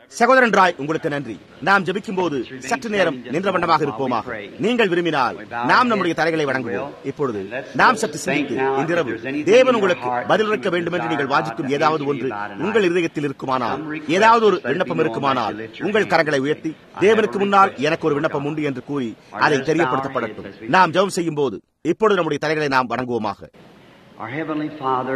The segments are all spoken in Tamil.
சகோதரன் ராய் உங்களுக்கு நன்றி நாம் ஜெபிக்கும் போது சற்று நேரம் நின்ற வண்ணமாக இருப்போமாக நீங்கள் விரும்பினால் நாம் நம்முடைய தலைகளை வணங்குவோம் இப்பொழுது நாம் சற்று சிந்தித்து இன்றிரவு தேவன் உங்களுக்கு பதிலளிக்க வேண்டும் என்று நீங்கள் வாசிக்கும் ஏதாவது ஒன்று உங்கள் இருதயத்தில் இருக்குமானால் ஏதாவது ஒரு விண்ணப்பம் இருக்குமானால் உங்கள் கரங்களை உயர்த்தி தேவனுக்கு முன்னால் எனக்கு ஒரு விண்ணப்பம் உண்டு என்று கூறி அதை தெரியப்படுத்தப்படட்டும் நாம் ஜெபம் செய்யும் போது இப்பொழுது நம்முடைய தலைகளை நாம் வணங்குவோமாக Our Heavenly Father,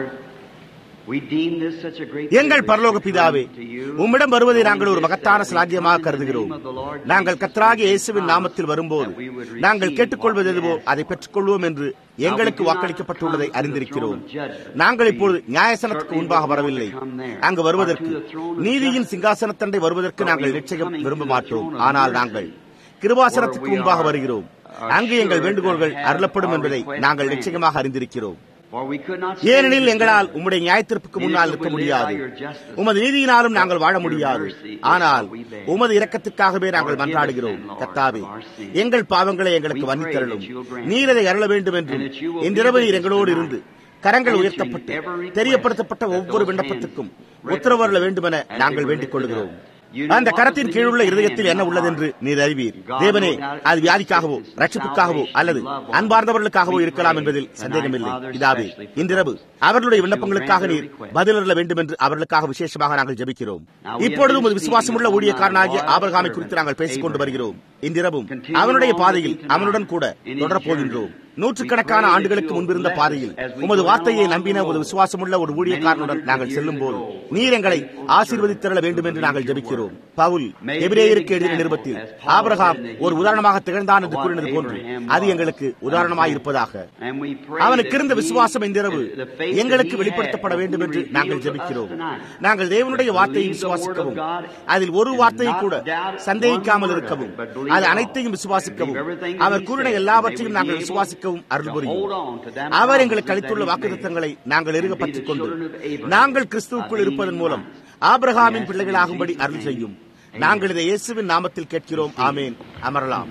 we deem this such a great எங்கள் privilege பரலோக to come பிதாவே to you. உம்மிடம் வருவதை நாங்கள் ஒரு மகத்தான சிலாக்கியமாக கருதுகிறோம் நாங்கள் கத்தராகிய இயேசுவின் நாமத்தில் வரும்போது நாங்கள் கேட்டுக்கொள்வது எதுவோ அதை பெற்றுக்கொள்வோம் என்று எங்களுக்கு வாக்களிக்கப்பட்டுள்ளதை அறிந்திருக்கிறோம் நாங்கள் இப்பொழுது நியாயசனத்துக்கு முன்பாக வரவில்லை அங்கு வருவதற்கு நீதியின் சிங்காசனத்தண்டை வருவதற்கு நாங்கள் நிச்சயம் விரும்ப மாட்டோம் ஆனால் நாங்கள் கிருபாசனத்துக்கு முன்பாக வருகிறோம் அங்கு எங்கள் வேண்டுகோள்கள் அருளப்படும் என்பதை நாங்கள் நிச்சயமாக அறிந்திருக்கிறோம் For we could not ஏனெனில் எங்களால் உம்முடைய நியாயத்திற்கு முன்னால் நிற்க முடியாது உமது நீதியினாலும் நாங்கள் வாழ முடியாது ஆனால் உமது இரக்கத்துக்காகவே நாங்கள் மன்றாடுகிறோம் கத்தாவே எங்கள் பாவங்களை எங்களுக்கு மன்னித்தரலும் நீர் அதை அருள வேண்டும் என்றும் இன்றிரவு நீர் எங்களோடு இருந்து கரங்கள் உயர்த்தப்பட்டு தெரியப்படுத்தப்பட்ட ஒவ்வொரு விண்ணப்பத்துக்கும் உத்தரவு அருள வேண்டுமென நாங்கள் வேண்டிக் கொள்கிறோம் அந்த கரத்தின் கீழுள்ள இருதயத்தில் என்ன உள்ளதென்று நீர் அறிவீர் தேவனே அது வியாதிக்காகவோ ரட்சிப்புக்காகவோ அல்லது அன்பார்ந்தவர்களுக்காகவோ இருக்கலாம் என்பதில் சந்தேகமில்லை இதாவே இன்றிரவு அவர்களுடைய விண்ணப்பங்களுக்காக நீர் பதிலருள வேண்டும் என்று அவர்களுக்காக விசேஷமாக நாங்கள் ஜெபிக்கிறோம் இப்பொழுது உமது விசுவாசமுள்ள ஊழியக்காரனாகிய ஆபரகாமை குறித்து நாங்கள் பேசிக் கொண்டு வருகிறோம் இன்றிரவும் அவனுடைய பாதையில் அவனுடன் கூட தொடரப் போகின்றோம் நூற்றுக்கணக்கான ஆண்டுகளுக்கு முன்பிருந்த பாதையில் உமது வார்த்தையை நம்பின ஒரு விசுவாசமுள்ள ஒரு ஊழியக்காரனுடன் நாங்கள் செல்லும் போது நீர் எங்களை ஆசீர்வதித்தரல வேண்டும் என்று நாங்கள் ஜெபிக்கிறோம் பவுல் எபிரேயருக்கு எழுதின நிருபத்தில் ஆபிரகாம் ஒரு உதாரணமாக திகழ்ந்தான் என்று கூறினது போன்று அது எங்களுக்கு உதாரணமாக இருப்பதாக And we pray அவனுக்கு that இருந்த he- விசுவாசம் இன்றிரவு the faith that எங்களுக்கு he வெளிப்படுத்தப்பட had வேண்டும் will என்று be நாங்கள் revealed to us ஜெபிக்கிறோம் tonight. நாங்கள் தேவனுடைய வார்த்தையை Believe the word of விசுவாசிக்கவும் God அதில் ஒரு and வார்த்தையை not கூட doubt சந்தேகிக்காமல் one word இருக்கவும் of it, but believe அது it all. அனைத்தையும் விசுவாசிக்கவும் Believe everything that our he கூறின said. எல்லாவற்றையும் They நாங்கள் would be விசுவாசிக்கவும் able Arul to புரியும் hold on to them our promises எங்களுக்கு that அளித்துள்ள he made. வாக்குத்தங்களை நாங்கள் இருக பற்றிக் கொண்டு And be the children of Abraham. நாங்கள் கிறிஸ்துவுக்குள் இருப்பதன் மூலம் ஆபிரகாமின் பிள்ளைகளாகும்படி அருள் செய்யும் நாங்கள் இதை இயேசுவின் நாமத்தில் கேட்கிறோம் ஆமேன் அமரலாம்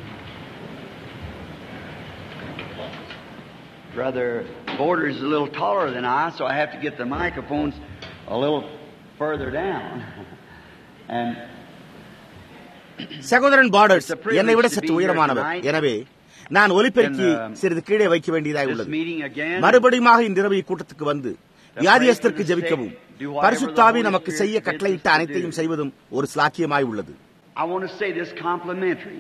Brother Borders is a little taller than I, so I have to get the microphones a little further down. And சகோதரன் பார்டர்ஸ் என்னை விட சற்று உயரமானவர் எனவே நான் ஒலிபெருக்கி சிறிது கீழே வைக்க வேண்டியதாய் this உள்ளது meeting again, மறுபடியுமாக இன்றிரவு இக்கூட்டத்துக்கு வந்து வியாதியஸ்தருக்கு ஜெபிக்கவும் பரிசுத்தாவி நமக்கு செய்ய கட்டளையிட்ட அனைத்தையும் செய்வதும் ஒரு ஸ்லாக்கியமாய் உள்ளது I want to say this complimentary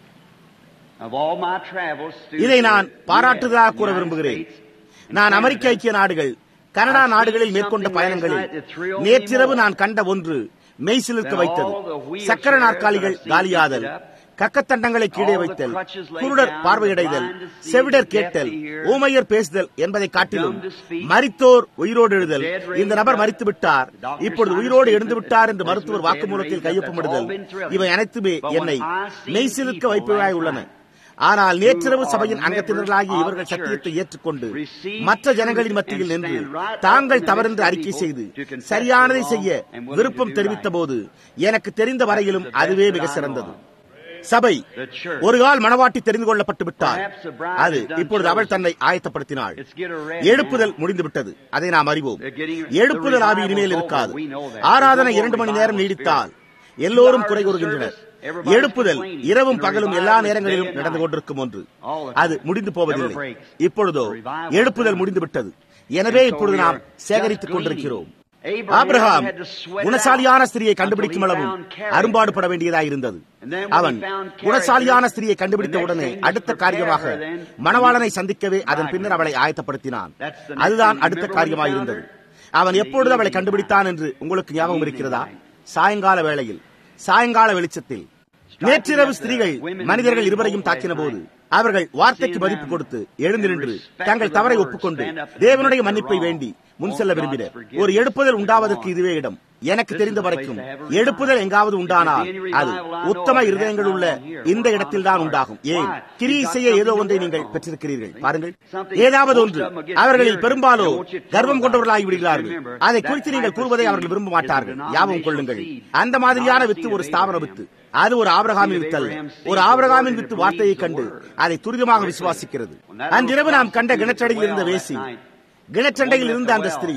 of all my travels through இதை நான் the பாராட்டுதலாக கூற United விரும்புகிறேன் States நான் அமெரிக்க ஐக்கிய நாடுகள் கனடா நாடுகளில் மேற்கொண்ட பயணங்களில் நேற்றிரவு நான் கண்ட ஒன்று மெய்சிலிருக்க வைத்தது சக்கர நாற்காலிகள் காலியாதல் கக்கத்தண்டங்களை கீழே வைத்தல் குருடர் பார்வையடைதல் செவிடர் கேட்டல் ஊமையர் பேசுதல் என்பதை காட்டிலும் மரித்தோர் உயிரோடு எழுதல் இந்த நபர் மரித்து விட்டார் இப்பொழுது உயிரோடு எழுந்து விட்டார் என்று மருத்துவர் வாக்குமூலத்தில் கையொப்பமிடுதல் இவை அனைத்துமே என்னை மெய்சிலிருக்க வைப்பவையாய் உள்ளன ஆனால் நேற்றிரவு சபையின் அங்கத்தினர்களாகிய இவர்கள் சத்தியத்தை ஏற்றுக்கொண்டு மற்ற ஜனங்களின் மத்தியில் நின்று தாங்கள் தவறென்று அறிக்கை செய்து சரியானதை செய்ய விருப்பம் தெரிவித்த போது எனக்கு தெரிந்த வரையிலும் அதுவே மிக சிறந்தது சபை ஒரு கால் மணவாட்டி தெரிந்து கொள்ளப்பட்டு விட்டார் அது இப்பொழுது அவள் தன்னை ஆயத்தப்படுத்தினாள் எழுப்புதல் முடிந்து விட்டது அதை நாம் அறிவோம் எழுப்புதல் ஆவி இனிமேல் இருக்காது ஆராதனை இரண்டு மணி நேரம் நீடித்தால் எல்லோரும் குறை கூறுகின்றனர் எழுப்புதல் இரவும் பகலும் எல்லா நேரங்களிலும் நடந்து கொண்டிருக்கும் ஒன்று அது முடிந்து போவதில்லை இப்பொழுதோ எழுப்புதல் முடிந்து விட்டது எனவே இப்பொழுது நாம் சேகரித்துக் கொண்டிருக்கிறோம் ஆபிரகாம் குணசாலியான ஸ்திரியை கண்டுபிடிக்கும் அளவும் அரும்பாடுபட வேண்டியதாக இருந்தது அவன் குணசாலியான ஸ்திரியை கண்டுபிடித்த உடனே அடுத்த காரியமாக மணவாளனை சந்திக்கவே அதன் பின்னர் அவளை ஆயத்தப்படுத்தினான் அதுதான் அடுத்த காரியமாக இருந்தது அவன் எப்பொழுது அவளை கண்டுபிடித்தான் என்று உங்களுக்கு ஞாபகம் இருக்கிறதா சாயங்கால வேளையில் சாயங்கால வெளிச்சத்தில் நேற்றிரவு ஸ்திரீகள் மனிதர்கள் இருவரையும் தாக்கின போது அவர்கள் வார்த்தைக்கு மதிப்பு கொடுத்து எழுந்து நின்று தங்கள் தவறை ஒப்புக்கொண்டு தேவனுடைய மன்னிப்பை வேண்டி முன் செல்ல விரும்பினர் ஒரு எழுப்புதல் உண்டாவதற்கு இதுவே இடம் எனக்கு தெரிந்த வரைக்கும் எழுப்புதல் எங்காவது உண்டானால் அது உத்தம இருதயங்கள் உள்ள இந்த இடத்தில் தான் உண்டாகும் ஏன் கிரியை செய்ய ஏதோ ஒன்றை நீங்கள் பெற்றிருக்கிறீர்கள் பாருங்கள் ஏதாவது ஒன்று அவர்களில் பெரும்பாலோ கர்வம் கொண்டவர்களாகி விடுகிறார்கள் அதை குறித்து நீங்கள் கூறுவதை அவர்கள் விரும்ப மாட்டார்கள் ஞாபகம் கொள்ளுங்கள் அந்த மாதிரியான வித்து ஒரு ஸ்தாபன வித்து அது ஒரு ஆபிரகாமின் வித்து அல்ல ஒரு ஆபிரகாமின் வித்து வார்த்தையை கண்டு அதை துரிதமாக விசுவாசிக்கிறது அன்றிரவு நாம் கண்ட கிணற்றடையில் இருந்த வேசி கிணற்றண்டையில் இருந்த அந்த ஸ்திரீ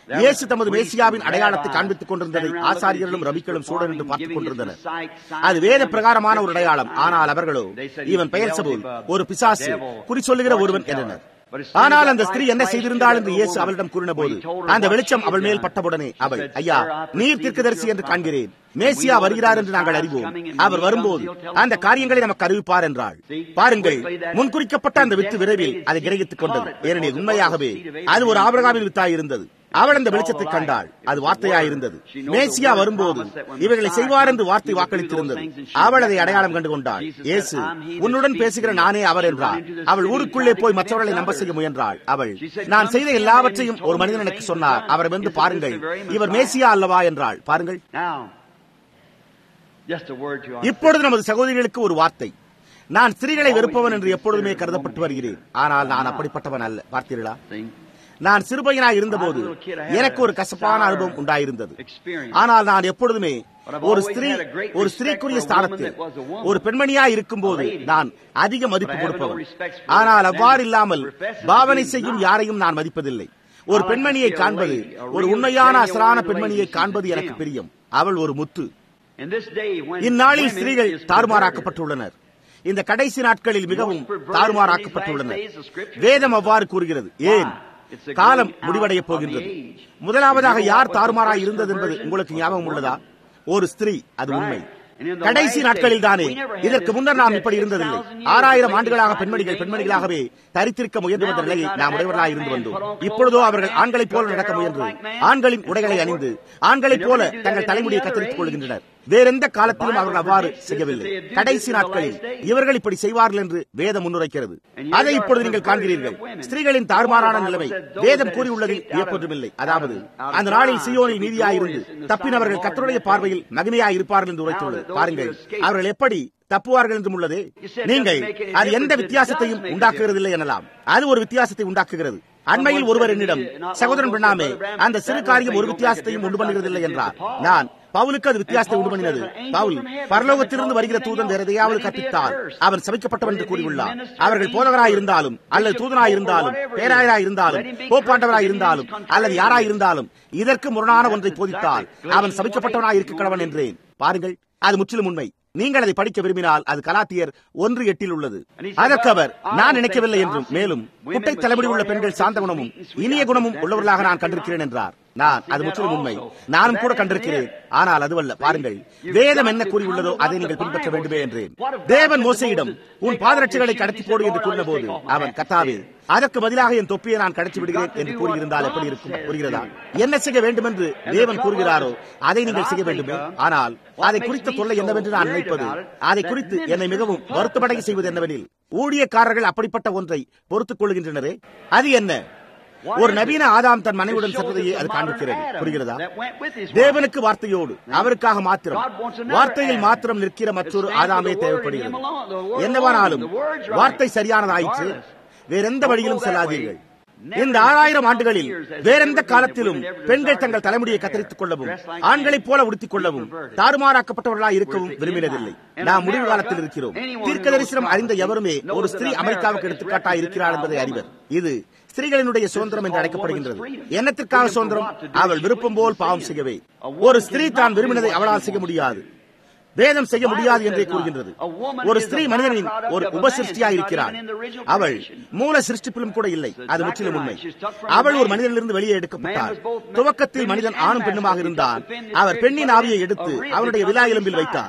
இயேசு தமது மேசியாவின் அடையாளத்தை காண்பித்துக் கொண்டிருந்ததை ஆசாரியர்களும் ரபிக்களும் சூழல் என்று பார்த்துக் கொண்டிருந்தனர் அது வேத பிரகாரமான ஒரு அடையாளம் ஆனால் அவர்களோ இவன் பெயர் சபூல் ஒரு பிசாசு குறி சொல்லுகிற ஒருவன் என்றனர் ஆனால் அந்த ஸ்திரீ என்ன செய்திருந்தாள் என்று இயேசு அவளிடம் கூறின போது அந்த வெளிச்சம் அவள் மேல் பட்டவுடனே அவள் ஐயா நீர் தீர்க்கதரிசி என்று காண்கிறேன் மேசியா வருகிறார் என்று நாங்கள் அறிவோம் அவர் வரும்போது அந்த காரியங்களை நமக்கு அறிவிப்பார் என்றாள் பாருங்கள் முன்குறிக்கப்பட்ட அந்த வித்து விரைவில் அதை கிரகித்துக் கொண்டது ஏனெனில் உண்மையாகவே அது ஒரு ஆபரகாமின் வித்தாய் இருந்தது அவள் அந்த வெளிச்சத்தை கண்டாள் அது வார்த்தையாயிருந்தது மேசியா வரும்போது இவைகளை செய்வார் என்று வார்த்தை வாக்களித்திருந்தது அவள் அதை அடையாளம் கண்டு கொண்டாள் இயேசு உன்னுடன் பேசுகிற நானே அவர் என்றார் அவள் ஊருக்குள்ளே போய் மற்றவர்களை நம்ப செய்ய முயன்றாள் அவள் நான் செய்த எல்லாவற்றையும் ஒரு மனிதன் எனக்கு சொன்னார் அவரை வந்து பாருங்கள் இவர் மேசியா அல்லவா என்றாள் பாருங்கள் இப்பொழுது நமது சகோதரிகளுக்கு ஒரு வார்த்தை நான் ஸ்திரீகளை வெறுப்பவன் என்று எப்பொழுதுமே கருதப்பட்டு வருகிறேன் ஆனால் நான் அப்படிப்பட்டவன் அல்ல பார்த்தீர்களா நான் சிறுபையனாய் இருந்தபோது எனக்கு ஒரு கசப்பான அனுபவம் உண்டாயிருந்தது ஆனால் நான் எப்பொழுதுமே ஒரு ஸ்திரீ ஒரு ஸ்திரீக்குரிய ஸ்தானத்தில் ஒரு பெண்மணியாய் இருக்கும் போது நான் அதிக மதிப்பு கொடுப்பவன் ஆனால் அவ்வாறு இல்லாமல் பாவனை செய்யும் யாரையும் நான் மதிப்பதில்லை ஒரு பெண்மணியை காண்பது ஒரு உண்மையான அசரான பெண்மணியை காண்பது எனக்கு பிரியம் அவள் ஒரு முத்து இந்நாளில் ஸ்திரீகள் தாறுமாறாக்கப்பட்டுள்ளனர் இந்த கடைசி நாட்களில் மிகவும் தாறுமாறாக்கப்பட்டுள்ளனர் வேதம் அவ்வாறு கூறுகிறது ஏன் காலம் முடிவடைய போகின்றது முதலாவதாக யார் தாறுமாறாய் இருந்தது என்பது உங்களுக்கு ஞாபகம் உள்ளதா ஒரு ஸ்திரீ அது உண்மை கடைசி நாட்களில் தானே இதற்கு முன்னர் நாம் இப்படி இருந்ததில்லை ஆறாயிரம் ஆண்டுகளாக பெண்மணிகள் பெண்மணிகளாகவே தரித்திருக்க முயன்று வந்த நிலையை நாம் உடையவர்களாக இருந்து வந்தோம் இப்பொழுதோ அவர்கள் ஆண்களைப் போல நடக்க முயன்று ஆண்களின் உடைகளை அணிந்து ஆண்களைப் போல தங்கள் தலைமுடியை கத்தரித்துக் கொள்கின்றனர் வேறெந்த காலத்திலும் அவர்கள் அவ்வாறு செய்யவில்லை கடைசி நாட்களில் இவர்கள் இப்படி செய்வார்கள் என்று வேதம் முன்னுரைக்கிறது அதை இப்பொழுது நீங்கள் காண்கிறீர்கள் ஸ்திரீகளின் தாறுமாறான நிலைமை வேதம் கூறியுள்ளதில் வியப்பொன்றுமில்லை அதாவது அந்த நாளில் சியோனில் நீதியாயிருந்து தப்பினவர்கள் கத்தருடைய பார்வையில் மகிமையாய் இருப்பார்கள் என்று உரைத்துள்ளது பாருங்கள் அவர்கள் எப்படி தப்புவார்கள் என்றும் உள்ளது நீங்கள் அது எந்த வித்தியாசத்தையும் உண்டாக்குகிறதில்லை எனலாம் அது ஒரு வித்தியாசத்தை உண்டாக்குகிறது அண்மையில் ஒருவர் என்னிடம் சகோதரன் பண்ணாமே அந்த சிறு காரியம் ஒரு வித்தியாசத்தையும் உண்டு பண்ணுகிறதில்லை என்றார் நான் பவுலுக்கு அது வித்தியாசத்தை உண்டு பண்ணினது பவுல் பரலோகத்திலிருந்து வருகிற தூதன் வேற எதையாவது கற்பித்தால் அவன் சபிக்கப்பட்டவன் என்று கூறியுள்ளார் அவர்கள் போதகராய் இருந்தாலும் அல்லது தூதனாய் இருந்தாலும் பேராயராய் இருந்தாலும் போப்பாண்டவராய் இருந்தாலும் அல்லது யாராய் இருந்தாலும் இதற்கு முரணான ஒன்றை போதித்தால் அவன் சபிக்கப்பட்டவனாய் இருக்க கடவன் என்றேன் பாருங்கள் அது முற்றிலும் உண்மை நீங்கள் அதை படிக்க விரும்பினால் அது கலாத்தியர் ஒன்று எட்டில் உள்ளது அதற்கு அவர் நான் நினைக்கவில்லை என்றும் மேலும் குட்டை தலைமுடி உள்ள பெண்கள் சாந்த குணமும் இனிய குணமும் உள்ளவர்களாக நான் கண்டிருக்கிறேன் என்றார் நான் அது முற்றிலும் உண்மை நானும் கூட கண்டிருக்கிறேன் ஆனால் அதுவல்ல பாருங்கள் வேதம் என்ன கூறியுள்ளதோ அதை நீங்கள் பின்பற்ற வேண்டுமே என்றேன் தேவன் மோசையிடம் உன் பாதரட்சிகளை கடத்தி போடு என்று கூறின போது அவன் கத்தாவே அதற்கு பதிலாக என் தொப்பியை நான் கடத்தி விடுகிறேன் என்று கூறியிருந்தால் எப்படி இருக்கும் புரிகிறதா என்ன செய்ய வேண்டும் என்று தேவன் கூறுகிறாரோ அதை நீங்கள் செய்ய வேண்டுமே ஆனால் அதை குறித்த தொல்லை என்னவென்று நான் நினைப்பது அதை குறித்து என்னை மிகவும் வருத்தப்படைய செய்வது என்னவெனில் ஊழியக்காரர்கள் அப்படிப்பட்ட ஒன்றை பொறுத்துக் கொள்கின்றனரே அது என்ன ஒரு நவீன ஆதாம் தன் மனைவியுடன் சென்றதையே அது காண்பிக்கிறது புரிகிறதா தேவனுக்கு வார்த்தையோடு அவருக்காக மாத்திரம் வார்த்தையில் மாத்திரம் நிற்கிற மற்றொரு ஆதாமே தேவைப்படுகிறது என்னவானாலும் வார்த்தை சரியானதாயிற்று வேறெந்த வழியிலும் செல்லாதீர்கள் இந்த ஆறாயிரம் ஆண்டுகளில் வேறெந்த காலத்திலும் பெண்கள் தங்கள் தலைமுடியை கத்தரித்துக் கொள்ளவும் ஆண்களைப் போல உடுத்திக் கொள்ளவும் தாறுமாறாக்கப்பட்டவர்களாக இருக்கவும் விரும்பினதில்லை நாம் முடிவு காலத்தில் இருக்கிறோம் தீர்க்க தரிசனம் அறிந்த எவருமே ஒரு ஸ்திரீ அமெரிக்காவுக்கு எடுத்துக்காட்டாக இருக்கிறார் என்பதை அறிவர் இது ஸ்திரீகளினுடைய சுதந்திரம் என்று அழைக்கப்படுகின்றது என்னத்திற்காக சுதந்திரம் அவள் விருப்பம் போல் பாவம் செய்யவே ஒரு ஸ்திரீ தான் விரும்பினதை அவளால் செய்ய முடியாது வேதம் செய்ய முடியாது என்றே கூறுகின்றது ஒரு ஸ்திரீ மனிதனின் ஒரு உபசிருஷ்டியா இருக்கிறார் அவள் மூல சிருஷ்டிப்பிலும் கூட இல்லை அது முற்றிலும் உண்மை அவள் ஒரு மனிதனிலிருந்து வெளியே எடுக்கப்பட்டார் துவக்கத்தில் மனிதன் ஆணும் பெண்ணுமாக இருந்தான் அவர் பெண்ணின் ஆவியை எடுத்து அவனுடைய விழா எலும்பில் வைத்தார்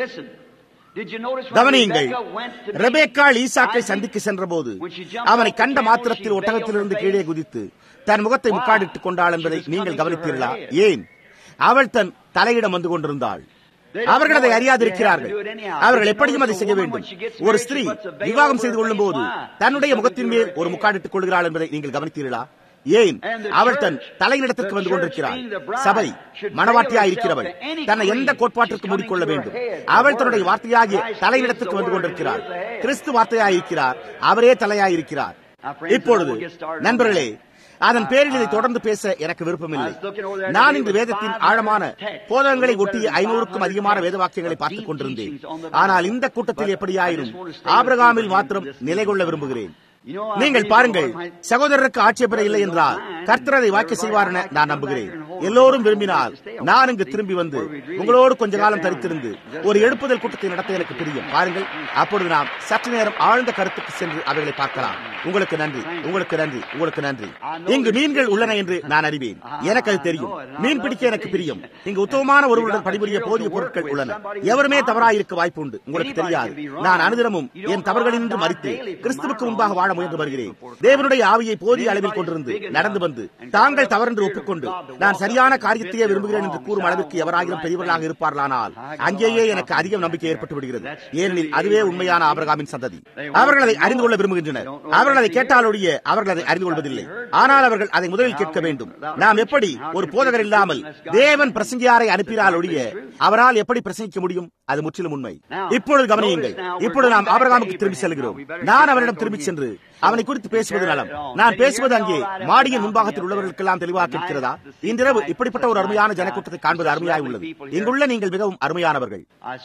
கவனியுங்கள் ரெபேக்காள் ஈசாக்கை சந்திக்க சென்ற போது அவனை கண்ட மாத்திரத்தில் ஒட்டகத்திலிருந்து கீழே குதித்து தன் முகத்தை முக்காடிட்டுக் கொண்டாள் என்பதை நீங்கள் கவனித்தீர்களா ஏன் அவள் தன் தலையிடம் வந்து கொண்டிருந்தாள் அவர்கள் அதை அறியாதிருக்கிறார்கள் அவர்கள் எப்படியும் அதை செய்ய வேண்டும் ஒரு ஸ்திரீ விவாகம் செய்து கொள்ளும் போது தன்னுடைய முகத்தின் மேல் ஒரு முக்காடிட்டுக் கொள்கிறாள் என்பதை நீங்கள் கவனித்தீர்களா ஏன் அவள் தன் தலையிடத்திற்கு வந்து கொண்டிருக்கிறாள் சபை மனவாட்டியா இருக்கிறவள் தன்னை எந்த கோட்பாட்டிற்கு மூடிக்கொள்ள வேண்டும் அவள் தன்னுடைய வார்த்தையாகிய தலையிடத்திற்கு வந்து கொண்டிருக்கிறாள் கிறிஸ்து வார்த்தையாய் இருக்கிறார் அவரே தலையாயிருக்கிறார் இப்பொழுது நண்பர்களே அதன் பேரில் இதை தொடர்ந்து பேச எனக்கு விருப்பமில்லை நான் இன்று வேதத்தின் ஆழமான போதகங்களை ஒட்டிய ஐநூறுக்கும் அதிகமான வேத வாக்கியங்களை பார்த்துக் கொண்டிருந்தேன் ஆனால் இந்த கூட்டத்தில் எப்படியாயினும் ஆபிரகாமில் மாத்திரம் நிலை கொள்ள விரும்புகிறேன் நீங்கள் பாருங்கள் சகோதரருக்கு ஆட்சேபனை இல்லை என்றால் கர்த்தர் அதை வாக்கிய செய்வார் என நான் நம்புகிறேன் எல்லோரும் விரும்பினால் நான் இங்கு திரும்பி வந்து உங்களோடு கொஞ்ச காலம் தரித்திருந்து ஒரு எழுப்புதல் கூட்டத்தை நடத்த எனக்கு பிரியும் பாருங்கள் அப்பொழுது நாம் சற்று நேரம் ஆழ்ந்த கருத்துக்கு சென்று அவைகளை பார்க்கலாம் உங்களுக்கு நன்றி உங்களுக்கு நன்றி உங்களுக்கு நன்றி இங்கு மீன்கள் உள்ளன என்று நான் அறிவேன் எனக்கு அது தெரியும் மீன் பிடிக்க எனக்கு பிரியம் இங்கு உத்தமமான ஒருவருடன் பணிபுரிய போதிய பொருட்கள் உள்ளன எவருமே தவறாயிருக்க வாய்ப்பு உண்டு உங்களுக்கு தெரியாது நான் அனுதினமும் என் தவறுகளினின்று மறித்து கிறிஸ்துவுக்கு முன்பாக வாழ முயன்று வருகிறேன் தேவனுடைய ஆவியை போதிய அளவில் கொண்டிருந்து நடந்து வந்து தாங்கள் தவறென்று ஒப்புக்கொண்டு நான் சரியான காரியத்தையே விரும்புகிறேன் என்று கூறும் அளவிற்கு எவராகிலும் பெரியவர்களாக இருப்பார்களானால் அங்கேயே எனக்கு அதிக நம்பிக்கை ஏற்பட்டு விடுகிறது ஏனெனில் அதுவே உண்மையான ஆபரகாமின் சந்ததி அவர்கள் அதை அறிந்து கொள்ள விரும்புகின்றனர் அவர்கள் அதை கேட்டாலொழிய அவர்கள் அதை அறிந்து கொள்வதில்லை ஆனால் அவர்கள் அதை முதலில் கேட்க வேண்டும் நாம் எப்படி ஒரு போதகர் இல்லாமல் தேவன் பிரசங்கியாரை அனுப்பினால் ஒழிய அவரால் எப்படி பிரசங்கிக்க முடியும் அது முற்றிலும் உண்மை இப்பொழுது கவனியுங்கள் இப்பொழுது நாம் ஆபரகாமுக்கு திரும்பி செல்கிறோம் நான் அவரிடம் திரும்பி சென்று அவனை குறித்து பேசுவது நலம் நான் பேசுவது அங்கே மாடியின் முன்பாகத்தில் உள்ளவர்களுக்கெல்லாம் தெளிவாக கேட்கிறதா இன்றிரவு இப்படிப்பட்ட ஒரு அருமையான ஜனக்கூட்டத்தை காண்பது அருமையாய் உள்ளது இங்குள்ள நீங்கள் மிகவும் அருமையானவர்கள்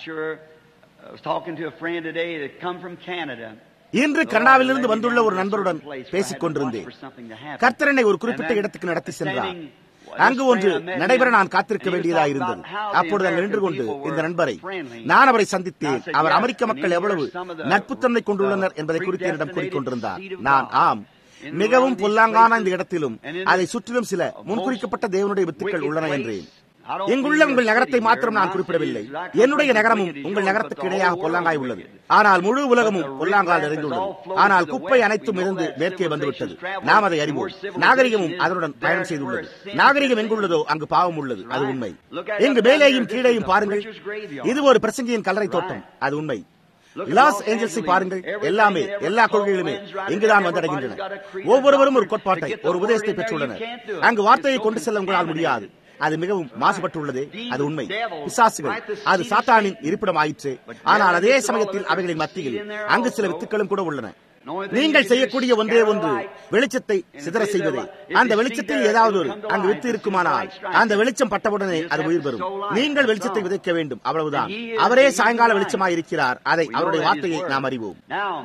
இன்று கனடாவிலிருந்து வந்துள்ள ஒரு நண்பருடன் பேசிக் கொண்டிருந்தேன் கர்த்தரனை ஒரு குறிப்பிட்ட இடத்துக்கு நடத்தி சென்றார் அங்கு ஒன்று நடைபெற நான் காத்திருக்க வேண்டியதாக இருந்தது அப்பொழுது அங்கு நின்று கொண்டு இந்த நண்பரை நான் அவரை சந்தித்தேன் அவர் அமெரிக்க மக்கள் எவ்வளவு நட்புத்தன்மை கொண்டுள்ளனர் என்பதை குறித்து என்னிடம் கூறிக்கொண்டிருந்தார் நான் ஆம் மிகவும் பொல்லாங்கான இந்த இடத்திலும் அதை சுற்றிலும் சில முன்குறிக்கப்பட்ட தேவனுடைய வித்துக்கள் உள்ளன என்றேன் இங்குள்ள உங்கள் நகரத்தை மாத்திரம் நான் குறிப்பிடவில்லை என்னுடைய நகரமும் உங்கள் நகரத்துக்கு இடையாக பொல்லாங்காய் உள்ளது ஆனால் முழு உலகமும் பொல்லாங்கால் நிறைந்துள்ளது ஆனால் குப்பை அனைத்தும் இருந்து மேற்கே வந்துவிட்டது நாம் அதை அறிவோம் நாகரிகமும் அதனுடன் பயணம் செய்துள்ளது நாகரிகம் எங்குள்ளதோ அங்கு பாவம் உள்ளது அது உண்மை இங்கு மேலேயும் கீழேயும் பாருங்கள் இது ஒரு பிரசங்கியின் கல்லறை தோட்டம் அது உண்மை லாஸ் ஏஞ்சல்ஸை பாருங்கள் எல்லாமே எல்லா கொள்கைகளுமே இங்குதான் வந்தடைகின்றன ஒவ்வொருவரும் ஒரு கோட்பாட்டை ஒரு உதயத்தை பெற்றுள்ளனர் அங்கு வார்த்தையை கொண்டு செல்ல உங்களால் முடியாது அது மிகவும் மாசுபட்டுள்ளது அது உண்மை பிசாசுகள் அது சாத்தானின் இருப்பிடம் ஆயிற்று ஆனால் அதே சமயத்தில் அவைகளின் மத்தியில் அங்கு சில வித்துக்களும் கூட உள்ளன நீங்கள் செய்யக்கூடிய ஒன்றே ஒன்று வெளிச்சத்தை சிதற செய்வதே அந்த வெளிச்சத்தில் ஏதாவது ஒரு அங்கு வித்து இருக்குமானால் அந்த வெளிச்சம் பட்டவுடனே அது உயிர் பெறும் நீங்கள் வெளிச்சத்தை விதைக்க வேண்டும் அவ்வளவுதான் அவரே சாயங்கால வெளிச்சமாய் இருக்கிறார் அதை அவருடைய வார்த்தையை நாம் அறிவோம்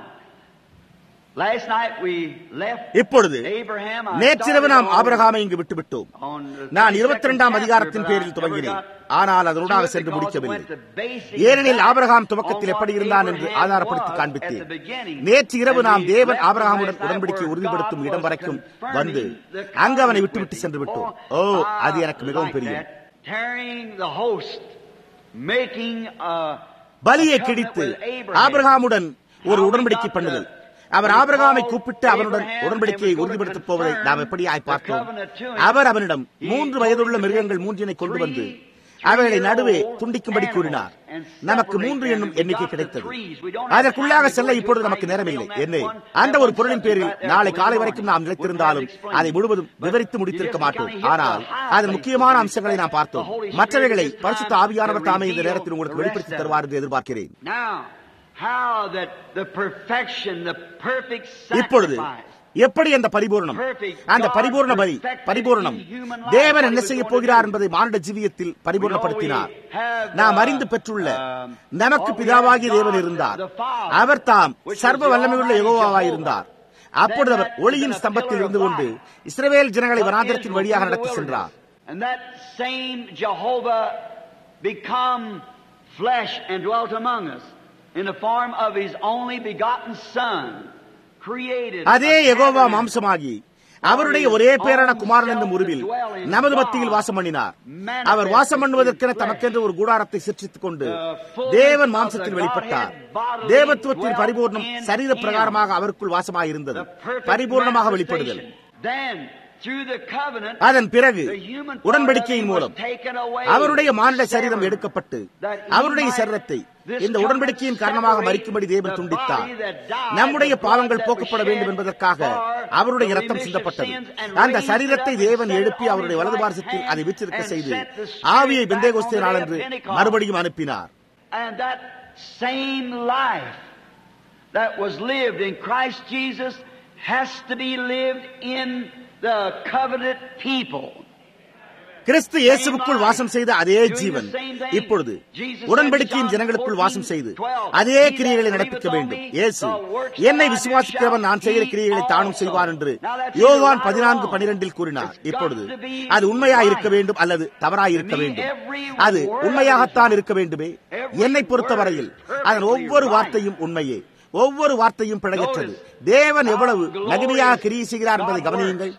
இப்பொழுது நேற்றிரவு நாம் ஆபரகாமை இங்கு விட்டுவிட்டோம் நான் இருபத்தி இரண்டாம் அதிகாரத்தின் பேரில் துவங்கினேன் ஆனால் அதனூடாக சென்று முடிக்கவில்லை ஏனெனில் ஆபரகாம் துவக்கத்தில் எப்படி இருந்தான் என்று ஆதாரப்படுத்தி காண்பித்தேன் நேற்று இரவு நாம் தேவன் ஆபரகாமுடன் உடன்படிக்கை உறுதிப்படுத்தும் இடம் வரைக்கும் வந்து அங்கு அவனை விட்டுவிட்டு சென்று விட்டோம் ஓ அது எனக்கு மிகவும் பெரிய பலியை கிடித்து ஆபிரகாமுடன் ஒரு உடன்படிக்கை பண்ணுதல் அவர் ஆபிரகாமை கூப்பிட்டு அவனுடன் உடன்படிக்கையை உறுதிப்படுத்தப் போவதை நாம் எப்படியாய் பார்த்தோம் அவர் அவனிடம் மூன்று வயதுள்ள மிருகங்கள் மூன்றினை கொண்டு வந்து அவைகளை நடுவே துண்டிக்கும்படி கூறினார் நமக்கு மூன்று என்னும் எண்ணிக்கை கிடைத்தது அதற்குள்ளாக செல்ல இப்பொழுது நமக்கு நேரமில்லை என்ன அந்த ஒரு பொருளின் பேரில் நாளை காலை வரைக்கும் நாம் நிலைத்திருந்தாலும் அதை முழுவதும் விவரித்து முடித்திருக்க மாட்டோம் ஆனால் அதன் முக்கியமான அம்சங்களை நாம் பார்த்தோம் மற்றவைகளை பரிசுத்த ஆவியானவர் தாமே இந்த நேரத்தில் உங்களுக்கு வெளிப்படுத்தி தருவார் என்று எதிர்பார்க்கிறேன் இப்பொழுது எப்படி அந்த பரிபூர்ணம் அந்த பரிபூர்ண பலி பரிபூர்ணம் தேவன் என்ன செய்ய போகிறார் என்பதை மானிட ஜீவியத்தில் பரிபூர்ணப்படுத்தினார் நாம் அறிந்து பெற்றுள்ள நமக்கு பிதாவாகிய தேவன் இருந்தார் அவர் தாம் சர்வ வல்லமையுள்ள யகோவாவாய் இருந்தார் அப்பொழுது அவர் ஒளியின் ஸ்தம்பத்தில் இருந்து கொண்டு இஸ்ரவேல் ஜனங்களை வனாந்திரத்தின் வழியாக நடத்தி சென்றார் flesh and dwelt among us in the form of his only begotten son அதே யகோவா மாம்சமாகி அவருடைய ஒரே பேரான குமாரன் என்னும் உருவில் நமது மத்தியில் வாசம் பண்ணினார் அவர் வாசம் பண்ணுவதற்கென தமக்கென்று ஒரு கூடாரத்தை சிருஷ்டித்துக் கொண்டு தேவன் மாம்சத்தில் வெளிப்பட்டார் தேவத்துவத்தின் பரிபூர்ணம் சரீர பிரகாரமாக அவருக்குள் வாசமாயிருந்தது பரிபூர்ணமாக வெளிப்படுதல் அதன் பிறகு உடன்படிக்கையின் மூலம் அவருடைய மானிட சரீரம் எடுக்கப்பட்டு அவருடைய சரீரத்தை இந்த உடன்படிக்கையின் காரணமாக மறிக்கும்படி தேவன் துண்டித்தார் நம்முடைய பாவங்கள் போக்கப்பட வேண்டும் என்பதற்காக அவருடைய ரத்தம் சிந்தப்பட்டது அந்த சரீரத்தை தேவன் எழுப்பி அவருடைய வலது பாரசத்தில் அதை விற்றிருக்க செய்து ஆவியை பெந்தேகோஸ்தே நாளன்று மறுபடியும் அனுப்பினார் That was lived in Christ Jesus has to be lived in the covenant people. கிறிஸ்து இயேசுவுக்குள் வாசம் செய்த அதே ஜீவன் இப்பொழுது உடன்படிக்கையின் ஜனங்களுக்குள் வாசம் செய்து அதே கிரியைகளை நடப்பிக்க வேண்டும் இயேசு என்னை விசுவாசிக்கிறவன் நான் செய்கிற கிரியைகளை தானும் செய்வான் என்று யோவான் பதினான்கு பனிரெண்டில் கூறினார் இப்பொழுது அது உண்மையாக இருக்க வேண்டும் அல்லது தவறாக இருக்க வேண்டும் அது உண்மையாகத்தான் இருக்க வேண்டுமே என்னை பொறுத்தவரையில் அதன் ஒவ்வொரு வார்த்தையும் உண்மையே ஒவ்வொரு வார்த்தையும் பிழையற்றது தேவன் எவ்வளவு மகிமையாக கிரியை செய்கிறார் என்பதை கவனியுங்கள்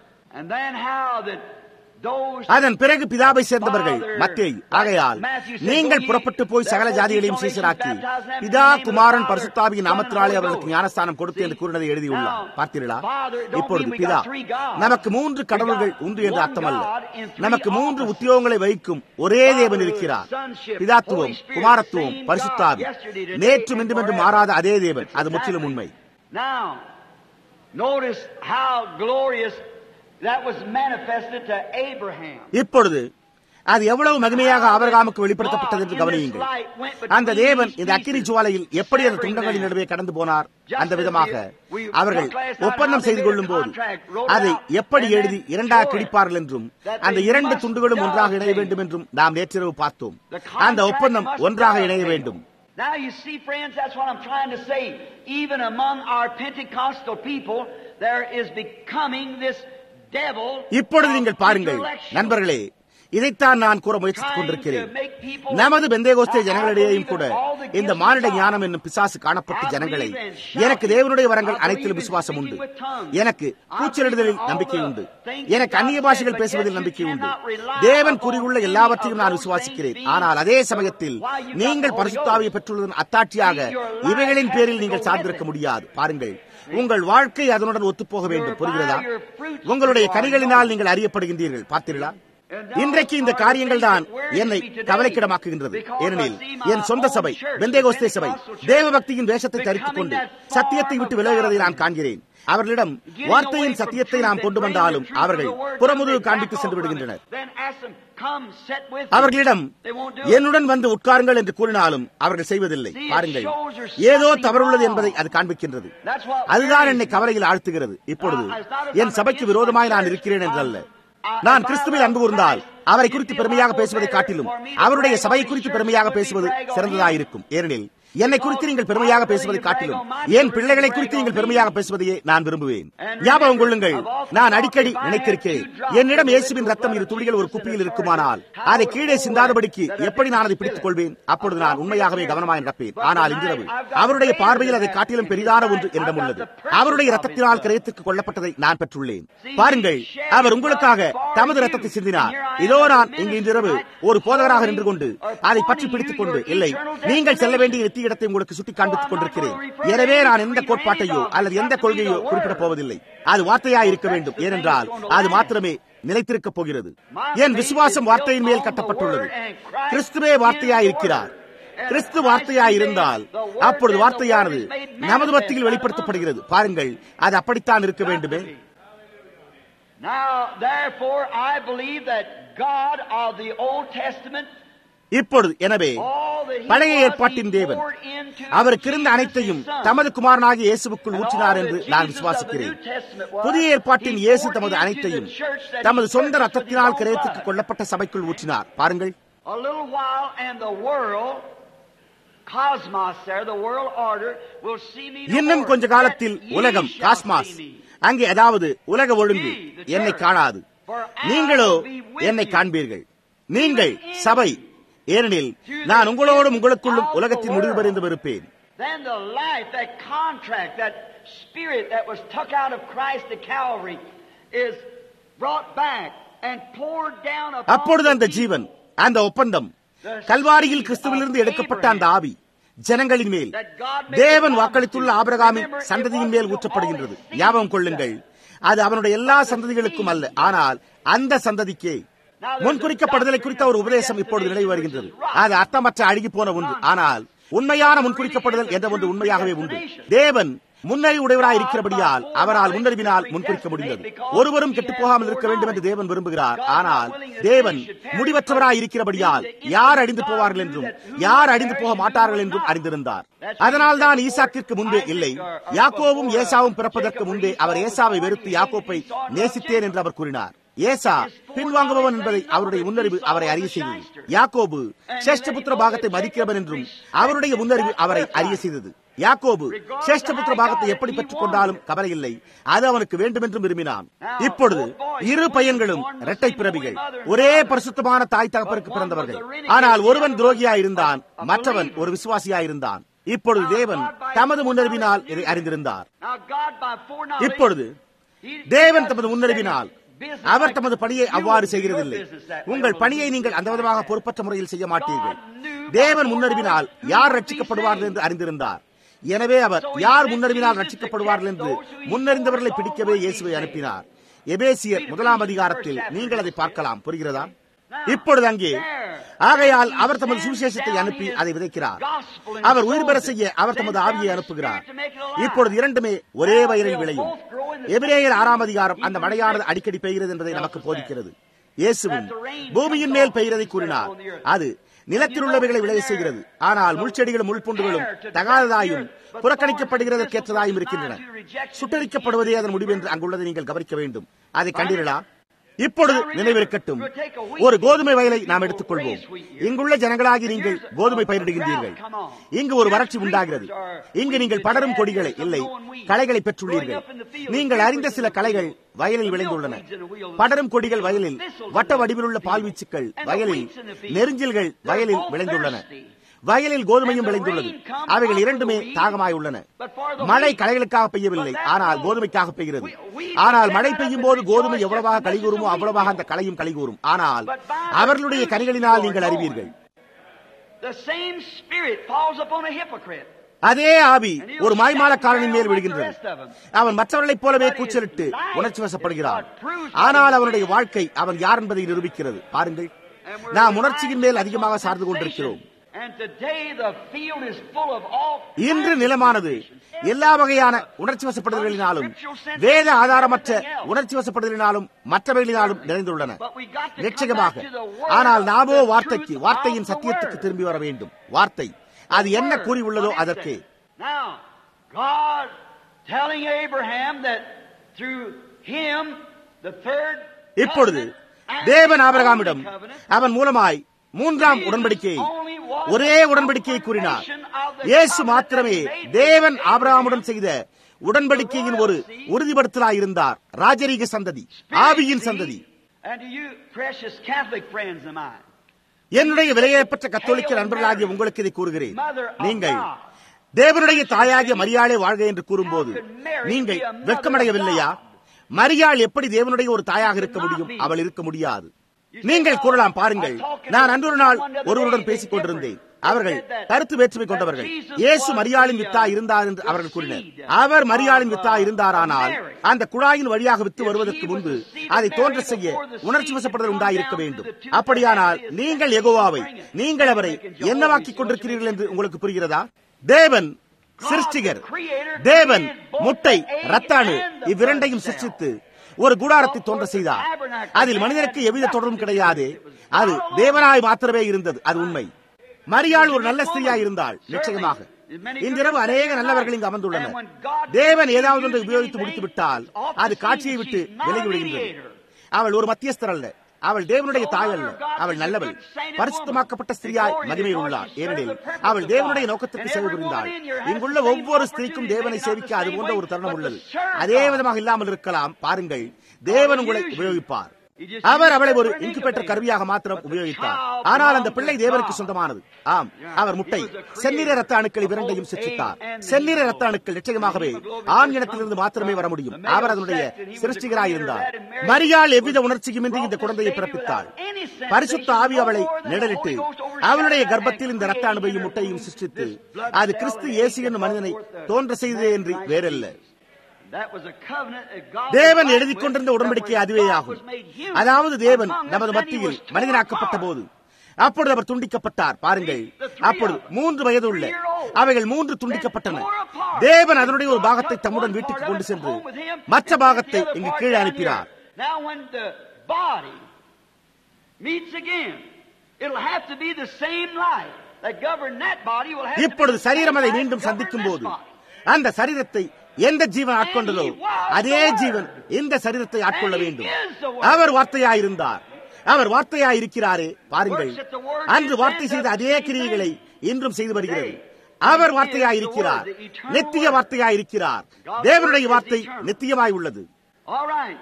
அதன் பிறகு பிதாவை சேர்ந்தவர்கள் மத்தேய் ஆகையால் நீங்கள் புறப்பட்டு போய் சகல ஜாதிகளையும் சீசராக்கி பிதா குமாரன் பரிசுத்தாவியின் நாமத்தினாலே அவர்களுக்கு ஞானஸ்தானம் கொடுத்து என்று கூறினதை எழுதியுள்ளார் பார்த்தீர்களா இப்பொழுது பிதா நமக்கு மூன்று கடவுள்கள் உண்டு என்று அர்த்தமல்ல நமக்கு மூன்று உத்தியோகங்களை வைக்கும் ஒரே தேவன் இருக்கிறார் பிதாத்துவம் குமாரத்துவம் பரிசுத்தாவி நேற்று இன்றும் என்று மாறாத அதே தேவன் அது முற்றிலும் உண்மை Notice how glorious that was manifested to Abraham. இப்பொழுது அது எவ்வளவு மகிமையாக ஆபரகாமுக்கு வெளிப்படுத்தப்பட்டது என்று கவனியுங்கள் அந்த தேவன் இந்த அக்கினி ஜுவாலையில் எப்படி அந்த துண்டங்களின் நடுவே கடந்து போனார் அந்த விதமாக அவர்கள் ஒப்பந்தம் செய்து கொள்ளும் போது அதை எப்படி எழுதி இரண்டாக கிடிப்பார்கள் என்றும் அந்த இரண்டு துண்டுகளும் ஒன்றாக இணைய வேண்டும் என்றும் நாம் நேற்றிரவு பார்த்தோம் அந்த ஒப்பந்தம் ஒன்றாக இணைய வேண்டும் Now you see, friends, that's what I'm trying to say. Even among our Pentecostal people, there is becoming this devil. இப்பொழுது நீங்கள் பாருங்கள் நண்பர்களே இதைத்தான் நான் கூற முயற்சித்துக் கொண்டிருக்கிறேன் நமது பெந்தேகோஸ்தே ஜனங்களிடையேயும் கூட இந்த மானிட ஞானம் என்னும் பிசாசு காணப்பட்ட ஜனங்களை எனக்கு தேவனுடைய வரங்கள் அனைத்திலும் விசுவாசம் உண்டு எனக்கு கூச்சலிடுதலில் நம்பிக்கை உண்டு எனக்கு அந்நிய பாஷைகள் பேசுவதில் நம்பிக்கை உண்டு தேவன் கூறியுள்ள எல்லாவற்றையும் நான் விசுவாசிக்கிறேன் ஆனால் அதே சமயத்தில் நீங்கள் பரிசுத்தாவியை பெற்றுள்ளதன் அத்தாட்சியாக இவைகளின் பேரில் நீங்கள் சார்ந்திருக்க முடியாது பாருங்கள் உங்கள் வாழ்க்கை அதனுடன் ஒத்துப்போக வேண்டும் புரிகிறதா உங்களுடைய கனிகளினால் நீங்கள் அறியப்படுகின்றீர்கள் பார்த்தீர்களா இன்றைக்கு இந்த காரியங்கள் தான் என்னை கவலைக்கிடமாக்குகின்றது ஏனெனில் என் சொந்த சபை பெந்தேகோஸ்தே சபை தேவ பக்தியின் வேஷத்தை தரித்துக் கொண்டு சத்தியத்தை விட்டு விலகுவதை நான் காண்கிறேன் அவர்களிடம் வார்த்தையின் சத்தியத்தை நாம் கொண்டு வந்தாலும் அவர்கள் புறமுதுகு காண்பித்து சென்று விடுகின்றனர் அவர்களிடம் என்னுடன் வந்து உட்காருங்கள் என்று கூறினாலும் அவர்கள் செய்வதில்லை பாருங்கள் ஏதோ தவறுள்ளது என்பதை அது காண்பிக்கின்றது அதுதான் என்னை கவலையில் ஆழ்த்துகிறது இப்பொழுது என் சபைக்கு விரோதமாய் நான் இருக்கிறேன் என்றல்ல நான் கிறிஸ்துவில் அன்பு கூர்ந்தால் அவரை குறித்து பெருமையாக பேசுவதை காட்டிலும் அவருடைய சபையை குறித்து பெருமையாக பேசுவது சிறந்ததாயிருக்கும் ஏனெனில் என்னை குறித்து நீங்கள் பெருமையாக பேசுவதை காட்டிலும் என் பிள்ளைகளை குறித்து நீங்கள் பெருமையாக பேசுவதையே நான் விரும்புவேன் ஞாபகம் கொள்ளுங்கள் நான் அடிக்கடி நினைத்திருக்கிறேன் என்னிடம் இயேசுவின் ரத்தம் இரு துளிகள் ஒரு குப்பியில் இருக்குமானால் அதை கீழே சிந்தாதபடிக்கு எப்படி நான் அதை பிடித்துக் கொள்வேன் அப்பொழுது நான் உண்மையாகவே கவனமாக நடப்பேன் ஆனால் இன்றிரவு அவருடைய பார்வையில் அதை காட்டிலும் பெரிதான ஒன்று என்னிடம் உள்ளது அவருடைய ரத்தத்தினால் கிரயத்திற்கு கொல்லப்பட்டதை நான் பெற்றுள்ளேன் பாருங்கள் அவர் உங்களுக்காக தமது ரத்தத்தை சிந்தினார் இதோ நான் இங்கு இன்றிரவு ஒரு போதகராக நின்று கொண்டு அதை பற்றி பிடித்துக் கொண்டு இல்லை நீங்கள் செல்ல வேண்டிய நித்திய இடத்தை உங்களுக்கு சுட்டி காண்பித்துக் கொண்டிருக்கிறேன் எனவே நான் எந்த கோட்பாட்டையோ அல்லது எந்த கொள்கையோ குறிப்பிடப் போவதில்லை அது வார்த்தையா இருக்க வேண்டும் ஏனென்றால் அது மாத்திரமே நிலைத்திருக்கப் போகிறது என் விசுவாசம் வார்த்தையின் மேல் கட்டப்பட்டுள்ளது கிறிஸ்துவே வார்த்தையா இருக்கிறார் கிறிஸ்து வார்த்தையா இருந்தால் அப்பொழுது வார்த்தையானது நமது மத்தியில் வெளிப்படுத்தப்படுகிறது பாருங்கள் அது அப்படித்தான் இருக்க வேண்டுமே Now, therefore, I believe that God of the Old Testament இப்பொழுது எனவே பழைய ஏற்பாட்டின் தேவன் அவருக்கு இருந்த அனைத்தையும் தமது குமாரனாகிய இயேசுவுக்குள் ஊற்றினார் என்று நான் விசுவாசிக்கிறேன் புதிய ஏற்பாட்டின் இயேசு தமது அனைத்தையும் தமது சொந்த ரத்தத்தினால் கிரயத்துக்கு கொல்லப்பட்ட சபைக்குள் ஊற்றினார் பாருங்கள் A little while and the world, cosmos there, the world order, will see me no இன்னும் more. கொஞ்ச காலத்தில் Yet ye உலகம் shall காஸ்மாஸ் see me. அங்கே அதாவது உலக ஒழுங்கு என்னை காணாது நீங்களோ என்னை காண்பீர்கள் நீங்கள் சபை ஏனெனில் நான் உங்களோடும் உங்களுக்குள்ளும் உலகத்தின் முடிவு பறிந்து இருப்பேன் Then the life, that contract, that spirit that was took out of Christ to Calvary is brought back and poured down upon அப்பொழுது அந்த the ஜீவன் அந்த ஒப்பந்தம் கல்வாரியில் கிறிஸ்துவிலிருந்து எடுக்கப்பட்ட அந்த ஆவி ஜனங்களின் மேல் தேவன் வாக்களித்துள்ள ஆபிரகாமின் சந்ததியின் மேல் ஊற்றப்படுகின்றது ஞாபகம் கொள்ளுங்கள் அது அவனுடைய எல்லா சந்ததிகளுக்கும் அல்ல ஆனால் அந்த சந்ததிக்கே முன்குறிக்கப்படுதலை குறித்த ஒரு உபதேசம் இப்பொழுது நினைவு வருகின்றது அது அர்த்தமற்ற அழுகி போன ஒன்று ஆனால் உண்மையான முன்குறிக்கப்படுதல் என்ற ஒன்று உண்மையாகவே உண்டு தேவன் முன்னறிவு உடையவராய் இருக்கிறபடியால் அவரால் முன்னறிவினால் முன்குறிக்க முடிந்தது ஒருவரும் கெட்டுப் போகாமல் இருக்க வேண்டும் என்று தேவன் விரும்புகிறார் ஆனால் தேவன் முடிவற்றவராய் இருக்கிறபடியால் யார் அழிந்து போவார்கள் என்றும் யார் அழிந்து போக மாட்டார்கள் என்றும் அறிந்திருந்தார் அதனால் தான் ஈசாக்கிற்கு முன்பே இல்லை யாக்கோவும் ஏசாவும் பிறப்பதற்கு முன்பே அவர் ஏசாவை வெறுத்து யாக்கோப்பை நேசித்தேன் என்று அவர் கூறினார் ஏசா பின்வாங்குபவன் என்பதை அவருடைய முன்னறிவு அவரை அறிய செய்தது யாக்கோபு சேஷ்டபுத்திர பாகத்தை மதிக்கிறவன் என்றும் அவருடைய முன்னறிவு அவரை அறிய செய்தது யாக்கோபு சேஷ்டபுத்திர பாகத்தை எப்படி பெற்றுக் கொண்டாலும் கவலை இல்லை அது அவனுக்கு வேண்டும் என்றும் விரும்பினான் இப்பொழுது இரு பையன்களும் இரட்டை பிறவிகள் ஒரே பரிசுத்தமான தாய் தகப்பருக்கு பிறந்தவர்கள் ஆனால் ஒருவன் துரோகியா இருந்தான் மற்றவன் ஒரு விசுவாசியா இருந்தான் இப்பொழுது தேவன் தமது முன்னறிவினால் இதை அறிந்திருந்தார் இப்பொழுது தேவன் தமது முன்னறிவினால் அவர் தமது பணியை அவ்வாறு செய்கிறதில்லை உங்கள் பணியை நீங்கள் அந்த விதமாக பொறுப்பற்ற முறையில் செய்ய மாட்டீர்கள் தேவன் முன்னறிவினால் யார் ரட்சிக்கப்படுவார்கள் என்று அறிந்திருந்தார் எனவே அவர் யார் முன்னறிவினால் ரட்சிக்கப்படுவார்கள் என்று முன்னறிந்தவர்களை பிடிக்கவே இயேசுவை அனுப்பினார் எபேசியர் முதலாம் அதிகாரத்தில் நீங்கள் அதை பார்க்கலாம் புரிகிறதா இப்பொழுது அங்கே ஆகையால் அவர் தமது சுவிசேஷத்தை அனுப்பி அதை விதைக்கிறார் அவர் உயிர் பெற செய்ய அவர் தமது ஆவியை அனுப்புகிறார் இப்பொழுது இரண்டுமே ஒரே வயலில் விளையும் எபிரேயர் ஆறாம் அதிகாரம் அந்த மழையானது அடிக்கடி பெய்கிறது என்பதை நமக்கு போதிக்கிறது இயேசுவும் பூமியின் மேல் பெய்கிறதை கூறினார் அது நிலத்தில் உள்ளவைகளை விளைய செய்கிறது ஆனால் முள்செடிகளும் முள்புண்டுகளும் தகாததாயும் புறக்கணிக்கப்படுகிறதற்கேற்றதாயும் இருக்கின்றன சுட்டரிக்கப்படுவதே அதன் முடிவு என்று அங்குள்ளதை நீங்கள் கவனிக்க வேண்டும் அதை கண்டீர்களா இப்பொழுது நினைவிருக்கட்டும் ஒரு கோதுமை வயலை நாம் எடுத்துக்கொள்வோம் இங்குள்ள ஜனங்களாகி நீங்கள் கோதுமை பயிரிடுகின்றீர்கள் இங்கு ஒரு வறட்சி உண்டாகிறது இங்கு நீங்கள் படரும் கொடிகளை இல்லை களைகளை பெற்றுள்ளீர்கள் நீங்கள் அறிந்த சில களைகள் வயலில் விளைந்துள்ளன படரும் கொடிகள் வயலில் வட்ட வடிவில் உள்ள பால்வீச்சுக்கள் வயலில் நெருஞ்சில்கள் வயலில் விளைந்துள்ளன வயலில் கோதுமையும் விளைந்துள்ளது அவைகள் இரண்டுமே தாகமாய் உள்ளன மழை களைகளுக்காக பெய்யவில்லை ஆனால் கோதுமைக்காக பெய்கிறது ஆனால் மழை பெய்யும் போது கோதுமை எவ்வளவாக கழிகூறுமோ அவ்வளவாக அந்த களையும் கழிகூறும் ஆனால் அவர்களுடைய கனிகளினால் நீங்கள் அறிவீர்கள் அதே ஆவி ஒரு மாய்மாலக்காரனின் மேல் விழுகின்றது அவன் மற்றவர்களைப் போலவே கூச்சலிட்டு உணர்ச்சி வசப்படுகிறான் ஆனால் அவனுடைய வாழ்க்கை அவன் யார் என்பதை நிரூபிக்கிறது பாருங்கள் நாம் உணர்ச்சியின் மேல் அதிகமாக சார்ந்து கொண்டிருக்கிறோம் இன்று நிலமானது எல்லா வகையான உணர்ச்சி வசப்படுதல்களினாலும் வேத ஆதாரமற்ற உணர்ச்சி வசப்படுதலினாலும் மற்றவைகளினாலும் நிறைந்துள்ளன நிச்சயமாக ஆனால் நாமோ வார்த்தைக்கு வார்த்தையின் சத்தியத்துக்கு திரும்பி வர வேண்டும் வார்த்தை அது என்ன கூறியுள்ளதோ அதற்கு இப்பொழுது தேவன் ஆபரகாமிடம் அவன் மூலமாய் மூன்றாம் உடன்படிக்கை ஒரே உடன்படிக்கையை கூறினார் இயேசு மாத்திரமே தேவன் ஆபிரகாமுடன் செய்த உடன்படிக்கையின் ஒரு உறுதிப்படுத்தலாய் இருந்தார் ராஜரீக சந்ததி ஆவியின் சந்ததி என்னுடைய விலையேற்பட்ட கத்தோலிக்க நண்பர்களாகிய உங்களுக்கு இதை கூறுகிறேன் நீங்கள் தேவனுடைய தாயாகிய மரியாளே வாழ்க என்று கூறும்போது நீங்கள் வெட்கமடையவில்லையா மரியாள் எப்படி தேவனுடைய ஒரு தாயாக இருக்க முடியும் அவள் இருக்க முடியாது நீங்கள் கூறலாம் பாருங்கள் நான் அன்றொரு நாள் ஒருவருடன் பேசிக் கொண்டிருந்தேன் அவர்கள் கருத்து வேற்றுமை கொண்டவர்கள் இயேசு மரியாளின் வித்தா இருந்தார் என்று அவர்கள் கூறினர் அவர் மரியாளின் வித்தா இருந்தாரானால் அந்த குழாயின் வழியாக வித்து வருவதற்கு முன்பு அதை தோன்ற செய்ய உணர்ச்சி வசப்படுதல் உண்டாயிருக்க வேண்டும் அப்படியானால் நீங்கள் எகோவாவை நீங்கள் அவரை என்னவாக்கிக் கொண்டிருக்கிறீர்கள் என்று உங்களுக்கு புரிகிறதா தேவன் சிருஷ்டிகர் தேவன் முட்டை ரத்தானு இவ்விரண்டையும் சிருஷ்டித்து ஒரு கூடாரத்தை தோன்ற செய்தார் அதில் மனிதனுக்கு எவ்வித தொடர்பும் கிடையாது அது தேவனாய் மாத்திரமே இருந்தது அது உண்மை மரியாள் ஒரு நல்ல ஸ்திரியா இருந்தாள் நிச்சயமாக இன்றிரவு அநேக நல்லவர்கள் இங்கு அமர்ந்துள்ளனர் தேவன் ஏதாவது ஒன்றை உபயோகித்து முடித்து விட்டால் அது காட்சியை விட்டு விலகி விடுகின்றது அவள் ஒரு மத்தியஸ்தர் அல்ல அவள் தேவனுடைய தாய் அல்ல அவள் நல்லவள் பரிசுத்தமாக்கப்பட்ட ஸ்திரியாய் மகிமையில் உள்ளார் ஏனெனில் அவள் தேவனுடைய நோக்கத்திற்கு சேவை புரிந்தாள் இங்குள்ள ஒவ்வொரு ஸ்திரீக்கும் தேவனை சேவிக்க அது போன்ற ஒரு தருணம் உள்ளது அதே விதமாக இல்லாமல் இருக்கலாம் பாருங்கள் தேவன் உங்களை உபயோகிப்பார் அவர் அவளை ஒரு இன்குபேட்டர் கருவியாக மாத்திரம் உபயோகித்தார் ஆனால் அந்த பிள்ளை தேவனுக்கு சொந்தமானது ஆம் அவர் முட்டை செந்நிற ரத்த அணுக்கள் இரண்டையும் சிருஷ்டித்தார் செந்நிற ரத்த அணுக்கள் நிச்சயமாகவே ஆண் இனத்திலிருந்து மாத்திரமே வர முடியும் அவர் அதனுடைய சிருஷ்டிகராயிருந்தார் மரியாள் எவ்வித உணர்ச்சியுமின்றி இந்த குழந்தையை பிறப்பித்தாள் பரிசுத்த ஆவி அவளை நிழலிட்டு அவளுடைய கர்ப்பத்தில் இந்த ரத்த அணுவையும் முட்டையும் சிருஷ்டித்து அது கிறிஸ்து இயேசு என்னும் மனிதனை தோன்ற செய்ததே என்று வேறல்ல தேவன் எழுதி கொண்டிருந்த உடன்படிக்கை அதுவே ஆகும் அதாவது தேவன் நமது மத்தியில் மனிதனாக்கப்பட்ட போது அப்பொழுது அவர் துண்டிக்கப்பட்டார் பாருங்கள் அப்பொழுது மூன்று வயது உள்ள அவைகள் மூன்று துண்டிக்கப்பட்டன தேவன் அதனுடைய ஒரு பாகத்தை தம்முடன் வீட்டுக்கு கொண்டு சென்று மற்ற பாகத்தை இங்கு கீழே அனுப்பினார் இப்பொழுது சரீரம் அதை மீண்டும் சந்திக்கும் போது அந்த சரீரத்தை எந்த ஜீவன் ஆட்கொண்டதோ அதே ஜீவன் இந்த சரீரத்தை ஆட்கொள்ள வேண்டும் அவர் வார்த்தையாயிருந்தார் அவர் வார்த்தையாயிருக்கிறாரே பாருங்கள் அன்று வார்த்தை செய்த அதே கிரியைகளை இன்றும் செய்து வருகிறது அவர் வார்த்தையாயிருக்கிறார் நித்திய வார்த்தையாயிருக்கிறார் தேவனுடைய வார்த்தை நித்தியமாய் உள்ளது All right.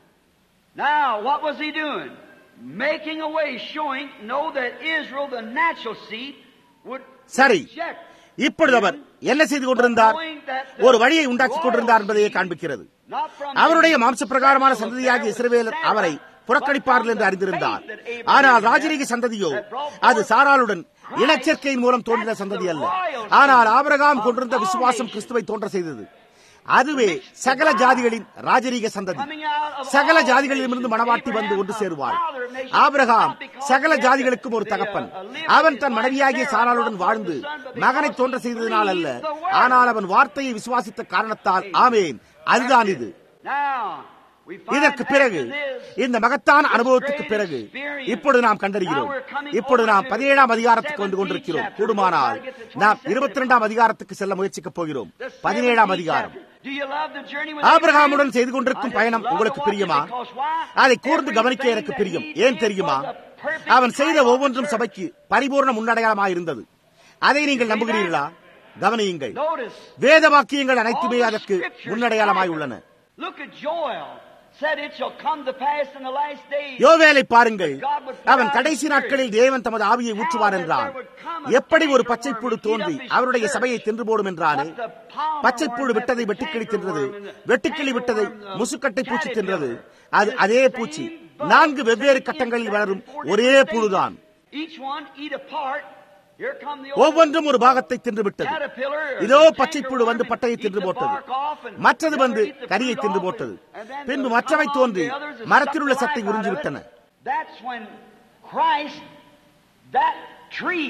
Now, what was he doing? Making a way, showing, know that Israel, the natural seed, would சரி reject. இப்பொழுது அவர் என்ன செய்து கொண்டிருந்தார் ஒரு வழியை உண்டாக்கி கொண்டிருந்தார் என்பதையே காண்பிக்கிறது Not from அவருடைய மாம்ச பிரகாரமான சந்ததியாகிய இஸ்ரவேலர் அவரை புறக்கணிப்பார்கள் என்று அறிந்திருந்தார் ஆனால் ராஜரீக சந்ததியோ அது சாராளுடன் இனச்சேர்க்கையின் மூலம் தோன்றின சந்ததி அல்ல ஆனால் ஆபிரகாம் கொண்டிருந்த விசுவாசம் கிறிஸ்துவை தோன்ற செய்தது அதுவே சகல ஜாதிகளின் ராஜரீக சந்ததி சகல ஜாதிகளிலிருந்து மணவாட்டி வந்து ஒன்று சேருவாள் ஆபிரகாம் சகல ஜாதிகளுக்கும் ஒரு தகப்பன் அவன் தன் மனைவியாகிய சாராளுடன் வாழ்ந்து மகனை தோன்ற செய்ததினால் அல்ல ஆனால் அவன் வார்த்தையை விசுவாசித்த காரணத்தால் ஆமேன் அதுதான் இது Now, we find இதற்கு பிறகு after this, இந்த மகத்தான அனுபவத்துக்கு பிறகு இப்பொழுது நாம் கண்டறிகிறோம் இப்பொழுது நாம் பதினேழாம் அதிகாரத்துக்கு வந்து கொண்டிருக்கிறோம் கூடுமானால் நாம் இருபத்தி இரண்டாம் அதிகாரத்துக்கு செல்ல முயற்சிக்கப் போகிறோம் the பதினேழாம் 17th அதிகாரம் chapter. Do you love the journey with ஆபிரகாமுடன் Abraham? செய்து கொண்டிருக்கும் I just பயணம் love உங்களுக்கு to watch it பிரியமா because why? அதை கூர்ந்து Everything கவனிக்க எனக்கு that பிரியம் he ஏன் did தெரியுமா was a perfect அவன் செய்த type of ஒவ்வொன்றும் church. சபைக்கு பரிபூர்ண முன்னடையாளமாய் இருந்தது அதை நீங்கள் நம்புகிறீர்களா கவனியுங்கள் Notice. வேத வாக்கியங்கள் அனைத்துமே all the அதற்கு scriptures முன்னடையாளமாய் back. உள்ளன Look at Joel. Said it shall come to pass in the last days. யோவேலை பாருங்கள் அவன் கடைசி நாட்களில் தேவன் தமது ஆவியை ஊற்றுவார் என்றான் எப்படி ஒரு பச்சைப்புழு தோன்றி அவருடைய சபையை தின்று போடும் என்றானே பச்சைப்புழு விட்டதை வெட்டுக்கிளி தின்றது வெட்டுக்கிளி விட்டதை முசுக்கட்டை பூச்சி தின்றது அது அதே பூச்சி நான்கு வெவ்வேறு கட்டங்களில் வளரும் ஒரே புழுதான் Each one eat a part. Here come the ஒவ்வொன்றும் ஒரு பாகத்தை தின்று விட்டது caterpillar. இதோ பச்சைப்புழு வந்து பட்டையை தின்று போட்டது மற்றது வந்து கரியை தின்று போட்டது பின்பு மற்றவை தோன்றி மரத்தில் உள்ள சட்டை உறிஞ்சிவிட்டன That's when Christ, that tree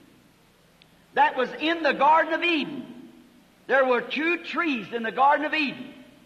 that was in the Garden of Eden. There were two trees in the Garden of Eden.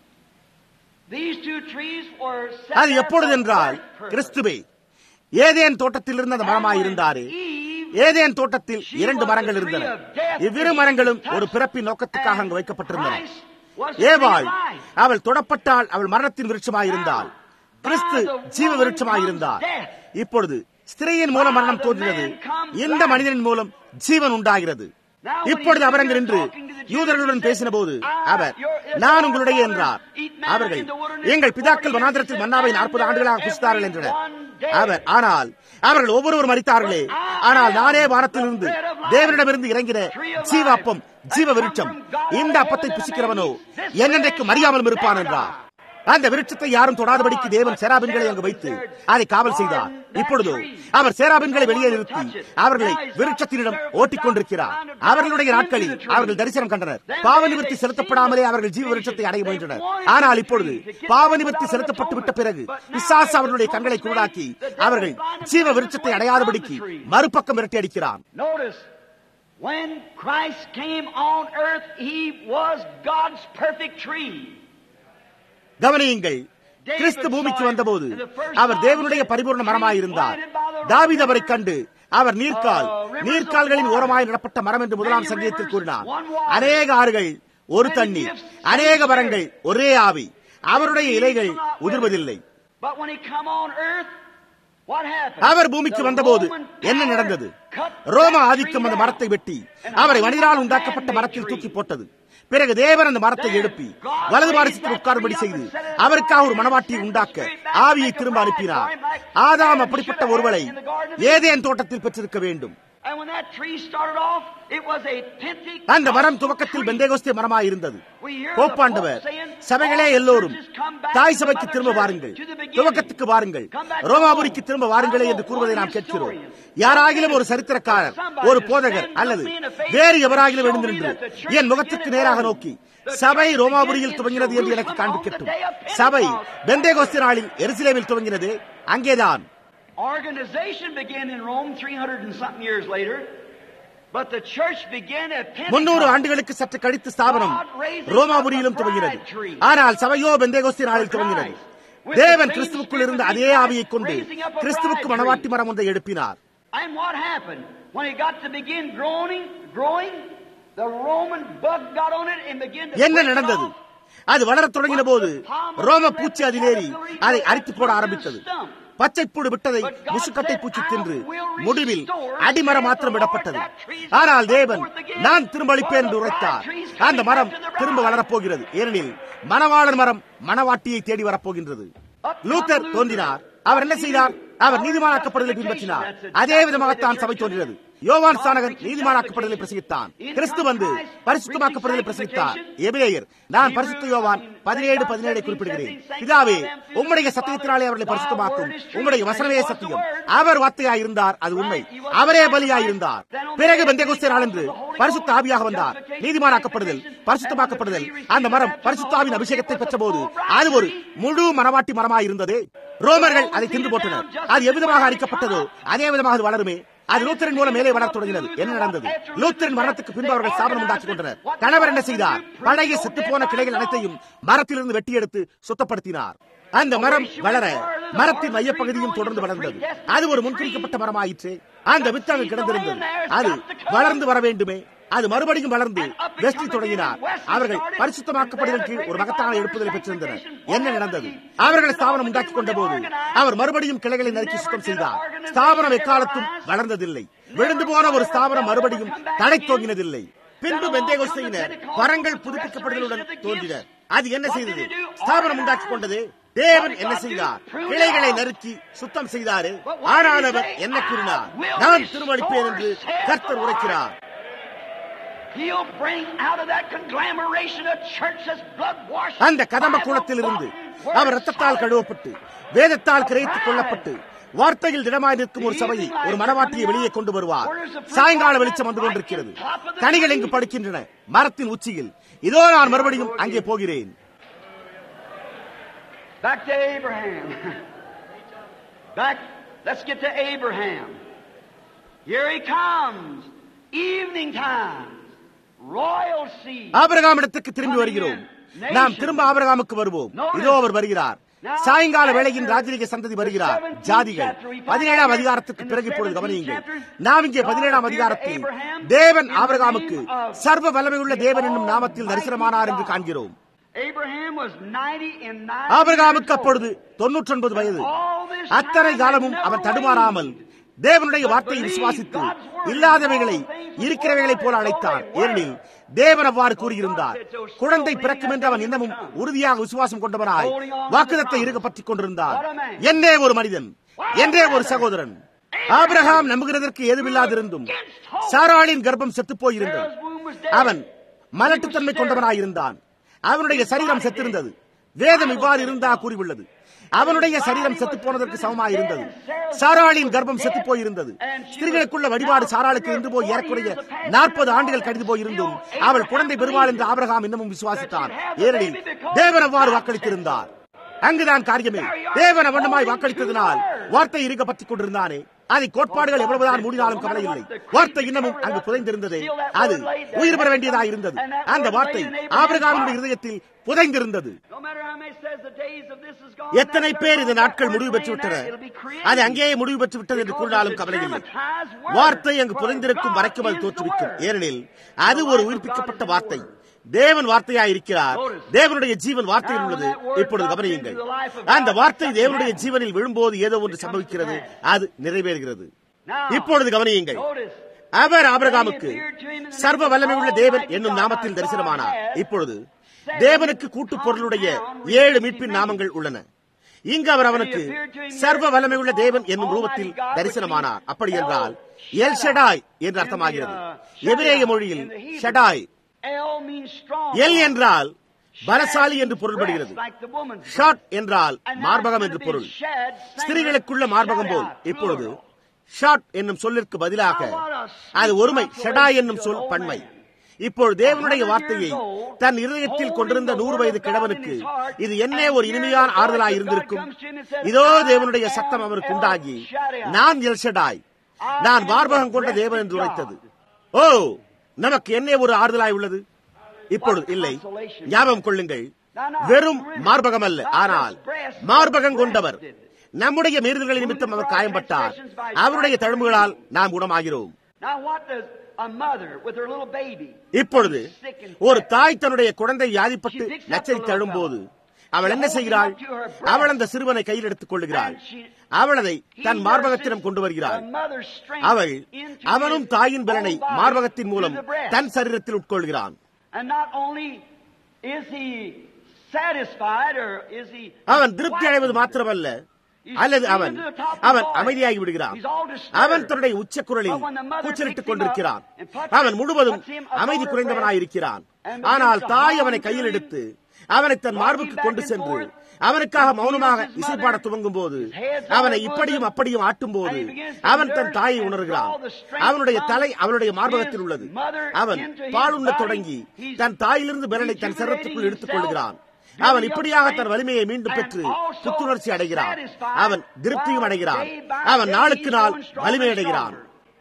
These two trees were set அது there எப்பொழுது for என்றால் birth purpose. கிறிஸ்துவே ஏதேன் தோட்டத்தில் இருந்த அந்த மரமாய் இருந்தாரே ஏதேன் தோட்டத்தில் இரண்டு மரங்கள் இருந்தன இவ்விரு மரங்களும் ஒரு பிறப்பின் நோக்கத்துக்காக அங்கு வைக்கப்பட்டிருந்தன ஏவாள் அவள் தொடப்பட்டால் அவள் மரணத்தின் விருட்சமாயிருந்தாள் கிறிஸ்து ஜீவ விருட்சமாயிருந்தார் இப்பொழுது ஸ்திரீயின் மூலம் மரணம் தோன்றினது இந்த மனிதனின் மூலம் ஜீவன் உண்டாகிறது இப்பொழுது அவர் அங்கு நின்று யூதர்களுடன் பேசின போது அவர் நான் உங்களுடைய என்றார் அவர்கள் எங்கள் பிதாக்கள் வனாந்திரத்தில் மன்னாவை நாற்பது ஆண்டுகளாக புசித்தார்கள் என்றனர் அவர் ஆனால் அவர்கள் ஒவ்வொருவர் மறித்தார்களே ஆனால் நானே வானத்திலிருந்து தேவனிடமிருந்து இறங்கின ஜீவ அப்பம் ஜீவ விருட்சம் இந்த அப்பத்தை புசிக்கிறவனோ என்னென்றைக்கு மறியாமலும் இருப்பான் என்றார் அந்த விருட்சத்தை யாரும் தொடாதபடிக்கு தேவன் சேராபின்களை அங்கு வைத்து அதை காவல் செய்தார் இப்பொழுதோ அவர் சேராபின்களை வெளியே நிறுத்தி அவர்களை விருட்சத்தினிடம் ஓட்டிக் கொண்டிருக்கிறார் அவர்களுடைய நாட்களில் அவர்கள் தரிசனம் கண்டனர் பாவ நிவர்த்தி செலுத்தப்படாமலே அவர்கள் ஜீவ விருட்சத்தை அடைய முயன்றனர் ஆனால் இப்பொழுது பாவ நிவர்த்தி செலுத்தப்பட்டு விட்ட பிறகு பிசாசு அவர்களுடைய கண்களை குருடாக்கி அவர்கள் ஜீவ விருட்சத்தை அடையாதபடிக்கு மறுபக்கம் விரட்டி அடிக்கிறான் Notice, when Christ came on earth, he was God's perfect tree. கவனியுங்கள் கிறிஸ்து பூமிக்கு வந்தபோது அவர் தேவனுடைய பரிபூர்ண மரமாயிருந்தார் தாவீது அவரை கண்டு அவர் நீர்க்கால் நீர்க்கால்களின் ஓரமாய் நடப்பட்ட மரம் என்று முதலாம் சங்கீதத்தில் கூறினார் அநேக ஆறுகள் ஒரு தண்ணீர் அநேக மரங்கள் ஒரே ஆவி அவருடைய இலைகள் உதிர்வதில்லை But when he come on earth, what happened? அவர் பூமிக்கு The வந்தபோது Roman என்ன power நடந்தது cut ரோம that ஆதிக்கம் tree அந்த down. மரத்தை வெட்டி And அவரை a மனிதனால் man உண்டாக்கப்பட்ட made மரத்தில் tree. தூக்கி போட்டது பிறகு தேவன் அந்த மரத்தை எழுப்பி வலது பாரசத்தில் உட்காரும்படி செய்து அவருக்காக ஒரு மனவாட்டியை உண்டாக்க ஆவியை திரும்ப அனுப்பினார் ஆதாம் அப்படிப்பட்ட ஒருவரை ஏதேன் தோட்டத்தில் பெற்றிருக்க வேண்டும் And when that tree started off, it was a Pentecost அந்த மரம் துவக்கத்தில் tree. பெந்தேகோஸ்தே மரமாய் இருந்தது We hear the போப்பாண்டவர் Pope saying, சபைகளே all எல்லோரும் churches come back தாய் to சபைக்கு Mother திரும்ப Church, வாருங்கள் to the beginning. துவக்கத்துக்கு வாருங்கள் Come back to ரோமாபுரிக்கு Rome. திரும்ப வாருங்களே I என்று know கூறுவதை one நாம் கேட்கிறோம் historian. யாராகிலும் ஒரு சரித்திரக்காரர் Somebody ஒரு to போதகர் stand அல்லது up in the face வேறு and எவராகிலும் show எழுந்து me நின்று that the church என் முகத்துக்கு began நேராக in நோக்கி The சபை church ரோமாபுரியில் began in துவங்கினது என்று எனக்கு Jerusalem on the காண்பிக்கட்டும் day of Pentecost. சபை பெந்தேகோஸ்தே நாளில் எருசலேமில் துவங்கினது அங்கேதான் Organization began in Rome 300 and something years later, but the church began at முன்னூறு Pentecost. ஆண்டுகளுக்கு சற்று கழித்து ஸ்தாபனம் ரோமாபுரியிலும் துவங்கினது ஆனால் சபையோ பெந்தேகோஸ்தே நாளில் துவங்கினது தேவன் கிறிஸ்துவுக்குள் இருந்த அதே ஆவியை கொண்டு கிறிஸ்துவுக்கு மனவாட்டி மரம் ஒன்றை எழுப்பினார் And what happened? When it got to begin growing, growing, the Roman bug got on it and began to என்ன break it நடந்தது off. அது வளரத் தொடங்கின போது ரோம பூச்சி அதிலேறி அதை அரித்து போட ஆரம்பித்தது பச்சை புடு விட்டதை முசுக்கட்டை பூச்சி தின்று முடிவில் அடிமரம் மாத்திரம் விடப்பட்டது ஆனால் தேவன் நான் திரும்ப அளிப்பேன் என்று உரைத்தார் அந்த மரம் திரும்ப வளரப்போகிறது ஏனெனில் மணவாளன் மரம் மணவாட்டியை தேடி வரப்போகின்றது லூத்தர் தோன்றினார் அவர் என்ன செய்தார் அவர் நீதிமானாக்கப்படுதலை பின்பற்றினார் அதே விதமாகத்தான் சபை தோன்றினது யோவான் ஸ்தானகன் நீதிமானாக்கப்படுதலை பிரசங்கித்தான் கிறிஸ்து வந்து பரிசுத்தமாக்கப்படுதலை பிரசங்கித்தார் எபிரேயர் நான் பரிசுத்த யோவான் பதினேழு பதினேழை குறிப்பிடுகிறேன் இதாவே உம்முடைய சத்தியத்தினாலே அவர்களை பரிசுத்தமாக்கும் உம்முடைய வசனமே சத்தியம் அவர் வார்த்தையாய் இருந்தார் அது உண்மை அவரே பலியாய் இருந்தார் பிறகு பெந்தேகுஸ்தே நாளன்று பரிசுத்த ஆவியாக வந்தார் நீதிமானாக்கப்படுதல் பரிசுத்தமாக்கப்படுதல் அந்த மரம் பரிசுத்தாவின் அபிஷேகத்தை பெற்றபோது அது ஒரு முழு மரவாட்டி மரமாய் இருந்ததே ரோமர்கள் அதை தின்று போட்டனர் அது எவ்விதமாக அளிக்கப்பட்டதோ அதே விதமாக அது வளருமே அது லூத்தரின் மூலம் மேலே வளர தொடங்கினது என்ன நடந்தது லூத்தரின் மரணத்துக்கு பின்பு அவர்கள் ஸ்தாபனம் உண்டாக்கிக் கொண்டனர் கணவர் என்ன செய்தார் பழைய செத்து போன கிளைகள் அனைத்தையும் மரத்திலிருந்து வெட்டி எடுத்து சுத்தப்படுத்தினார் அந்த மரம் வளர மரத்தின் மையப்பகுதியும் தொடர்ந்து வளர்ந்தது அது ஒரு முன்குறிக்கப்பட்ட மரமாயிற்று அந்த வித்து அங்கு கிடந்திருந்தது அது வளர்ந்து வர வேண்டுமே அது மறுபடியும் வளர்ந்து வெஸ்டி தொடங்கினார் அவர்கள் பரிசுத்தமாக்கப்படுதல் கீழ் ஒரு மகத்தான எழுப்புதலை பெற்றிருந்தனர் என்ன நடந்தது அவர்கள் ஸ்தாபனம் உண்டாக்கிக் கொண்ட போது அவர் மறுபடியும் கிளைகளை நறுக்கி சுத்தம் செய்தார் ஸ்தாபனம் எக்காலத்தும் வளர்ந்ததில்லை விழுந்து போன ஒரு ஸ்தாபனம் மறுபடியும் தடை தோங்கினதில்லை பின்பு பெந்தேகோஸ்தையினர் வரங்கள் புதுப்பிக்கப்படுதலுடன் தோன்றினர் அது என்ன செய்தது ஸ்தாபனம் உண்டாக்கிக் கொண்டது தேவன் என்ன செய்தார் கிளைகளை நறுக்கி சுத்தம் செய்தாரு ஆனால் அவர் என்ன கூறினார் நான் திருமணிப்பேன் என்று கர்த்தர் உரைக்கிறார் He'll bring out of that conglomeration a church that's blood washed. அந்த கதம்ப குளத்தில் இருந்து அவர் ரத்தத்தால் கழுவப்பட்டு வேதத்தால் கிரகித்துக் கொள்ளப்பட்டு வார்த்தையில் திடமாய் நிற்கும் ஒரு சபையை ஒரு மரவாட்டியை வெளியே கொண்டு வருவார் சாயங்கால வெளிச்சம் வந்து கொண்டிருக்கிறது கனிகள் எங்கு படுக்கின்றன மரத்தின் உச்சியில் இதோ நான் மறுபடியும் அங்கே போகிறேன் Back to Abraham. Back, let's get to Abraham. Here he comes. Evening time. Royal seed. ஆபிரகாம் இடத்துக்கு திரும்பி வருகிறோம் நாம் திரும்ப ஆபிரகாமுக்கு வருவோம் இதோ அவர் வருகிறார் சாயங்கால வேளையின் ராஜரீக சந்ததி வருகிறார் ஜாதிகள் பதினேழாம் அதிகாரத்துக்கு பிறகு இப்பொழுது கவனியுங்கள் நாம் இங்கே பதினேழாம் அதிகாரத்தில் தேவன் ஆபிரகாமுக்கு சர்வ வல்லமையுள்ள தேவன் என்னும் நாமத்தில் தரிசனமானார் என்று காண்கிறோம் Abraham was 90 and 9 ஆபிரகாமுக்கு அப்பொழுது தொன்னூற்றி ஒன்பது வயது அத்தனை காலமும் அவன் தடுமாறாமல் தேவனுடைய வார்த்தையை விசுவாசித்து இல்லாதவைகளை இருக்கிறவைகளைப் போல அழைத்தான் ஏனெனில் தேவன் அவ்வாறு கூறியிருந்தார் குழந்தை பிறக்கும் என்று அவன் இன்னமும் உறுதியாக விசுவாசம் கொண்டவனாய் வாக்குதத்தை இருக பற்றிக் கொண்டிருந்தான் என்னே ஒரு மனிதன் என்றே ஒரு சகோதரன் ஆபிரகாம் நம்புகிறதற்கு ஏதுமில்லாதிருந்தும் சாராளின் கர்ப்பம் செத்துப் போயிருந்தது அவன் மலட்டுத்தன்மை கொண்டவனாயிருந்தான் அவனுடைய சரீரம் செத்திருந்தது வேதம் இவ்வாறு இருந்தா கூறியுள்ளது அவனுடைய சரீரம் செத்து போனதற்கு சமமாக இருந்தது சாராளின் கர்ப்பம் செத்து போயிருந்தது ஸ்திரீகளுக்குள்ள வழிபாடு சாராளுக்கு இருந்து போய் ஏறக்குறைய நாற்பது ஆண்டுகள் கழிந்து போயிருந்தும் அவள் குழந்தை பெறுவாள் என்று ஆபிரகாம் இன்னமும் விசுவாசித்தார் ஏனெனில் தேவன் அவ்வாறு வாக்களித்திருந்தார் அங்குதான் காரியமே தேவன் அவண்ணமாய் வாக்களித்ததினால் வார்த்தை இருக்க பற்றிக் கொண்டிருந்தானே அதை கோட்பாடுகள் எவ்வளவுதான் மூடினாலும் கவலை இல்லை வார்த்தை இன்னமும் அங்கு புதைந்திருந்தது அது உயிர் பெற வேண்டியதாக இருந்தது அந்த வார்த்தை ஆபிரகாமினுடைய இருதயத்தில் புதைந்திருந்தது No matter how many says the days of this is gone. எத்தனை பேர் இந்த நாட்கள் முடிவு பெற்று விட்டன அது அங்கேயே முடிவு பெற்று விட்டது என்று கூறினாலும் கவலை இல்லை வார்த்தை அங்கு புதைந்திருக்கும் வரைக்கும் அது தோற்றுவிக்கும் ஏனெனில் அது ஒரு உயிர்ப்பிக்கப்பட்ட வார்த்தை தேவன் வார்த்தையாய் இருக்கிறார் தேவனுடைய ஜீவன் வார்த்தையில் உள்ளது இப்பொழுது கவனியுங்கள் அந்த வார்த்தை தேவனுடைய ஜீவனில் விழும்போது ஏதோ ஒன்று சம்பவிக்கிறது அது நிறைவேறுகிறது இப்பொழுது கவனியுங்கள் அவர் ஆபிரகாமுக்கு சர்வ வல்லமை உள்ள தேவன் என்னும் நாமத்தில் தரிசனமானார் இப்பொழுது தேவனுக்கு கூட்டு பொருளுடைய ஏழு மீட்பின் நாமங்கள் உள்ளன இங்கு அவர் அவனுக்கு சர்வ வல்லமை உள்ள தேவன் என்னும் ரூபத்தில் தரிசனமானார் அப்படி என்றால் எல் ஷடாய் என்று அர்த்தமாகிறது எபிரேய மொழியில் Shaddai El means strong. El என்றால் பலசாலி என்று பொருள்படுகிறது Like the woman's ஷாட் என்றால் And now மார்பகம் it's என்று gonna be பொருள் shed, same ஸ்திரீகளுக்குள்ள word, மார்பகம் போல் shed out, இப்பொழுது plural. ஷாட் என்னும் சொல்லிற்கு பதிலாக அது ஒருமை ஷடா என்னும் சொல் பன்மை இப்பொழுது தேவனுடைய வார்த்தையை தன் இருதயத்தில் கொண்டிருந்த நூறு வயது கிழவனுக்கு இது என்ன ஒரு இனிமையான ஆறுதலாய் இருந்திருக்கும் இதோ தேவனுடைய சத்தம் அவருக்கு உண்டாகி நான் எல்ஷடாய் நான் மார்பகம் கொண்ட தேவன் என்று உரைத்தது ஓ நமக்கு என்ன ஒரு ஆறுதலாய் உள்ளது இப்பொழுது இல்லை ஞாபகம் கொள்ளுங்கள் வெறும் மார்பகம் அல்ல ஆனால் மார்பகம் கொண்டவர் நம்முடைய மீறுதல்கள் நிமித்தம் அவர் காயம்பட்டார் அவருடைய தழும்புகளால் நாம் குணமாகிறோம் Now, what does a mother with her little baby? இப்பொழுது ஒரு தாய் தன்னுடைய குழந்தை வியாதிப்பட்டு நச்சரித்து அழும்போது அவள் என்ன செய்கிறாள் அவள் அந்த சிறுவனை கையில் எடுத்துக் கொள்ளுகிறாள் அவள் அதை தன் மார்பகத்திடம் கொண்டு வருகிறாள் The mother's strength அவள் into அவனும் his தாயின் பலனை own body மார்பகத்தின் மூலம் through the breast. தன் சரீரத்தில் உட்கொள்கிறான் And not only is he satisfied or is he அவன் திருப்தி அடைவது மாத்திரமல்ல அல்லது அவன் அவன் அமைதியாகி விடுகிறான் அவன் தன்னுடைய உச்சக்குரலில் கூச்சலிட்டுக் கொண்டிருக்கிறான் அவன் முழுவதும் அமைதி குறைந்தவனாயிருக்கிறான் ஆனால் தாய் அவனை கையில் எடுத்து அவனை தன் மார்புக்கு கொண்டு சென்று அவனுக்காக மௌனமாக இசைப்பாட துவங்கும் போது அவனை இப்படியும் அப்படியும் ஆட்டும் போது அவன் தன் தாயை உணர்கிறான் அவனுடைய தலை அவனுடைய மார்பகத்தில் உள்ளது அவன் பாலுண்ண தொடங்கி தன் தாயிலிருந்து பலனை தன் சரத்துக்குள் எடுத்துக் கொள்கிறான் அவன் இப்படியாக தன் வலிமையை மீண்டும் பெற்று புத்துணர்ச்சி அடைகிறான் அவன் திருப்தியும் அடைகிறான் அவன் நாளுக்கு நாள் வலிமை அடைகிறான்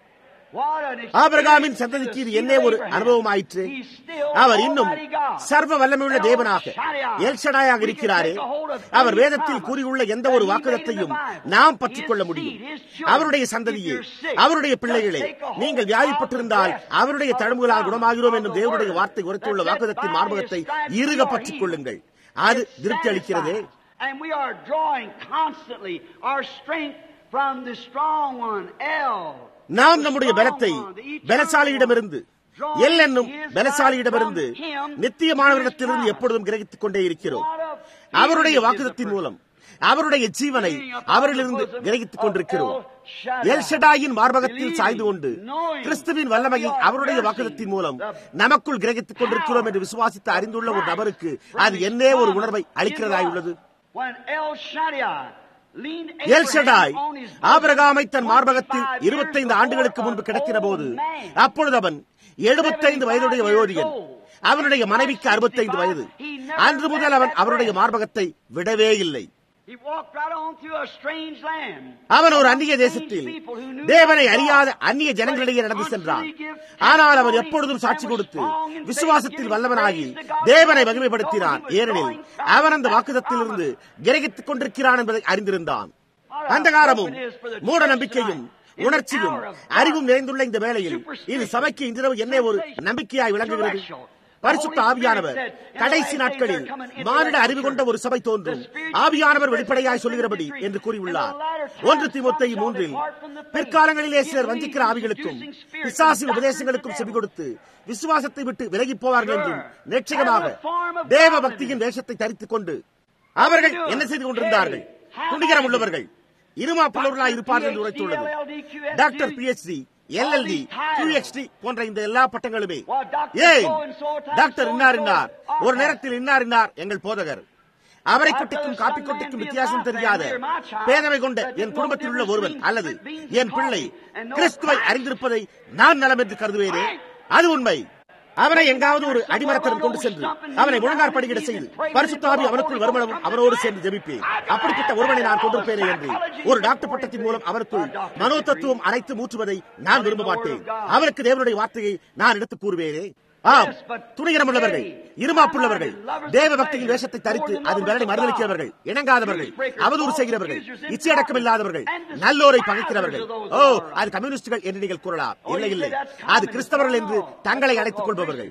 ஆபிரகாமின் சந்ததிக்கு இது என்ன ஒரு அனுபவமாயிற்று அவர் இன்னும் சர்வ வல்லமையுள்ள தேவனாக எல்ஷடாயாக இருக்கிறாரே அவர் வேதத்தில் கூறியுள்ள எந்த ஒரு வாக்குதத்தையும் நாம் பற்றிக் கொள்ள முடியும் அவருடைய சந்ததியே அவருடைய பிள்ளைகளே நீங்கள் வியாதிப்பட்டிருந்தால் அவருடைய தழும்புகளால் குணமாகிறோம் என்னும் தேவனுடைய வார்த்தை உரைத்துள்ள வாக்குதத்தின் மார்பகத்தை இறுக பற்றிக் கொள்ளுங்கள் அது திருப்தி அளிக்கிறதே And we are drawing constantly our strength from the strong one, El. நாம் நம்முடைய பலத்தை பலசாலியிடமிருந்து எல் என்னும் பலசாலியிடமிருந்து நித்தியமானவரிடத்திலிருந்து எப்பொழுதும் கிரகித்துக் கொண்டே இருக்கிறோம் அவருடைய வாக்குதத்தின் மூலம் அவருடைய ஜீவனை அவரிலிருந்து கிரகித்துக் கொண்டிருக்கிறோம் எல்ஷடாயின் மார்பகத்தில் சாய்ந்து கொண்டு கிறிஸ்துவின் வல்லமையை அவருடைய வாக்குதத்தின் மூலம் நமக்குள் கிரகித்துக் கொண்டிருக்கிறோம் என்று விசுவாசித்து அறிந்துள்ள ஒரு நபருக்கு அது என்னே ஒரு உணர்வை அளிக்கிறதாயுள்ளது When El Shaddai leaned El Shaddai Abraham on his bosom ஆபிரகாமை தன் மார்பகத்தில் 25 years இருபத்தைந்து ஆண்டுகளுக்கு before, முன்பு an கிடக்கிற போது old man, அப்பொழுது அவன் எழுபத்தைந்து வயதுடைய வயோதிகன் அவனுடைய மனைவிக்கு அறுபத்தைந்து வயது அன்று முதல் அவன் அவருடைய மார்பகத்தை விடவே இல்லை He walked right on through a strange land. அவன் ஒரு அந்நிய தேசத்தில் தேவனை அறியாத அந்நிய ஜனங்களிடையே நடந்து சென்றான் ஆனால் அவன் எப்பொழுதும் சாட்சி கொடுத்து விசுவாசத்தில் வல்லவனாகி தேவனை மகிமைப்படுத்தினான் ஏனெனில் அவன் அந்த வாக்குதத்திலிருந்து கிரகித்துக் கொண்டிருக்கிறான் என்பதை அறிந்திருந்தான் அந்த காலமும் மூட நம்பிக்கையும் உணர்ச்சியும் அறிவும் நிறைந்துள்ள இந்த வேளையில் இது சபைக்கு இன்றிரவு என்ன ஒரு நம்பிக்கையாய் விளங்குகிறது பரிசுத்த ஆவியானவர் கடைசி நாட்களில் மானிட அறிவு கொண்ட ஒரு சபை தோன்றும் ஆவியானவர் வெளிப்படையாய் சொல்லுகிறபடி என்று கூறியுள்ளார் ஒன்று திமுத்தை மூன்றில் பிற்காலங்களிலே சிலர் வஞ்சிக்கிற ஆவிகளுக்கும் பிசாசின் உபதேசங்களுக்கும் செவி கொடுத்து விசுவாசத்தை விட்டு விலகி போவார்கள் என்றும் நிச்சயமாக தேவ பக்தியின் வேஷத்தை தரித்துக் கொண்டு அவர்கள் என்ன செய்து கொண்டிருந்தார்கள் துணிகரம் உள்ளவர்கள் இருமாப்புள்ளவர்களாய் இருப்பார்கள் என்று உரைத்துள்ளது டாக்டர் பிஎச்டி எல்எல்டி கியூஎக்ஸ்டி போன்ற இந்த எல்லா பட்டங்களுமே ஏன் டாக்டர் இன்னார் இன்னார் ஒரு நேரத்தில் இன்னார் இன்னார் எங்கள் போதகர் அவரை கொட்டிக்கும் காப்பி கொட்டிக்கும் வித்தியாசம் தெரியாத பேதமை கொண்ட என் குடும்பத்தில் உள்ள ஒருவன் அல்லது என் பிள்ளை கிறிஸ்துவை அறிந்திருப்பதை நான் நலம் என்று கருதுவேனே அது உண்மை அவனை எங்காவது ஒரு அடிமரத்திடம் கொண்டு சென்று அவனை முழங்கார் படிக்கிட செய்து பரிசுத்தாவி அவனுக்குள் வருமளவும் அவனோடு சேர்ந்து ஜெபிப்பேன் அப்படிப்பட்ட ஒருவனை நான் கொண்டிருப்பேனே என்று ஒரு டாக்டர் பட்டத்தின் மூலம் அவருக்குள் மனோ தத்துவம் அனைத்து ஊற்றுவதை நான் விரும்ப மாட்டேன் அவருக்கு தேவனுடைய வார்த்தையை நான் எடுத்துக் கூறுவேனே ஆம் துணிகரமுள்ளவர்கள் இருமாப்புள்ளவர்கள் தேவ பக்தியின் வேஷத்தை தரித்து அதன் பலனை மறுதளிக்கிறவர்கள் இணங்காதவர்கள் அவதூறு செய்கிறவர்கள் இச்சையடக்கம் இல்லாதவர்கள் நல்லோரை பகைக்கிறவர்கள் ஓ அது கம்யூனிஸ்டுகள் என்று நீங்கள் கூறலாம் இல்லை இல்லை அது கிறிஸ்தவர்கள் என்று தங்களை அழைத்துக் கொள்பவர்கள்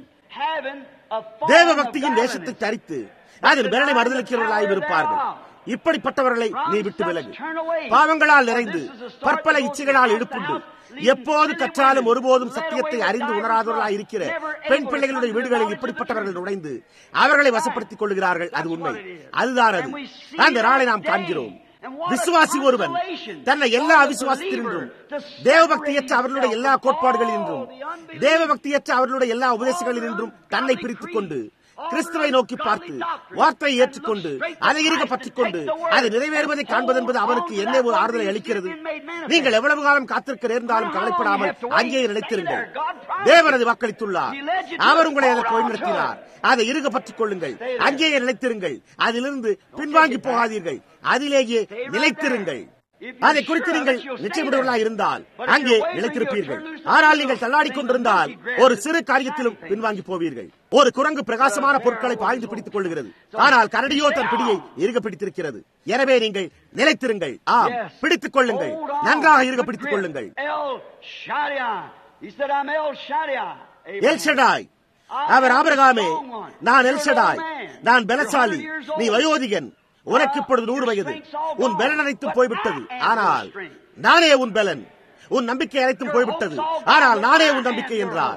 தேவ பக்தியின் வேஷத்தை தரித்து அதன் பலனை மறுதளிக்கிறவர்களாயும் இருப்பார்கள் இப்படிப்பட்டவர்களை நீ விட்டு விலகு பாவங்களால் நிறைந்து பற்பல இச்சைகளால் இழுப்புண்டு எப்போது கற்றாலும் ஒருபோதும் சத்தியத்தை அறிந்து உணராதவர்களாய் இருக்கிற பெண் பிள்ளைகளுடைய வீடுகளில் இப்படிப்பட்டவர்கள் நுழைந்து அவர்களை வசப்படுத்திக் கொள்கிறார்கள் அது உண்மை அதுதான் அது அந்த நாளை நாம் காண்கிறோம் விசுவாசி ஒருவன் தன்னை எல்லா அவிசுவாசத்தினின்றும் தேவபக்தியற்ற அவர்களுடைய எல்லா கோட்பாடுகளினின்றும் தேவபக்தியற்ற அவர்களுடைய எல்லா உபதேசங்களினின்றும் தன்னை பிரித்துக் கொண்டு கிறிஸ்துவை நோக்கி பார்த்து வார்த்தையை ஏற்றுக்கொண்டு அதை இருக்க பற்றிக் கொண்டு அது நிறைவேறுவதை காண்பது என்பது அவனுக்கு என்ன ஒரு ஆறுதலை அளிக்கிறது நீங்கள் எவ்வளவு காலம் காத்திருக்க நேர்ந்தாலும் கவலைப்படாமல் அங்கேயே நினைத்திருங்கள் தேவன் அது வாக்களித்துள்ளார் அவர் உங்களை அதற்கு வழிநடத்தினார் அதை இருக பற்றிக் கொள்ளுங்கள் அங்கேயே நிலைத்திருங்கள் அதிலிருந்து பின்வாங்கி போகாதீர்கள் அதிலேயே நிலைத்திருங்கள் அதை குறித்து நீங்கள் நிச்சயமுடையவர்களாக இருந்தால் அங்கே நிலைத்திருப்பீர்கள் ஆனால் நீங்கள் தள்ளாடி கொண்டிருந்தால் ஒரு சிறு காரியத்திலும் பின்வாங்கி போவீர்கள் ஒரு குரங்கு பிரகாசமான பொருட்களை பாய்ந்து பிடித்துக் கொள்கிறது ஆனால் கரடியோ தன் பிடியை இருக பிடித்திருக்கிறது எனவே நீங்கள் நிலைத்திருங்கள் ஆம் பிடித்துக் கொள்ளுங்கள் நன்றாக இருக பிடித்துக் கொள்ளுங்கள் He said, I'm El Shaddai. Abraham. El Shaddai அவர் ஆபிரகாமே நான் எல்ஷடாய் நான் பலசாலி நீ வயோதிகன் உனக்கு இப்பொழுது நூறு வயது உன் பலன் அனைத்தும் போய்விட்டது ஆனால் நானே உன் பலன் உன் நம்பிக்கை அனைத்தும் போய்விட்டது ஆனால் நானே உன் நம்பிக்கை என்றார்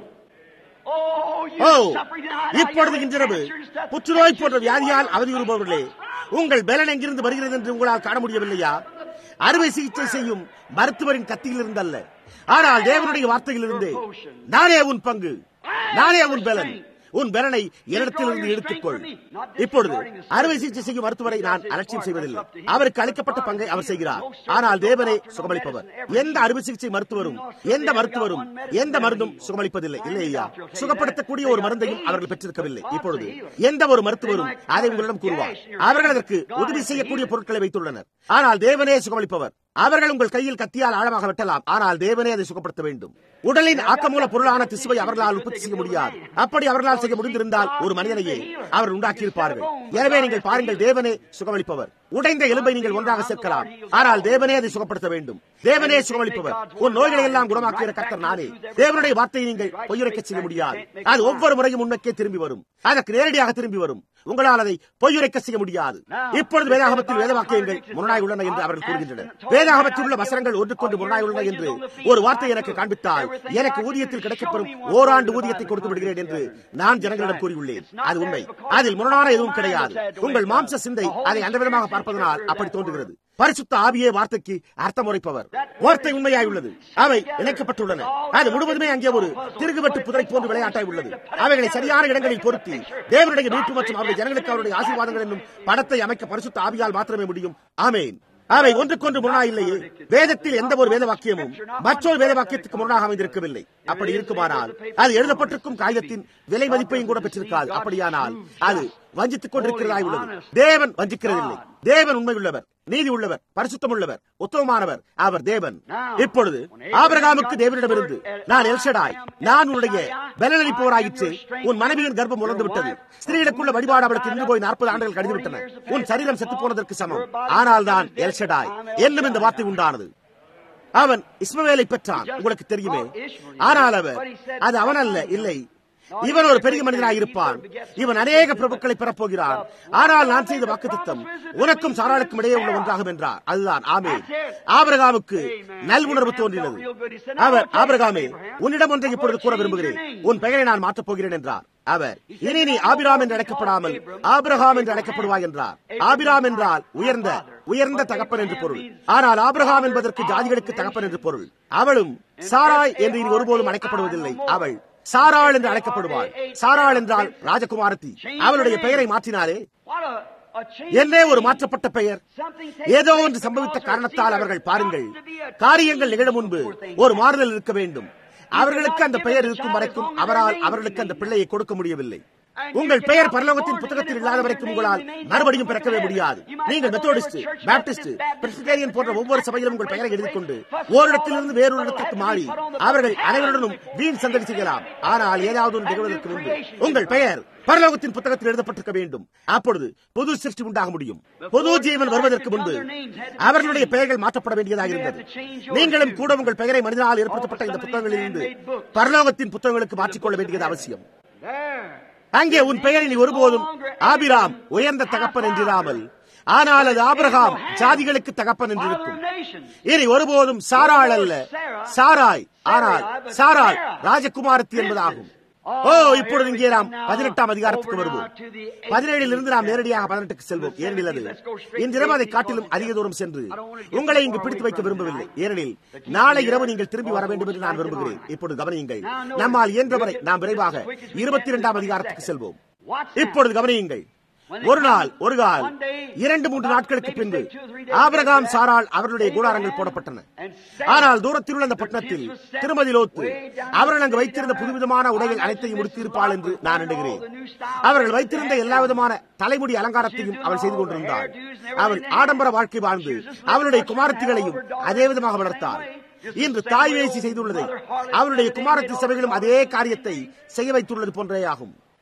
Oh, you O suffering tonight. Now இப்பொழுது you're இன்றிரவு cancer and stuff. புற்றுநோய் போன்ற வியாதியால் அவதியுறுபவர்களே உங்கள் பலன் எங்கிருந்து வருகிறது என்று உங்களால் காண முடியவில்லையா அறுவை சிகிச்சை செய்யும் மருத்துவரின் கத்தியில் இருந்தல்ல ஆனால் தேவனுடைய வார்த்தையிலிருந்து நானே உன் பங்கு நானே உன் பலன் உன் பலனை என்னிடத்திலிருந்து எடுத்துக்கொள் இப்பொழுது அறுவை சிகிச்சை செய்யும் மருத்துவரை நான் அலட்சியம் செய்வதில்லை அவருக்கு அளிக்கப்பட்ட பங்கை அவர் செய்கிறார் ஆனால் தேவனே சுகமளிப்பவர் எந்த அறுவை சிகிச்சை மருத்துவரும் எந்த மருத்துவரும் எந்த மருந்தும் சுகமளிப்பதில்லை இல்லை ஐயா சுகப்படுத்தக்கூடிய ஒரு மருந்தையும் அவர்கள் பெற்றிருக்கவில்லை இப்பொழுது எந்த ஒரு மருத்துவரும் அதை உங்களிடம் கூறுவார் அவர்கள் அதற்கு உதவி செய்யக்கூடிய பொருட்களை வைத்துள்ளனர் ஆனால் தேவனே சுகமளிப்பவர் அவர்கள் உங்கள் கையில் கத்தியால் ஆழமாக வெட்டலாம் ஆனால் தேவனே அதை சுகப்படுத்த வேண்டும் உடலின் ஆக்கமூல பொருளான திசுவை அவர்களால் உற்பத்தி செய்ய முடியாது அப்படி அவர்களால் செய்ய முடிந்திருந்தால் ஒரு மனிதனையே அவர் உண்டாக்கியிருப்பார்கள் எனவே நீங்கள் பாருங்கள் தேவனே சுகமளிப்பவர் உடைந்த எலும்பை நீங்கள் ஒன்றாக சேர்க்கலாம் ஆனால் தேவனே அதை சுகப்படுத்த வேண்டும் தேவனே சுகமளிப்பவர் உன் நோய்களை எல்லாம் குணமாக்குகிற கர்த்தர் நானே தேவனுடைய வார்த்தையை நீங்கள் பொய்யுரைக்க செய்ய முடியாது அது ஒவ்வொரு முறையும் உண்மைக்கே திரும்பி வரும் அதற்கு நேரடியாக திரும்பி வரும் உங்களால் அதை பொய்யுரைக்க செய்ய முடியாது இப்பொழுது வேதாகமத்தில் வேத வாக்கியங்கள் முரணாய் உள்ளன என்று அவர்கள் கூறுகின்றனர் வேதாகமத்தில் உள்ள வசனங்கள் ஒன்றுக்கொண்டு முரணாய் உள்ளன என்று ஒரு வார்த்தை எனக்கு காண்பித்தால் எனக்கு ஊதியத்தில் கிடைக்கப்பெறும் ஓராண்டு ஊதியத்தை கொடுத்து விடுகிறேன் என்று நான் ஜனங்களிடம் கூறியுள்ளேன் அது உண்மை அதில் முரணான எதுவும் கிடையாது உங்கள் மாம்ச சிந்தை அதை அந்த விதமாக பார்ப்பதனால் அப்படி தோன்றுகிறது பரிசுத்த ஆவியே வார்த்தைக்கு அர்த்தம் உரைப்பவர் வார்த்தை உண்மையாய் உள்ளது அவை இணைக்கப்பட்டுள்ளன அது முழுவதுமே அங்கே ஒரு திருகுவெட்டு புதிரை போன்று விளையாட்டாய் உள்ளது அவைகளை சரியான இடங்களில் பொருத்தி தேவனுடைய மீட்பு மற்றும் அவருடைய ஜனங்களுக்கு அவருடைய ஆசீர்வாதங்கள் என்னும் படத்தை அமைக்க பரிசுத்த ஆவியால் மாத்திரமே முடியும் ஆமேன் அவை ஒன்றுக்கொன்று முரணா இல்லையே வேதத்தில் எந்த ஒரு வேத வாக்கியமும் மற்றொரு வேத வாக்கியத்துக்கு முரணாக அமைந்திருக்கவில்லை அப்படி இருக்குமானால் அது எழுதப்பட்டிருக்கும் காகிதத்தின் விலை மதிப்பையும் கூட பெற்றிருக்காது அப்படியானால் அது வஞ்சித்துக் கொண்டிருக்கிறதாய் உள்ளது தேவன் வஞ்சிக்கிறதில்லை தேவன் உண்மையுள்ளவர் நீதி உள்ளவர் பரிசுத்தம் உள்ளவர் உத்தமமானவர் அவர் தேவன் இப்பொழுது ஆபிரகாமுக்கு தேவனிடமிருந்து நான் எல்ஷடாய் நான் உன்னுடைய பலனளிப்போராயிற்று உன் மனைவியின் கர்ப்பம் உணர்ந்து விட்டது ஸ்திரீகளுக்குள்ள வழிபாடு அவளுக்கு இருந்து போய் நாற்பது ஆண்டுகள் கழிந்து விட்டன உன் சரீரம் செத்து போனதற்கு சமம் ஆனால் நான் எல்ஷடாய் என்னும் இந்த வார்த்தை உண்டானது அவன் இஸ்மவேலை பெற்றான் உங்களுக்கு தெரியுமே ஆனால் அவர் அது அவன் அல்ல இல்லை இவன் ஒரு பெரிய மனிதனாக இருப்பான் இவன் அநேக பிரபுக்களை பெறப்போகிறான் ஆனால் நான் செய்த வாக்குத்தத்தம் உனக்கும் சாராளுக்கும் இடையே உள்ள ஒன்றாகும் என்றார் அதுதான் ஆமே ஆபிரகாமுக்கு நல் உணர்வு தோன்றினது அவர் ஆபிரகாமே உன்னிடம் ஒன்றை இப்பொழுது கூற விரும்புகிறேன் உன் பெயரை நான் மாற்றப் போகிறேன் என்றார் அவர் இனி நீ ஆபிராம் என்று அழைக்கப்படாமல் ஆபிரகாம் என்று அழைக்கப்படுவாய் என்றார் ஆபிராம் என்றால் உயர்ந்த உயர்ந்த தகப்பன் என்று பொருள் ஆனால் ஆபிரகாம் என்பதற்கு ஜாதிகளுக்கு தகப்பன் என்று பொருள் அவளும் சாராய் என்று இனி ஒருபோதும் அழைக்கப்படுவதில்லை அவள் சாராள் என்று அழைக்கப்படுவாள் சாராள் என்றால் ராஜகுமாரத்தி அவளுடைய பெயரை மாற்றினாலே What a, a change. என்னே ஒரு மாற்றப்பட்ட பெயர் Something ஏதோ takes ஒன்று place சம்பவித்த because காரணத்தால் there அவர்கள் seems பாருங்கள் to be a காரியங்கள் நிகழ change முன்பு before things ஒரு happen. மாறுதல் இருக்க வேண்டும் அவர்களுக்கு அந்த பெயர் இருக்கும் வரைக்கும் அவரால் அவர்களுக்கு அந்த பிள்ளையை கொடுக்க முடியவில்லை உங்கள் பெயர் பரலோகத்தின் புத்தகத்தில் இல்லாத வரைக்கும் உங்களால் மறுபடியும் பிறக்கவே முடியாது நீங்கள் மெத்தோடிஸ்ட் பாப்டிஸ்ட் பிரெஸ்பிடேரியன் போன்ற ஒவ்வொரு சபையிலும் உங்கள் பெயரை எழுதிக் கொண்டு ஓரிடத்திலிருந்து வேறொரு இடத்திற்கு மாறி அவர்கள் அனைவருடனும் வீண் சந்தடி செய்யலாம் ஆனால் ஏதாவது ஒன்று நிகழ்வதற்கு முன்பு உங்கள் பெயர் பரலோகத்தின் புத்தகத்தில் எழுதப்பட்டிருக்க வேண்டும் அப்பொழுது புது சிருஷ்டி உண்டாக முடியும் புது ஜீவன் வருவதற்கு முன்பு அவர்களுடைய பெயர்கள் மாற்றப்பட வேண்டியதாக இருந்தது நீங்களும் கூட உங்கள் பெயரை மனிதனால் ஏற்படுத்தப்பட்ட இந்த புத்தகங்களில் இருந்து பரலோகத்தின் புத்தகங்களுக்கு மாற்றிக்கொள்ள வேண்டியது அவசியம் There. அங்கே உன் பெயரை நீ ஒருபோதும் ஆபிராம் உயர்ந்த தகப்பன் என்றிராமல் ஆனால் அது ஆபிரகாம் ஜாதிகளுக்கு தகப்பன் Father of என்றிருக்கும் nations. இனி ஒருபோதும் சாராள் அல்ல சாராய் ஆனால் சாராள் ராஜகுமாரத்தி என்பதாகும் ஓ இப்பொழுது இங்கே நாம் பதினெட்டாம் அதிகாரத்துக்கு வருவோம் பதினேழில் இருந்து நாம் நேரடியாக பதினெட்டுக்கு செல்வோம் ஏனெனில் அது இன்றிரவு அதை காட்டிலும் அதிக தூரம் சென்று உங்களை இங்கு பிடித்து வைக்க விரும்பவில்லை ஏனெனில் நாளை இரவு நீங்கள் திரும்பி வர வேண்டும் என்று நான் விரும்புகிறேன் இப்பொழுது கவனியுங்கள் நம்மால் இயன்றவரை நாம் விரைவாக இருபத்தி இரண்டாம் அதிகாரத்துக்கு செல்வோம் இப்பொழுது கவனியுங்கள் ஒரு நாள் ஒரு கால் இரண்டு மூன்று நாட்களுக்கு பின்பு ஆபிரகாம் சாரால் அவர்களுடைய கூடாரங்கள் போடப்பட்டன ஆனால் தூரத்தில் உள்ள அந்த பட்டணத்தில் திருமதி லோத்து அவர்கள் அங்கு வைத்திருந்த புதுவிதமான உடைகள் அனைத்தையும் முடித்திருப்பாள் என்று நான் எண்ணுகிறேன் அவர்கள் வைத்திருந்த எல்லா விதமான தலைமுடி அலங்காரத்தையும் அவள் செய்து கொண்டிருந்தாள் அவள் ஆடம்பர வாழ்க்கை வாழ்ந்து அவளுடைய குமாரத்திகளையும் அதே விதமாக வளர்த்தாள் இன்று தாய் வேசி செய்துள்ளதை அவருடைய குமாரத்தி சபைகளும் அதே காரியத்தை செய்ய வைத்துள்ளது போன்றே ஆகும்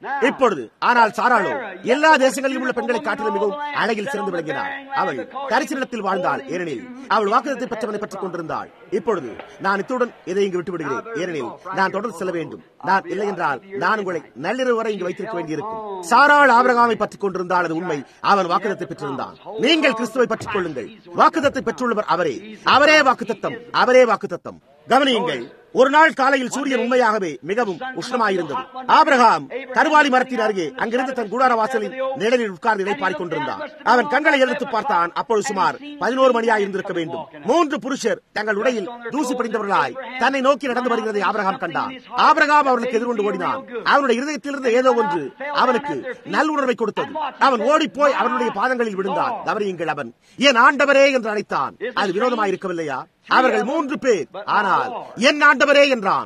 இப்பொழுது ஆனால் சாராளோ எல்லா தேசங்களிலும் உள்ள பெண்களை காட்டிலும் மிகவும் அழகில் சிறந்து விளங்கினாள் அவள் கரிசனத்தில் வாழ்ந்தாள் ஏனெனில் அவள் வாக்குதத்தை பெற்றவனை பற்றிக் கொண்டிருந்தாள் இப்பொழுது நான் இத்துடன் இதை இங்கு விட்டு விடுகிறேன் ஏனெனில் நான் தொடர்ந்து செல்ல வேண்டும் நான் இல்லை என்றால் நான் உங்களை நள்ளிரவு வரை இங்கு வைத்திருக்க வேண்டியிருக்கும் சாராள் ஆபரகாமை பற்றிக் கொண்டிருந்தால் அது உண்மை அவன் வாக்குதத்தை பெற்றிருந்தான் நீங்கள் கிறிஸ்துவை பற்றிக் கொள்ளுங்கள் வாக்குதத்தை பெற்றுள்ளவர் அவரே அவரே வாக்குத்தத்தம் அவரே வாக்குத்தத்தம் கவனியுங்கள் ஒரு நாள் காலையில் சூரியன் உண்மையாகவே மிகவும் உஷ்ணமாயிருந்தது ஆபிரகாம் கருவாலி மரத்தின் அருகே அங்கிருந்து தன் கூடார வாசலில் நிழலில் உட்கார்ந்து இதை கொண்டிருந்தான் அவன் கண்களை எடுத்து பார்த்தான் அப்பொழுது சுமார் பதினோரு மணியாய் இருந்திருக்க வேண்டும் மூன்று புருஷர் தங்கள் உடையில் தூசி படிந்தவர்களாய் தன்னை நோக்கி நடந்து வருகிறதை ஆபிரகாம் கண்டான் ஆபிரகாம் அவர்களுக்கு எதிர்கொண்டு ஓடினான் அவனுடைய இருதயத்தில் இருந்த ஏதோ ஒன்று அவனுக்கு நல்லுணர்வை கொடுத்தது அவன் ஓடி போய் அவனுடைய பாதங்களில் விழுந்தான் கவனியுங்கள் அவன் என் ஆண்டவரே என்று அழைத்தான் அது விரோதமாய் இருக்கவில்லையா அவர்கள் மூன்று பேர் ஆனால் என் ஆண்டவரே என்றான்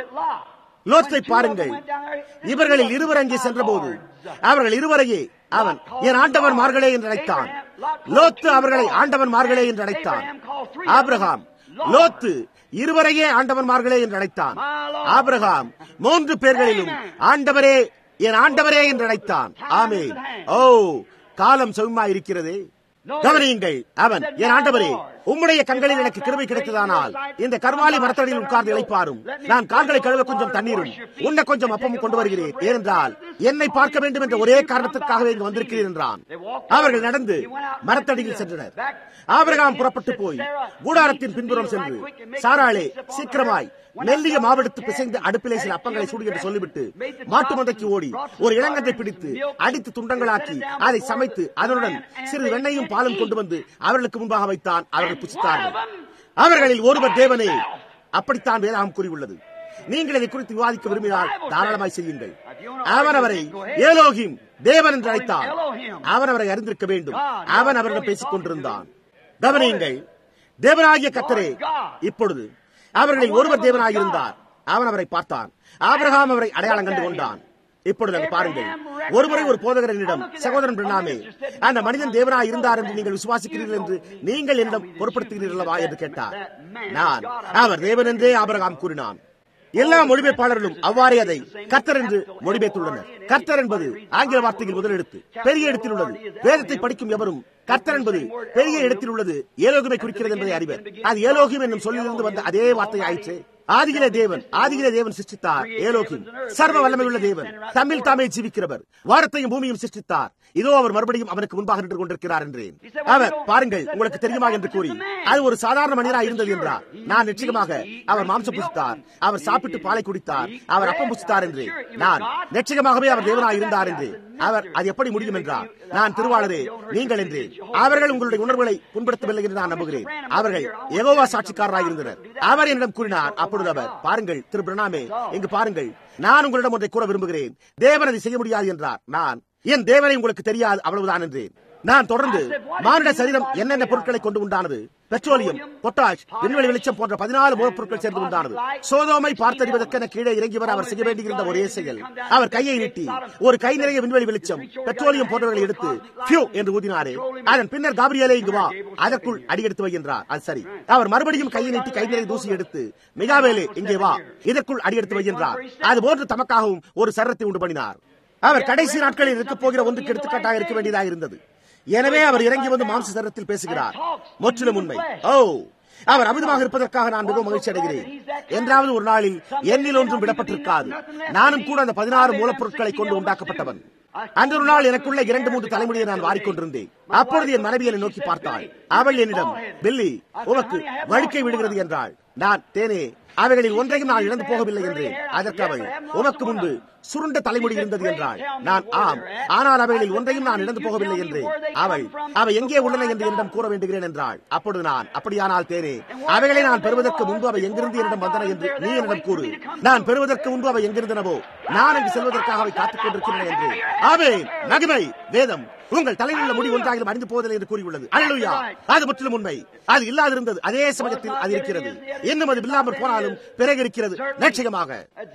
லோத்தை பாருங்கள் இவர்களில் இருவர் அங்கே சென்றபோது அவர்கள் இருவரையே அவன் என் ஆண்டவன் மார்களே என்று அழைத்தான் லோத்து அவர்களை ஆண்டவன் மார்களே என்று அழைத்தான் ஆபிரகாம் லோத்து இருவரையே ஆண்டவன் மார்களே என்று அழைத்தான் ஆபிரகாம் மூன்று பேர்களிலும் ஆண்டவரே என் ஆண்டவரே என்று அழைத்தான் ஆமே ஓ காலம் சௌமா இருக்கிறதே கவனியுங்கள் அவன் என் ஆண்டவரே உம்முடைய கண்களில் எனக்கு கிருமை கிடைத்ததானால் இந்த கர்வாலி மரத்தடியில் உட்கார்ந்து இழைப்பாரும் நான் கால்களை கழுவ கொஞ்சம் தண்ணீரும் உன்ன கொஞ்சம் அப்பமும் கொண்டு வருகிறேன் ஏனென்றால் என்னை பார்க்க வேண்டும் என்ற ஒரே காரணத்திற்காகவே இங்கு வந்திருக்கிறேன் என்றான் அவர்கள் நடந்து மரத்தடியில் சென்றனர் ஆபிரகாம் புறப்பட்டு போய் கூடாரத்தின் பின்புறம் சென்று சாராளே சீக்கிரமாய் மெல்லிய மாவெடுத்து பிசைந்து அடுப்பிலே சில அப்பங்களை சுடி என்று சொல்லிவிட்டு மாட்டு மந்தைக்கு ஓடி ஒரு இளங்கத்தை பிடித்து அடித்து துண்டங்களாக்கி அதை சமைத்து அதனுடன் சிறிது வெண்ணையும் பாலும் கொண்டு வந்து அவர்களுக்கு முன்பாக வைத்தான் அவர்கள் புசித்தார்கள் அவர்களில் ஒருவர் தேவனே அப்படித்தான் வேதாகம் கூறியுள்ளது நீங்கள் இதை குறித்து விவாதிக்க விரும்பினால் தாராளமாய் செய்யுங்கள் அவன் அவரை ஏலோகிம் தேவன் என்று அழைத்தான் அவன் அவரை அறிந்திருக்க வேண்டும் அவன் அவரிடம் பேசிக் கொண்டிருந்தான் கவனியுங்கள் தேவனாகிய கத்தரே இப்பொழுது அவர்களில் ஒருவர் தேவனாக இருந்தார் அவன் அவரை பார்த்தான் ஆபிரகாம் அவரை அடையாளம் கண்டு கொண்டான் இப்பொழுது அங்கு பாருங்கள் ஒருமுறை ஒரு போதகரனிடம் சகோதரன் பிரணாமே அந்த மனிதன் தேவனாய் இருந்தார் என்று நீங்கள் விசுவாசிக்கிறீர்கள் என்று நீங்கள் என்னிடம் பொருட்படுத்துகிறீர்களவா என்று கேட்டார் நான் அவர் தேவன் என்றே ஆபரகாம் கூறினான் எல்லா மொழிபெயர்ப்பாளர்களும் அவ்வாறே அதை கத்தர் என்று மொழிபெயர்த்துள்ளனர் கர்த்தர் என்பது ஆங்கில வார்த்தையில் முதலெழுத்து பெரிய இடத்தில் உள்ளது வேதத்தை படிக்கும் எவரும் கர்த்தர் என்பது பெரிய இடத்தில் உள்ளது ஏலோகமை குறிக்கிறது என்பதை அறிவர் அது ஏலோகிம் என்னும் சொல்லிலிருந்து வந்த அதே வார்த்தை ஆயிற்று ஆதிகில தேவன் ஆதிகில தேவன் சிருஷ்டித்தார் ஏலோகிம் சர்வ வல்லமையுள்ள தேவன் தமிழ் தாமே ஜீவிக்கிறவர் வாரத்தையும் பூமியும் சிருஷ்டித்தார் இதோ அவர் மறுபடியும் அவனுக்கு முன்பாக நின்று கொண்டிருக்கிறார் என்றேன் அவர் பாருங்கள் உங்களுக்கு தெரியுமா என்று கூறி அது ஒரு சாதாரண மனிதராக இருந்தது என்றார் நான் நிச்சயமாக அவர் மாம்சம் புசித்தார் அவர் சாப்பிட்டு பாலை குடித்தார் அவர் அப்பம் புசித்தார் என்று நான் நிச்சயமாகவே அவர் தேவனாக இருந்தார் என்று அவர் அது எப்படி முடியும் என்றார் நான் திருவாளரே நீங்கள் என்று அவர்கள் உங்களுடைய உணர்வுகளை புண்படுத்தவில்லை என்று நான் நம்புகிறேன் அவர்கள் எகோவா சாட்சிக்காரராக இருந்தனர் அவர் என்னிடம் கூறினார் அப்பொழுது அவர் பாருங்கள் திரு பிரணாமே இங்கு பாருங்கள் நான் உங்களிடம் ஒன்றை கூற விரும்புகிறேன் தேவன் அதை செய்ய முடியாது என்றார் நான் என் தேவனை உங்களுக்கு தெரியாது அவ்வளவுதான் என்றேன் நான் தொடர்ந்து மானிட சரீரம் என்னென்ன பொருட்களை கொண்டு உண்டானது பெட்ரோலியம் பொட்டாஷ் விண்வெளி வெளிச்சம் போன்ற பதினாலு மூலப்பொருட்கள் சேர்ந்து உண்டானது சோதோமை பார்த்தறிவதற்கென கீழே இறங்கியவர் அவர் செய்ய வேண்டியிருந்த ஒரே செயல் அவர் கையை நீட்டி ஒரு கை நிறைய விண்வெளி வெளிச்சம் பெட்ரோலியம் போன்றவர்களை எடுத்து பியூ என்று ஊதினாரே அதன் பின்னர் காபிரியலே இங்கு வா அதற்குள் அடியெடுத்து வை என்றார் அது சரி அவர் மறுபடியும் கையை நீட்டி கை நிறைய தூசி எடுத்து மிகாவேலே இங்கே வா இதற்குள் அடியெடுத்து வை என்றார் அது போன்று தமக்காகவும் ஒரு சரத்தை உண்டு பண்ணினார் அவர் கடைசி நாட்களில் இருக்கப் போகிற ஒன்றுக்கு எடுத்துக்காட்டாக இருக்க வேண்டியதாக இருந்தது எனவே அவர் இறங்கி வந்து மாம்ச சரத்தில் பேசுகிறார் முற்றிலும் உண்மை ஓ அவர் அமிதமாக இருப்பதற்காக நான் மிகவும் மகிழ்ச்சி அடைகிறேன் என்றாவது ஒரு நாளில் எண்ணில் ஒன்றும் விடப்பட்டிருக்காது நானும் கூட அந்த பதினாறு மூலப்பொருட்களை கொண்டு உண்டாக்கப்பட்டவன் அன்று ஒரு நாள் எனக்குள்ள இரண்டு மூன்று தலைமுடியை நான் வாரிக்கொண்டிருந்தேன் அப்பொழுது என் மனைவி என்னை நோக்கி பார்த்தாள் அவள் என்னிடம் பில்லி உனக்கு வழுக்கை விடுகிறது என்றாள் நான் தேனே அவைகளில் ஒன்றையும் நான் இழந்து போகவில்லை என்று அதற்கு அவள் உமக்கு முன்பு சுருண்ட தலைமுடி இருந்தது என்றாள் நான் ஆம் ஆனால் அவைகளில் ஒன்றையும் நான் இழந்து போகவில்லை என்று அவள் அவை எங்கே உள்ளன என்று என்னிடம் கூற வேண்டுகிறேன் என்றாள் அப்பொழுது நான் அப்படியானால் தேனே அவைகளை நான் பெறுவதற்கு முன்பு அவை எங்கிருந்து என்னிடம் வந்தன என்று நீ என்னிடம் கூறு நான் பெறுவதற்கு முன்பு அவை எங்கிருந்தனவோ நான் அங்கு செல்வதற்காக அவை காத்துக் கொண்டிருக்கிறேன் என்று அவை மகிமை வேதம் உங்கள் தலையில் உள்ள முடி ஒன்றாகிலும் அறிந்து போவதில்லை என்று கூறியுள்ளது அல்லா அது முற்றிலும் உண்மை அது இல்லாதிருந்தது அதே சமயத்தில் அது இருக்கிறது இன்னும் அது இல்லாமல் போனாலும் பிறகு இருக்கிறது நிச்சயமாக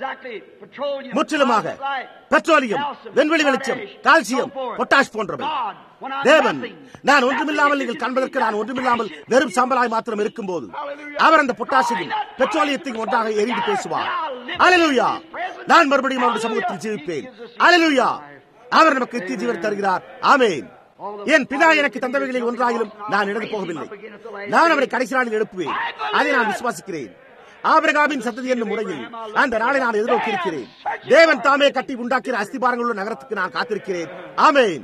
முற்றிலுமாக பெட்ரோலியம் விண்வெளி வெளிச்சம் கால்சியம் பொட்டாஷ் போன்றவை தேவன் நான் ஒன்றுமில்லாமல் நீங்கள் காண்பதற்கு நான் ஒன்றுமில்லாமல் வெறும் சாம்பலாய் மாத்திரம் இருக்கும் போது அவர் அந்த பொட்டாசியம் பெட்ரோலியத்தையும் ஒன்றாக எரிந்து பேசுவார் அலலுயா நான் மறுபடியும் அவருடைய சமூகத்தில் ஜீவிப்பேன் அலலுயா அவர் நமக்கு நித்திய ஜீவன் தருகிறார் ஆமேன் என் பிதா எனக்கு தந்தவைகளில் ஒன்றாயிலும் நான் இழந்து போகவில்லை நான் அவரை கடைசி நாளில் எழுப்புவேன் அதை நான் விசுவாசிக்கிறேன் ஆபிரகாமின் சந்ததி என்னும் முறையில் அந்த நாளை நான் எதிர்நோக்கி இருக்கிறேன் தேவன் தாமே கட்டி உண்டாக்கிற அஸ்திபாரங்களுள்ள நகரத்துக்கு நான் காத்திருக்கிறேன் ஆமேன்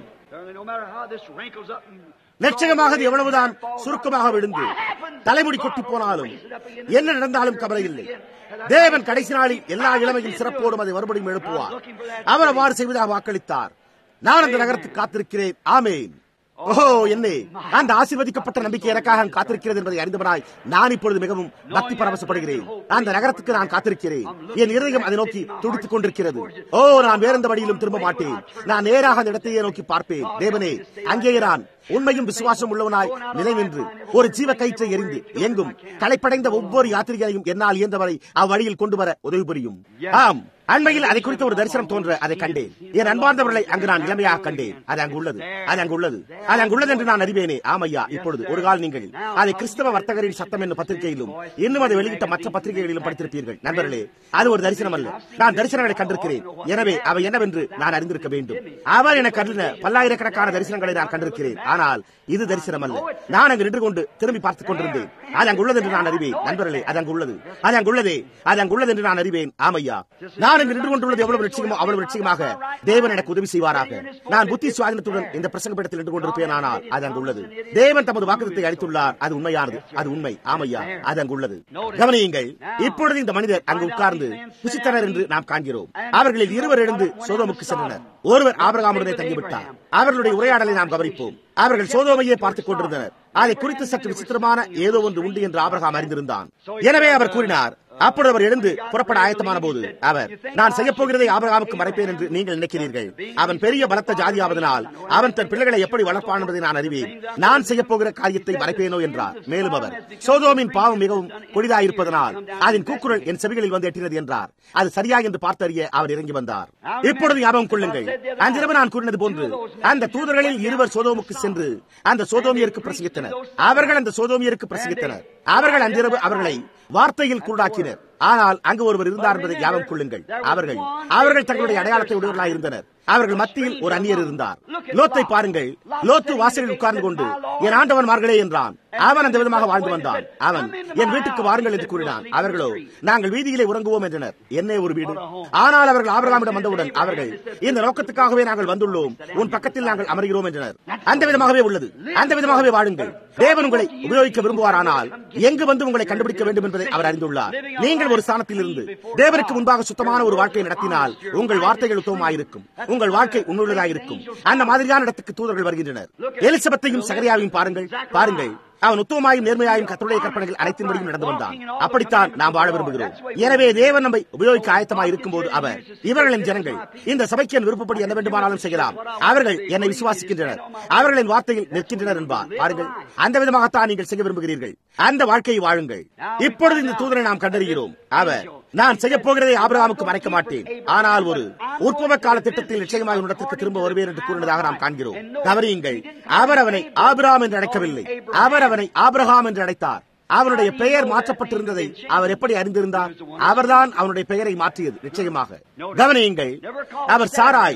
நிச்சயமாக அது எவ்வளவுதான் சுருக்கமாக விழுந்து தலைமுடி கொட்டி போனாலும் என்ன நடந்தாலும் கவலை இல்லை தேவன் கடைசி நாளில் எல்லா இளமையின் சிறப்போடும் அதை மறுபடியும் எழுப்புவார் அவர் அவ்வாறு செய்வதாக வாக்களித்தார் நான் அந்த நகரத்துக்கு காத்திருக்கிறேன் ஆமேன் ஓஹோ என்னே அந்த ஆசீர்வதிக்கப்பட்ட நம்பிக்கை எனக்காக காத்திருக்கிறது என்பதை அறிந்தவனாய் நான் இப்பொழுது மிகவும் பக்தி பரவசப்படுகிறேன் அந்த நகரத்துக்கு நான் காத்திருக்கிறேன் என் இருதயம் அதை நோக்கி துடித்துக் கொண்டிருக்கிறது ஓ நான் வேறெந்த வழியிலும் திரும்ப மாட்டேன் நான் நேராக அந்த இடத்தையே நோக்கி பார்ப்பேன் தேவனே அங்கேயே நான் உண்மையும் விசுவாசம் உள்ளவனாய் நிலை நின்று ஒரு ஜீவ கயிற்றை எரிந்து எங்கும் களைப்படைந்த ஒவ்வொரு யாத்திரிகளையும் என்னால் இயன்றவரை அவ்வழியில் கொண்டு வர உதவி புரியும் ஆம் அண்மையில் அதை குறித்த ஒரு தரிசனம் தோன்ற அதை கண்டேன் என் அன்பார்ந்தவர்களை அங்கு நான் இளமையாக கண்டேன் அது அங்கு உள்ளது அது அங்கு உள்ளது அது அங்கு உள்ளது என்று நான் அறிவேனே ஆமையா இப்பொழுது ஒரு கால் நீங்கள் அதை கிறிஸ்தவ வர்த்தகரின் சத்தம் என்னும் பத்திரிகையிலும் இன்னும் அதை வெளியிட்ட மற்ற பத்திரிகைகளிலும் படித்திருப்பீர்கள் நண்பர்களே அது ஒரு தரிசனம் அல்ல நான் தரிசனங்களை கண்டிருக்கிறேன் எனவே அவை என்னவென்று நான் அறிந்திருக்க வேண்டும் அவர் எனக்கு அருளின பல்லாயிரக்கணக்கான தரிசனங்களை நான் கண்டிருக்கிறேன் ஆனால் இது தரிசனம் அல்ல நான் அங்கு நின்று கொண்டு திரும்பி பார்த்துக் கொண்டிருந்தேன் அது அங்கு உள்ளது என்று நான் அறிவேன் நண்பர்களே அது அங்கு உள்ளது அது அங்கு உள்ளதே அது அங்கு உள்ளது என்று நான் அறிவேன் ஆமையா நான் அங்கு நின்று கொண்டுள்ளது எவ்வளவு லட்சியமோ அவ்வளவு லட்சியமாக தேவன் எனக்கு உதவி செய்வாராக நான் புத்தி சுவாதனத்துடன் இந்த பிரசங்க படத்தில் நின்று கொண்டிருப்பேன் ஆனால் அது அங்கு உள்ளது தேவன் தமது வாக்குறுதியை அளித்துள்ளார் அது உண்மையானது அது உண்மை ஆமையா அது அங்கு உள்ளது கவனியுங்கள் இப்பொழுது இந்த மனிதர் அங்கு உட்கார்ந்து புசித்தனர் என்று நாம் காண்கிறோம் அவர்களில் இருவர் எழுந்து சோதோமுக்கு சென்றனர் ஒருவர் ஆபரகாமுடனே தங்கிவிட்டார் அவர்களுடைய உரையாடலை நாம் கவனிப்போம் அவர்கள் சோதோமையே பார்த்துக் கொண்டிருந்தனர் அதை குறித்து சற்று விசித்திரமான ஏதோ ஒன்று உண்டு என்று ஆபரகாம் அறிந்திருந்தான் எனவே அவர் கூறினார் அப்பொழுது அவர் எழுந்து புறப்பட ஆயத்தமான போது அவர் நான் செய்ய போகிறதை ஆபரகாமுக்கு மறைப்பேன் என்று நீங்கள் நினைக்கிறீர்கள் அவன் பெரிய பலத்த ஜாதியாவதனால் அவன் தன் பிள்ளைகளை எப்படி வளர்ப்பான் என்பதை நான் அறிவேன் நான் செய்ய போகிற காரியத்தை மறைப்பேனோ என்றார் மேலும் அவர் சோதோமின் பாவம் மிகவும் கொடிதாயிருப்பதனால் அதன் கூக்குரல் என் செவிகளில் வந்து எட்டினது என்றார் அது சரியா என்று பார்த்தறிய அவர் இறங்கி வந்தார் இப்பொழுது ஞாபகம் கொள்ளுங்கள் அன்றிரவு நான் கூறினது போன்று அந்த தூதர்களில் இருவர் சோதோமுக்கு சென்று அந்த சோதோமியருக்கு பிரசங்கித்தனர் அவர்கள் அந்த சோதோமியருக்கு பிரசங்கித்தனர் அவர்கள் அன்றிரவு அவர்களை வார்த்தையில் கூடாக்கினர் ஆனால் அங்கு ஒருவர் இருந்தார் என்பதை ஞாபகம் கொள்ளுங்கள் அவர்கள் அவர்கள் தங்களுடைய அடையாளத்தை உடையவர்களாக இருந்தனர் அவர்கள் மத்தியில் ஒரு அந்நியர் இருந்தார் லோத்தை பாருங்கள் லோத்து வாசலில் உட்கார்ந்து கொண்டு என் ஆண்டவன்மார்களே என்றான் அவன் அந்த விதமாக வாழ்ந்து வந்தான் அவன் என் வீட்டுக்கு வாருங்கள் என்று கூறினான் அவர்களோ நாங்கள் வீதியிலே உறங்குவோம் என்றனர் என்ன ஒரு வீடு ஆனால் அவர்கள் ஆபரகாமிடம் வந்தவுடன் அவர்கள் இந்த நோக்கத்துக்காகவே நாங்கள் வந்துள்ளோம் உன் பக்கத்தில் நாங்கள் அமர்கிறோம் என்றனர் அந்த விதமாகவே உள்ளது அந்த விதமாகவே வாழுங்கள் தேவன் உங்களை உபயோகிக்க விரும்புவாரானால் எங்கு வந்து உங்களை கண்டுபிடிக்க வேண்டும் என்பதை அவர் அறிந்துள்ளார் நீங்கள் ஒரு ஸ்தானத்தில் இருந்து தேவருக்கு முன்பாக சுத்தமான ஒரு வாழ்க்கையை நடத்தினால் உங்கள் வார்த்தைகள் உத்தமமாயிருக்கும் உங்கள் வாழ்க்கை உண்மையுள்ளதாயிருக்கும் அந்த மாதிரியான இடத்துக்கு தூதர்கள் வருகின்றனர் எலிசபெத்தையும் சகரியாவையும் பாருங்கள் பாருங்கள் அவன் உத்தமமாயும் நேர்மையாயும் கத்தருடைய கற்பனைகள் அனைத்தின்படியும் நடந்து வந்தான் அப்படித்தான் நாம் வாழ விரும்புகிறோம் எனவே தேவன் நம்மை உபயோகிக்க ஆயத்தமாக இருக்கும் போது அவர் இவர்களின் ஜனங்கள் இந்த சபைக்கு என் விருப்பப்படி என்ன வேண்டுமானாலும் செய்யலாம் அவர்கள் என்னை விசுவாசிக்கின்றனர் அவர்களின் வார்த்தையில் நிற்கின்றனர் என்பார் பாருங்கள் அந்த விதமாகத்தான் நீங்கள் செய்ய விரும்புகிறீர்கள் அந்த வாழ்க்கையை வாழுங்கள் இப்பொழுது இந்த தூதரை நாம் கண்டறிகிறோம் அவர் நான் செய்ய போகிறதை ஆபிரகாமுக்கு மறைக்க மாட்டேன் ஆனால் ஒரு உற்பவ கால திட்டத்தில் நிச்சயமாக இடத்திற்கு திரும்ப வருவேன் என்று கூறினதாக நாம் காண்கிறோம் கவனியுங்கள் அவர் அவனை ஆபிரகாம் என்று அழைக்கவில்லை அவர் அவனை ஆபிரகாம் என்று அழைத்தார் அவனுடைய பெயர் மாற்றப்பட்டிருந்ததை அவர் எப்படி அறிந்திருந்தார் அவர்தான் அவனுடைய பெயரை மாற்றியது நிச்சயமாக கவனியுங்கள் அவர் சாராய்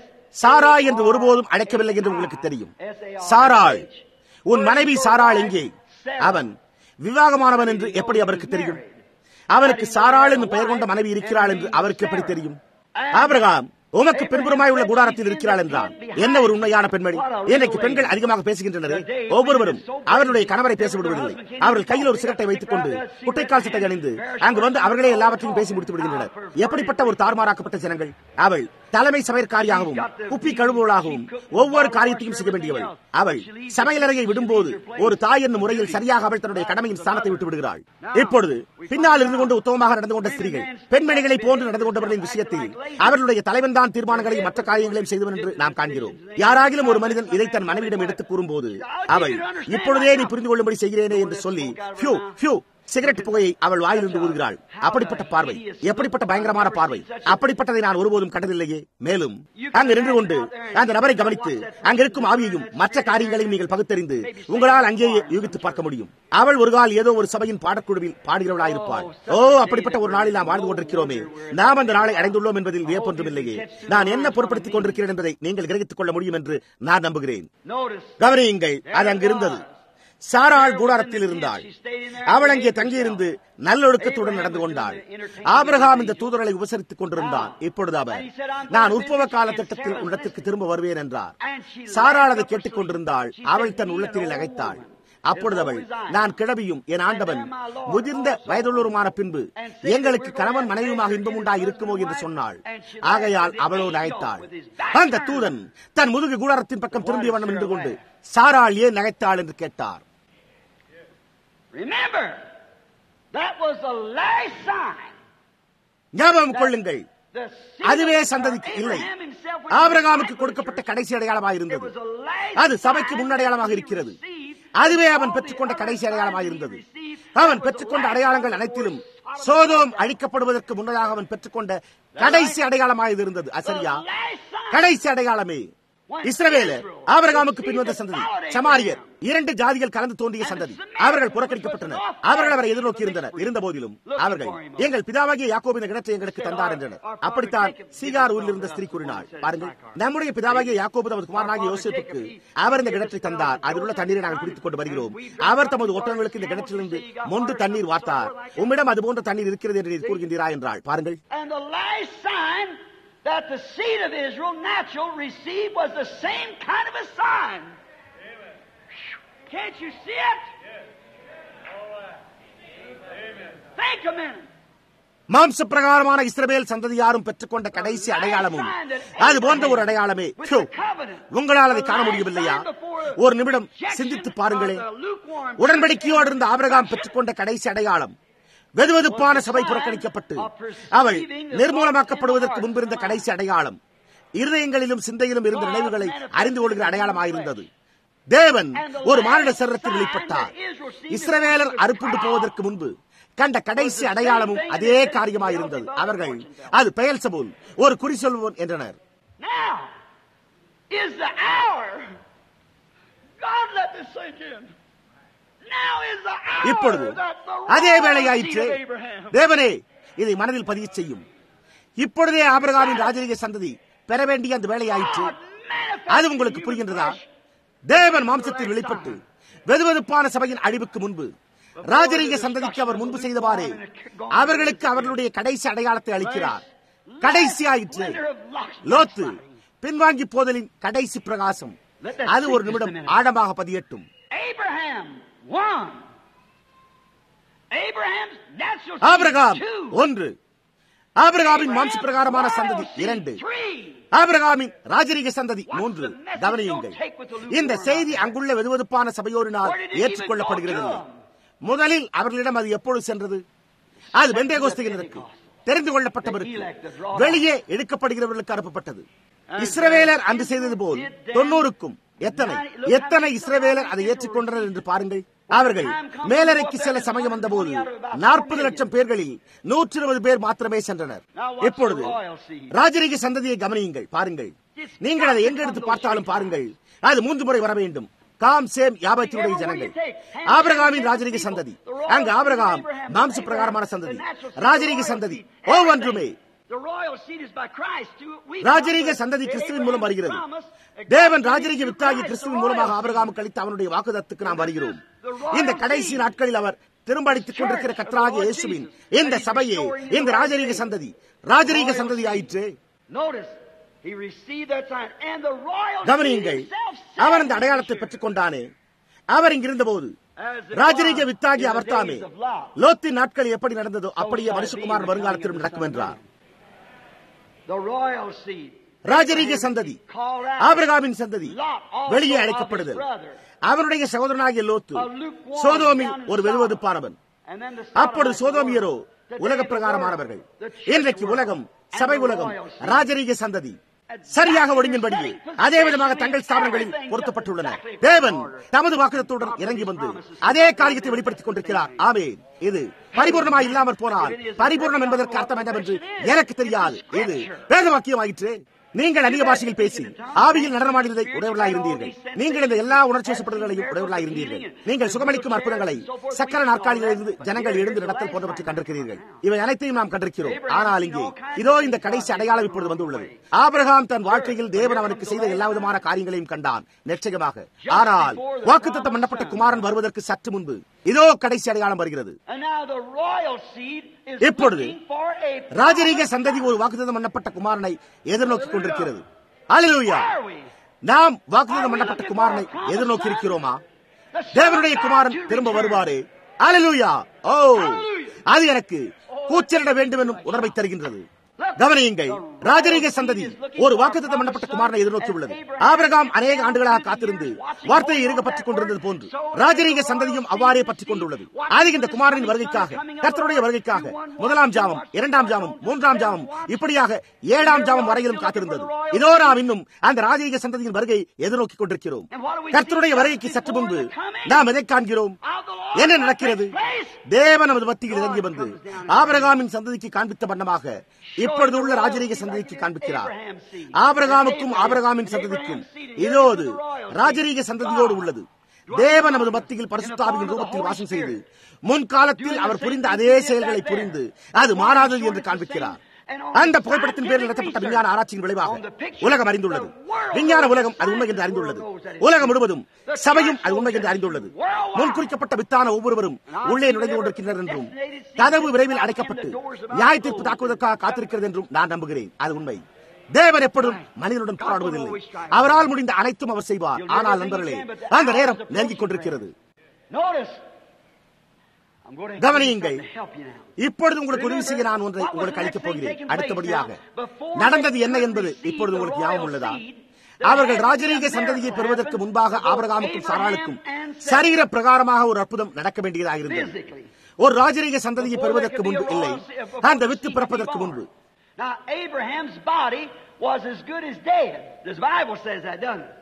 சாராய் என்று ஒருபோதும் அழைக்கவில்லை என்று உங்களுக்கு தெரியும் சாராள் உன் மனைவி சாராள் எங்கே அவன் விவாகமானவன் என்று எப்படி அவருக்கு தெரியும் அவனுக்கு சாராள் என்று பெயர் கொண்ட மனைவி இருக்கிறாள் என்று அவருக்கு எப்படி தெரியும் ஆபிரகாம் உமக்கு பின்புறமாய் உள்ள கூடாரத்தில் இருக்கிறாள் என்றான் என்ன ஒரு உண்மையான பெண்மணி இன்றைக்கு பெண்கள் அதிகமாக பேசுகின்றனர் ஒவ்வொருவரும் அவர்களுடைய கணவரை பேச விடுவதில்லை அவர்கள் கையில் ஒரு சிகட்டை வைத்துக் கொண்டு குட்டைக்கால் சட்டை அணிந்து அங்கு வந்து அவர்களே எல்லாவற்றையும் பேசி முடித்து விடுகின்றனர் எப்படிப்பட்ட ஒரு தார்மாராக்கப்பட்ட ஜனங்கள் அவள் தலைமை சமையற்காரியாகவும் குப்பி கழுவுவளாகவும் ஒவ்வொரு காரியத்தையும் செய்ய வேண்டியவள் அவள் சமையலறையை விடும்போது ஒரு தாய் என்னும் முறையில் சரியாக அவள் தன்னுடைய கடமையின் ஸ்தானத்தை விட்டு விடுகிறாள் இப்பொழுது பின்னால் இருந்து கொண்டு உத்தமமாக நடந்து கொண்ட ஸ்திரீகள் பெண்மணிகளை போன்று நடந்து கொண்டவர்களின் விஷயத்தில் அவர்களுடைய தலைவன் தான் தீர்மானங்களையும் மற்ற காரியங்களையும் செய்தவன் என்று நாம் காண்கிறோம் யாராகிலும் ஒரு மனிதன் இதை தன் மனைவியிடம் எடுத்து கூறும்போது அவள் இப்பொழுதே நீ புரிந்து கொள்ளும்படி செய்கிறேனே என்று சொல்லி சிகரெட் புகையை அவள் வாயிலிருந்து ஊதுகிறாள் அப்படிப்பட்ட பார்வை எப்படிப்பட்ட பயங்கரமான பார்வை அப்படிப்பட்டதை நான் ஒருபோதும் கண்டதில்லையே மேலும் அங்கு நின்று கொண்டு அந்த நபரை கவனித்து அங்கிருக்கும் ஆவியையும் மற்ற காரியங்களையும் நீங்கள் பகுத்தறிந்து உங்களால் அங்கேயே யூகித்து பார்க்க முடியும் அவள் ஒரு கால் ஏதோ ஒரு சபையின் பாடக்குழுவில் பாடுகிறவளாயிருப்பாள் ஓ அப்படிப்பட்ட ஒரு நாளில் நாம் வாழ்ந்து கொண்டிருக்கிறோமே நாம் அந்த நாளை அடைந்துள்ளோம் என்பதில் வியப்பொன்றும் இல்லையே நான் என்ன பொருட்படுத்திக் கொண்டிருக்கிறேன் என்பதை நீங்கள் கிரகித்துக் கொள்ள முடியும் என்று நான் நம்புகிறேன் கவனியுங்கள் அது அங்கிருந்தது சாராள் கூடாரத்தில் இருந்தாள் அவள் அங்கே தங்கியிருந்து நல்லொழுக்கத்துடன் நடந்து கொண்டாள் ஆபிரகாம் இந்த தூதர்களை உபசரித்துக் கொண்டிருந்தான் இப்பொழுது அவர் நான் உற்பவ கால திட்டத்தில் உள்ளத்திற்கு திரும்ப வருவேன் என்றார் சாராள் அதை கேட்டுக் கொண்டிருந்தாள் அவள் தன் உள்ளத்தில் நகைத்தாள் அப்பொழுது அவள் நான் கிழவியும் என் ஆண்டவன் முதிர்ந்த வயதுள்ளருமான பின்பு எங்களுக்கு கணவன் மனைவியுமாக இன்பம் உண்டாய் இருக்குமோ என்று சொன்னாள் ஆகையால் அவளோ நகைத்தாள் அந்த தூதன் தன் முதுகு கூடாரத்தின் பக்கம் திரும்பிய வண்ணம் நின்று கொண்டு சாராள் ஏன் நகைத்தாள் என்று கேட்டார் Remember, that was the last sign. ஞாபகம் கொள்ளுங்கள் The அதுவே seed of சந்ததிக்கு இல்லை Abraham himself was ஆபிரகாமுக்கு the கொடுக்கப்பட்ட கடைசி அடையாளமாக இருந்தது It was the last அது சபைக்கு sign முன்னடையாளமாக that he இருக்கிறது received. அதுவே அவன் All பெற்றுக்கொண்ட the கடைசி other அடையாளமாக signs he இருந்தது received, அவன் that was பெற்றுக்கொண்ட the last அடையாளங்கள் sign அனைத்திலும் before Sodom சோதோம் was அழிக்கப்படுவதற்கு முன்னதாக அவன் பெற்றுக்கொண்ட கடைசி அடையாளமாக இது இருந்தது அசரியா The last sign. கடைசி அடையாளமே இஸ்ரவேலர் ஆபிரகாமுக்கு பின்வந்த சந்ததி சமாரியர் இரண்டு ஜாதிகள் கலந்து தோன்றிய சந்ததி அவர்கள் புறக்கணிக்கப்பட்டனர் அவர்கள் அவரை எதிர்நோக்கி இருந்தனர் இருந்த போதிலும் அவர்கள் எங்கள் பிதாவாகிய யாக்கோபு இந்த கிணற்றை எங்களுக்கு தந்தார் என்றனர் அப்படித்தான் சீகார் ஊரில் இருந்த ஸ்திரீ கூறினாள் பாருங்கள் நம்முடைய பிதாவாகிய யாக்கோபு தமது குமாரனாகிய யோசேப்புக்கு அவர் இந்த கிணற்றை தந்தார் அதில் உள்ள தண்ணீரை நாங்கள் குடித்துக் கொண்டு வருகிறோம் அவர் தமது ஒற்றர்களுக்கு இந்த கிணற்றிலிருந்து மொண்டு தண்ணீர் வார்த்தார் உம்மிடம் அது போன்ற தண்ணீர் இருக்கிறது என்று நீர் கூறுகின்றீரா என்றாள் பாருங்கள் And the last sign that the seed of Israel, natural, received was the same kind of a sign. Can't you see it? Think a minute. மாம்ச பிரகாரமான இஸ்ரவேல் சந்ததியாரும் பெற்றுக்கொண்ட கடைசி அடையாளமும் அது போன்ற ஒரு அடையாளமே ஹோ, உங்களால் அதை காண முடியவில்லையா ஒரு நிமிடம் சிந்தித்து பாருங்களே உடன்படிக்கையோடு இருந்த ஆபிரகாம் பெற்றுக்கொண்ட கடைசி அடையாளம் வெதுவெதுப்பான சபை புறக்கணிக்கப்பட்டு அவள் நிர்மூலமாக்கப்படுவதற்கு முன்பிருந்த கடைசி அடையாளம் இருதயங்களிலும் சிந்தையிலும் இருந்த நினைவுகளை அறிந்து கொள்கிற அடையாளமாயிருந்தது தேவன் ஒரு மானிட சரீரத்தில் வெளிப்பட்டார் இஸ்ரவேலர் அறுப்புண்டு போவதற்கு முன்பு கண்ட கடைசி அடையாளமும் அதே காரியமாயிருந்தது அவர்கள் அது பெயல் சபூல் ஒரு குறி சொல்வோன் என்றனர் Now is the hour. God let this sink in. Now is the hour இப்பொழுது that the அதே royal வேளையாயிற்று seed of Abraham தேவனே இதை மனதில் பதிய செய்யும் இப்பொழுதே ஆபிரகாமின் ராஜரீக சந்ததி பெற வேண்டிய அந்த வேலையாயிற்று God manifested அது உங்களுக்கு in புரிகின்றதா human flesh. தேவன் மாம்சத்தில் வெளிப்பட்டு வெதுவெதுப்பான சபையின் அழிவுக்கு முன்பு ராஜரீக சந்ததிக்கு அவர் முன்பு செய்தவாறே அவர்களுக்கு அவர்களுடைய கடைசி அடையாளத்தை அளிக்கிறார் கடைசி ஆயிற்று Splendor of Lot's Lot backsliding. பின்வாங்கி போதலின் கடைசி பிரகாசம் அது ஒரு நிமிடம் ஆழமாக பதியட்டும் Abraham, one. Abraham's natural ஆபிரகாம் seed, two. ஒன்று ஆபிரகாமின் மாம்ச பிரகாரமான சந்ததி இரண்டு ஆபிரகாமின் ராஜரீக சந்ததி மூன்று கவனியுங்கள் இந்த செய்தி அங்குள்ள வெதுவெதுப்பான சபையோரினால் ஏற்றுக்கொள்ளப்படுகிறது முதலில் அவர்களிடம் அது எப்பொழுது சென்றது அது பெந்தேகோஸ்துகினருக்கு தெரிந்து கொள்ளப்பட்டவருக்கு வெளியே எடுக்கப்படுகிறவர்களுக்கு அனுப்பப்பட்டது இஸ்ரவேலர் அன்று செய்தது போல் தொண்ணூறுக்கும் எத்தனை எத்தனை இஸ்ரவேலர் அதை ஏற்றுக்கொண்டனர் என்று பாருங்கள் அவர்கள் மேலறைக்கு செல்ல சமயம் வந்தபோது நாற்பது லட்சம் பேர்களில் நூற்றி இருபது பேர் மாத்திரமே சென்றனர் இப்பொழுது ராஜரீக சந்ததியை கவனியுங்கள் பாருங்கள் நீங்கள் அதை எங்க எடுத்து பார்த்தாலும் பாருங்கள் அது மூன்று முறை வர வேண்டும் காம் சேம் யாபத்தினுடைய ஜனங்கள் ஆபிரகாமின் ராஜரீக சந்ததி அங்கு ஆபிரகாம் மாம்ச பிரகாரமான சந்ததி ராஜரீக சந்ததி ஒவ்வொன்றுமே The royal seed is by Christ. We ராஜரீக சந்ததி கிறிஸ்துவின் மூலம் வருகிறது தேவன் ராஜரீக வித்தாகி கிறிஸ்துவின் மூலமாக ஆபிரகாமுக்கு அளித்த அவனுடைய வாக்குதத்துக்கு நாம் வருகிறோம் இந்த கடைசி நாட்களில் அவர் திரும்ப அடித்துக் கொண்டிருக்கிற கத்ராகிய இயேசுவின் இந்த சபையே இந்த ராஜரீக சந்ததி ராஜரீக சந்ததி ஆயிற்று Notice, he received that sign. And the royal seed கவனியுங்கள் himself அவர் அந்த said, அடையாளத்தை பெற்றுக் கொண்டானே அவர் இங்கிருந்த போது As it ராஜரீக was வித்தாகி in the அவர் தாமே days of Lot. லோத்தின் நாட்கள் எப்படி நடந்ததோ அப்படியே மனுஷகுமாரன் வருங்காலத்திலும் நடக்கும் என்றார் The royal seed. ராஜரீக சந்ததி Called out. ஆபிரகாமின் சந்ததி Lot also வெளியே of அழைக்கப்படுதல் his brother. அவனுடைய சகோதரனாகிய லோத்து A lukewarm சோதோமில் down in ஒரு Sodom. வெறுவெதுப்பானவன் And then the அப்பொழுது Sodomites சோதோமியரோ were. Today உலக the பிரகாரமானவர்கள் world, the church இன்றைக்கு world, உலகம் and சபை the உலகம் royal seed. ராஜரீக சந்ததி சரியாக ஒழுங்கின்படியே அதே விதமாக தங்கள் ஸ்தாபனங்களில் பொருத்தப்பட்டுள்ளன தேவன் தமது வாக்குறுத்துடன் இறங்கி வந்து அதே காரியத்தை வெளிப்படுத்திக் கொண்டிருக்கிறார் ஆமே இது பரிபூர்ணமாய் இல்லாமற் போனால் பரிபூர்ணம் என்பதற்கு அர்த்தம் என்னவென்று எனக்கு தெரியாது இது வேத வாக்கியமாயிற்று நீங்கள் அந்நிய பாஷையில் பேசி ஆவியில் நடனமாடினதை உடையவர்களாக இருந்தீர்கள் நீங்கள் இந்த எல்லா உணர்ச்சி வசப்படுதல்களையும் உடையவர்களாக இருந்தீர்கள் நீங்கள் சுகமளிக்கும் அற்புதங்களை சக்கர நாற்காலியிலிருந்து ஜனங்கள் எழுந்து நடத்தல் போன்றவற்றை கண்டிருக்கிறீர்கள் இவை அனைத்தையும் நாம் கண்டிருக்கிறோம் ஆனால் இங்கே இதோ இந்த கடைசி அடையாளம் இப்பொழுது வந்துள்ளது ஆபிரகாம் தன் வாழ்க்கையில் தேவன் அவனுக்கு செய்த எல்லா விதமான காரியங்களையும் கண்டான் நிச்சயமாக ஆனால் வாக்குத்தத்தம் பண்ணப்பட்ட குமாரன் வருவதற்கு சற்று முன்பு இதோ கடைசி அடையாளம் வருகிறது இப்பொழுது ராஜரீக சந்ததி ஒரு வாக்குத்தம் பண்ணப்பட்ட குமாரனை எதிர்நோக்கி கொண்டிருக்கிறது அலிலூயா நாம் வாக்குத்தம் பண்ணப்பட்ட குமாரனை எதிர்நோக்கி இருக்கிறோமா தேவனுடைய குமாரன் திரும்ப வருவாரே அலிலூயா ஓ அது எனக்கு கூச்சலிட வேண்டும் என்னும் உணர்வை தருகின்றது கவனியுங்கள் ராஜரீக சந்ததி ஒரு வாக்குத்தம் பண்ணப்பட்ட குமாரனை எதிர்நோக்கி உள்ளது ஆபிரகாம் அநேக ஆண்டுகளாக காத்திருந்து வார்த்தையை இருக பற்றிக் கொண்டிருந்தது போன்று ராஜரீக சந்ததியும் அவ்வாறே பற்றிக் கொண்டுள்ளது அது இந்த குமாரனின் வருகைக்காக கர்த்தருடைய வருகைக்காக முதலாம் ஜாமம் இரண்டாம் ஜாமம் மூன்றாம் ஜாமம் இப்படியாக ஏழாம் ஜாமம் வரையிலும் காத்திருந்தது இதோ நாம் இன்னும் அந்த ராஜரீக சந்ததியின் வருகை எதிர்நோக்கிக் கொண்டிருக்கிறோம் கர்த்தருடைய வருகைக்கு சற்று முன்பு நாம் எதை காண்கிறோம் என்ன நடக்கிறது தேவன் நமது மத்தியில் இறங்கி வந்து ஆபரகாமின் சந்ததிக்கு காண்பித்த வண்ணமாக இப்பொழுது உள்ள ராஜரீக சந்ததிக்கு காண்பிக்கிறார் ஆபரகாமுக்கும் ஆபரகாமின் சந்ததிக்கும் இதோது ராஜரீக சந்ததியோடு உள்ளது தேவன் நமது மத்தியில் பரிசுத்தாவின் ரூபத்தில் வாசம் செய்து முன்காலத்தில் அவர் புரிந்த அதே செயல்களை புரிந்து அது மாறாதது என்று காண்பிக்கிறார் அந்த புகைப்படத்தின் பேரில் நடத்தப்பட்ட விஞ்ஞான ஆராய்ச்சியின் விளைவாக உலகம் அறிந்துள்ளது விஞ்ஞான உலகம் அது உண்மை என்று அறிந்துள்ளது உலகம் முழுவதும் சபையும் அது உண்மை என்று அறிந்துள்ளது முன்குறிக்கப்பட்ட வித்தான ஒவ்வொருவரும் உள்ளே நுழைந்து கொண்டிருக்கின்றனர் என்றும் கதவு விரைவில் அடைக்கப்பட்டு நியாய தீர்ப்பு தாக்குவதற்காக காத்திருக்கிறது என்றும் நான் நம்புகிறேன் அது உண்மை தேவன் எப்பொழுதும் மனிதனுடன் போராடுவதில்லை அவரால் முடிந்த அனைத்தும் அவர் செய்வார் ஆனால் நண்பர்களே அந்த நேரம் நெருங்கிக் கொண்டிருக்கிறது கவனியுங்கள் இப்பொழுது உங்களுக்கு உதவி செய்ய நான் ஒன்றை உங்களுக்கு அளிக்கப் போகிறேன் அடுத்தபடியாக நடந்தது என்ன என்பது இப்பொழுது உங்களுக்கு ஞாபகம் உள்ளதா அவர்கள் ராஜரீக சந்ததியை பெறுவதற்கு முன்பாக ஆபரகாமுக்கும் சாராளுக்கும் சரீர பிரகாரமாக ஒரு அற்புதம் நடக்க வேண்டியதாக இருந்தது ஒரு ராஜரீக சந்ததியை பெறுவதற்கு முன்பு இல்லை அந்த வித்து பிறப்பதற்கு முன்பு Now, Abraham's body was as good as dead. The Bible says that, doesn't it?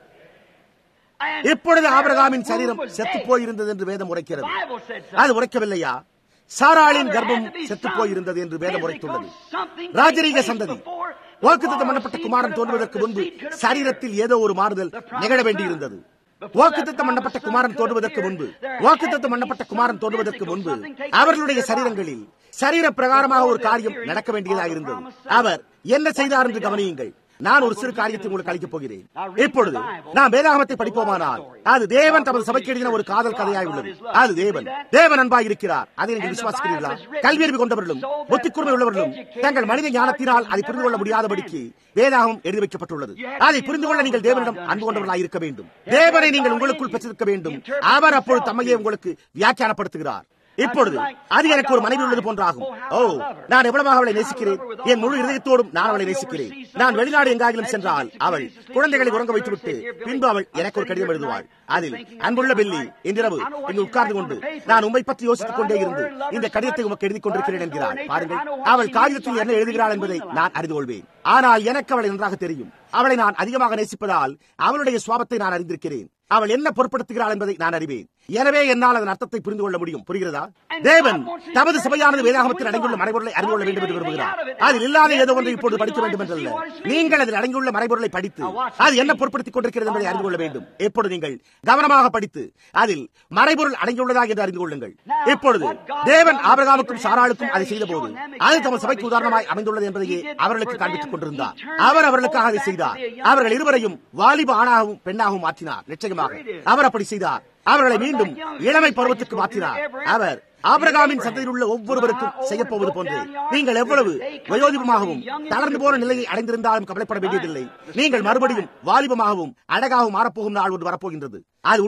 And இப்பொழுது ஆபிரகாமின் Sarah's சரீரம் womb was செத்து dead. போயிருந்தது என்று வேதம் உரைக்கிறது The Bible said so. அது உரைக்கவில்லையா சாராளின் கர்ப்பம் செத்து போயிருந்தது என்று வேதம் உரைத்துள்ளது ராஜரீக சந்ததி வாக்குத்தத்தம் பண்ணப்பட்ட குமாரன் தோன்றுவதற்கு முன்பு சரீரத்தில் ஏதோ ஒரு மாறுதல் நிகழ வேண்டியிருந்தது வாக்குத்தத்தம் பண்ணப்பட்ட குமாரன் தோன்றுவதற்கு முன்பு வாக்குத்தத்தம் பண்ணப்பட்ட குமாரன் தோன்றுவதற்கு முன்பு அவர்களுடைய சரீரங்களில் சரீர பிரகாரமாக ஒரு காரியம் நடக்க வேண்டியதாக இருந்தது அவர் என்ன செய்தார் என்று கவனியுங்கள் நான் ஒரு சிறு காரியத்தை உங்களுக்கு அளிக்கப் போகிறேன் இப்பொழுது நாம் வேதாகமத்தை படிப்போமானால் அது தேவன் தமது சபைக்கு எழுதின ஒரு காதல் கதையாய் உள்ளது அது தேவன் தேவன் அன்பாய் இருக்கிறார் அதை நீங்கள் விசுவாசிக்கிறீர்களா கல்வியறிவு கொண்டவர்களும் புத்தி கூர்மை உள்ளவர்களும் தங்கள் மனித ஞானத்தினால் அதை புரிந்து கொள்ள முடியாதபடிக்கு வேதாகம் எழுதி வைக்கப்பட்டுள்ளது அதை புரிந்து கொள்ள நீங்கள் தேவனிடம் அன்பு கொண்டவர்களாக இருக்க வேண்டும் தேவனை நீங்கள் உங்களுக்குள் பெற்றிருக்க வேண்டும் அவர் அப்பொழுது தம்மையே உங்களுக்கு வியாக்கியானப்படுத்துகிறார் இப்பொழுது அது எனக்கு ஒரு மனைவி உள்ளது போன்றாகும் ஓ நான் எவ்வளவாக அவளை நேசிக்கிறேன் என் முழு இதயத்தோடும் நான் அவளை நேசிக்கிறேன் நான் வெளிநாடு எங்காகிலும் சென்றால் அவள் குழந்தைகளை உறங்க வைத்துவிட்டு பின்பு அவள் எனக்கு ஒரு கடிதம் எழுதுவாள் அதில் அன்புள்ள பெல்லி இன்றிரவு இங்கு உட்கார்ந்து கொண்டு நான் உண்மை பற்றி யோசித்துக் கொண்டே இருந்து இந்த கடிதத்தை உமக்கு எழுதிக் கொண்டிருக்கிறேன் என்கிறாள் பாருங்கள் அவள் காகிதத்தில் என்ன எழுதுகிறாள் என்பதை நான் அறிந்து கொள்வேன் ஆனால் எனக்கு அவளை நன்றாக தெரியும் அவளை நான் அதிகமாக நேசிப்பதால் அவளுடைய சுவாபத்தை நான் அறிந்திருக்கிறேன் அவள் என்ன பொருட்படுத்துகிறாள் என்பதை நான் அறிவேன் எனவே என்னால் அதன் அர்த்தத்தை புரிந்து கொள்ள முடியும் புரிகிறதா தேவன் தமது சபையானது வேதாகமத்தில் அடங்கியுள்ள மறைபொருளை அறிந்து கொள்ள வேண்டும் என்று விரும்புகிறார் அதில் இல்லாத ஏதோ ஒன்றை இப்பொழுது படிக்க வேண்டும் என்றல்ல நீங்கள் அதில் அடங்கியுள்ள மறைபொருளை படித்து அது என்ன பொருட்படுத்திக் கொண்டிருக்கிறது என்பதை அறிந்து கொள்ள வேண்டும் எப்பொழுது நீங்கள் கவனமாக படித்து அதில் மறைபொருள் அடங்கியுள்ளதா என்று அறிந்து கொள்ளுங்கள் இப்பொழுது தேவன் ஆபிரகாமுக்கும் சாராளுக்கும் அதை செய்த போது அது தமது சபைக்கு உதாரணமாய் அமைந்துள்ளது என்பதையே அவர்களுக்கு காண்பித்துக் கொண்டிருந்தார் அவர் அவர்களுக்காக அதை செய்தார் அவர்கள் இருவரையும் வாலிப ஆணாகவும் பெண்ணாகவும் மாற்றினார் நிச்சயமாக அவர் அப்படி செய்தார் அவர்களை மீண்டும் இளமை பருவத்துக்கு மாற்றினார் அவர் ஆபிரகாமின் சந்ததியில் உள்ள ஒவ்வொருவருக்கும் செய்யப்போவது போன்று நீங்கள் எவ்வளவு வயோதிபமாகவும் தளர்ந்து போன நிலையை அடைந்திருந்தாலும் கவலைப்பட வேண்டியதில்லை நீங்கள் மறுபடியும் வாலிபமாகவும் அழகாகவும் மாறப்போகும் நாள் ஒன்று வரப்போகின்றது அது உண்மை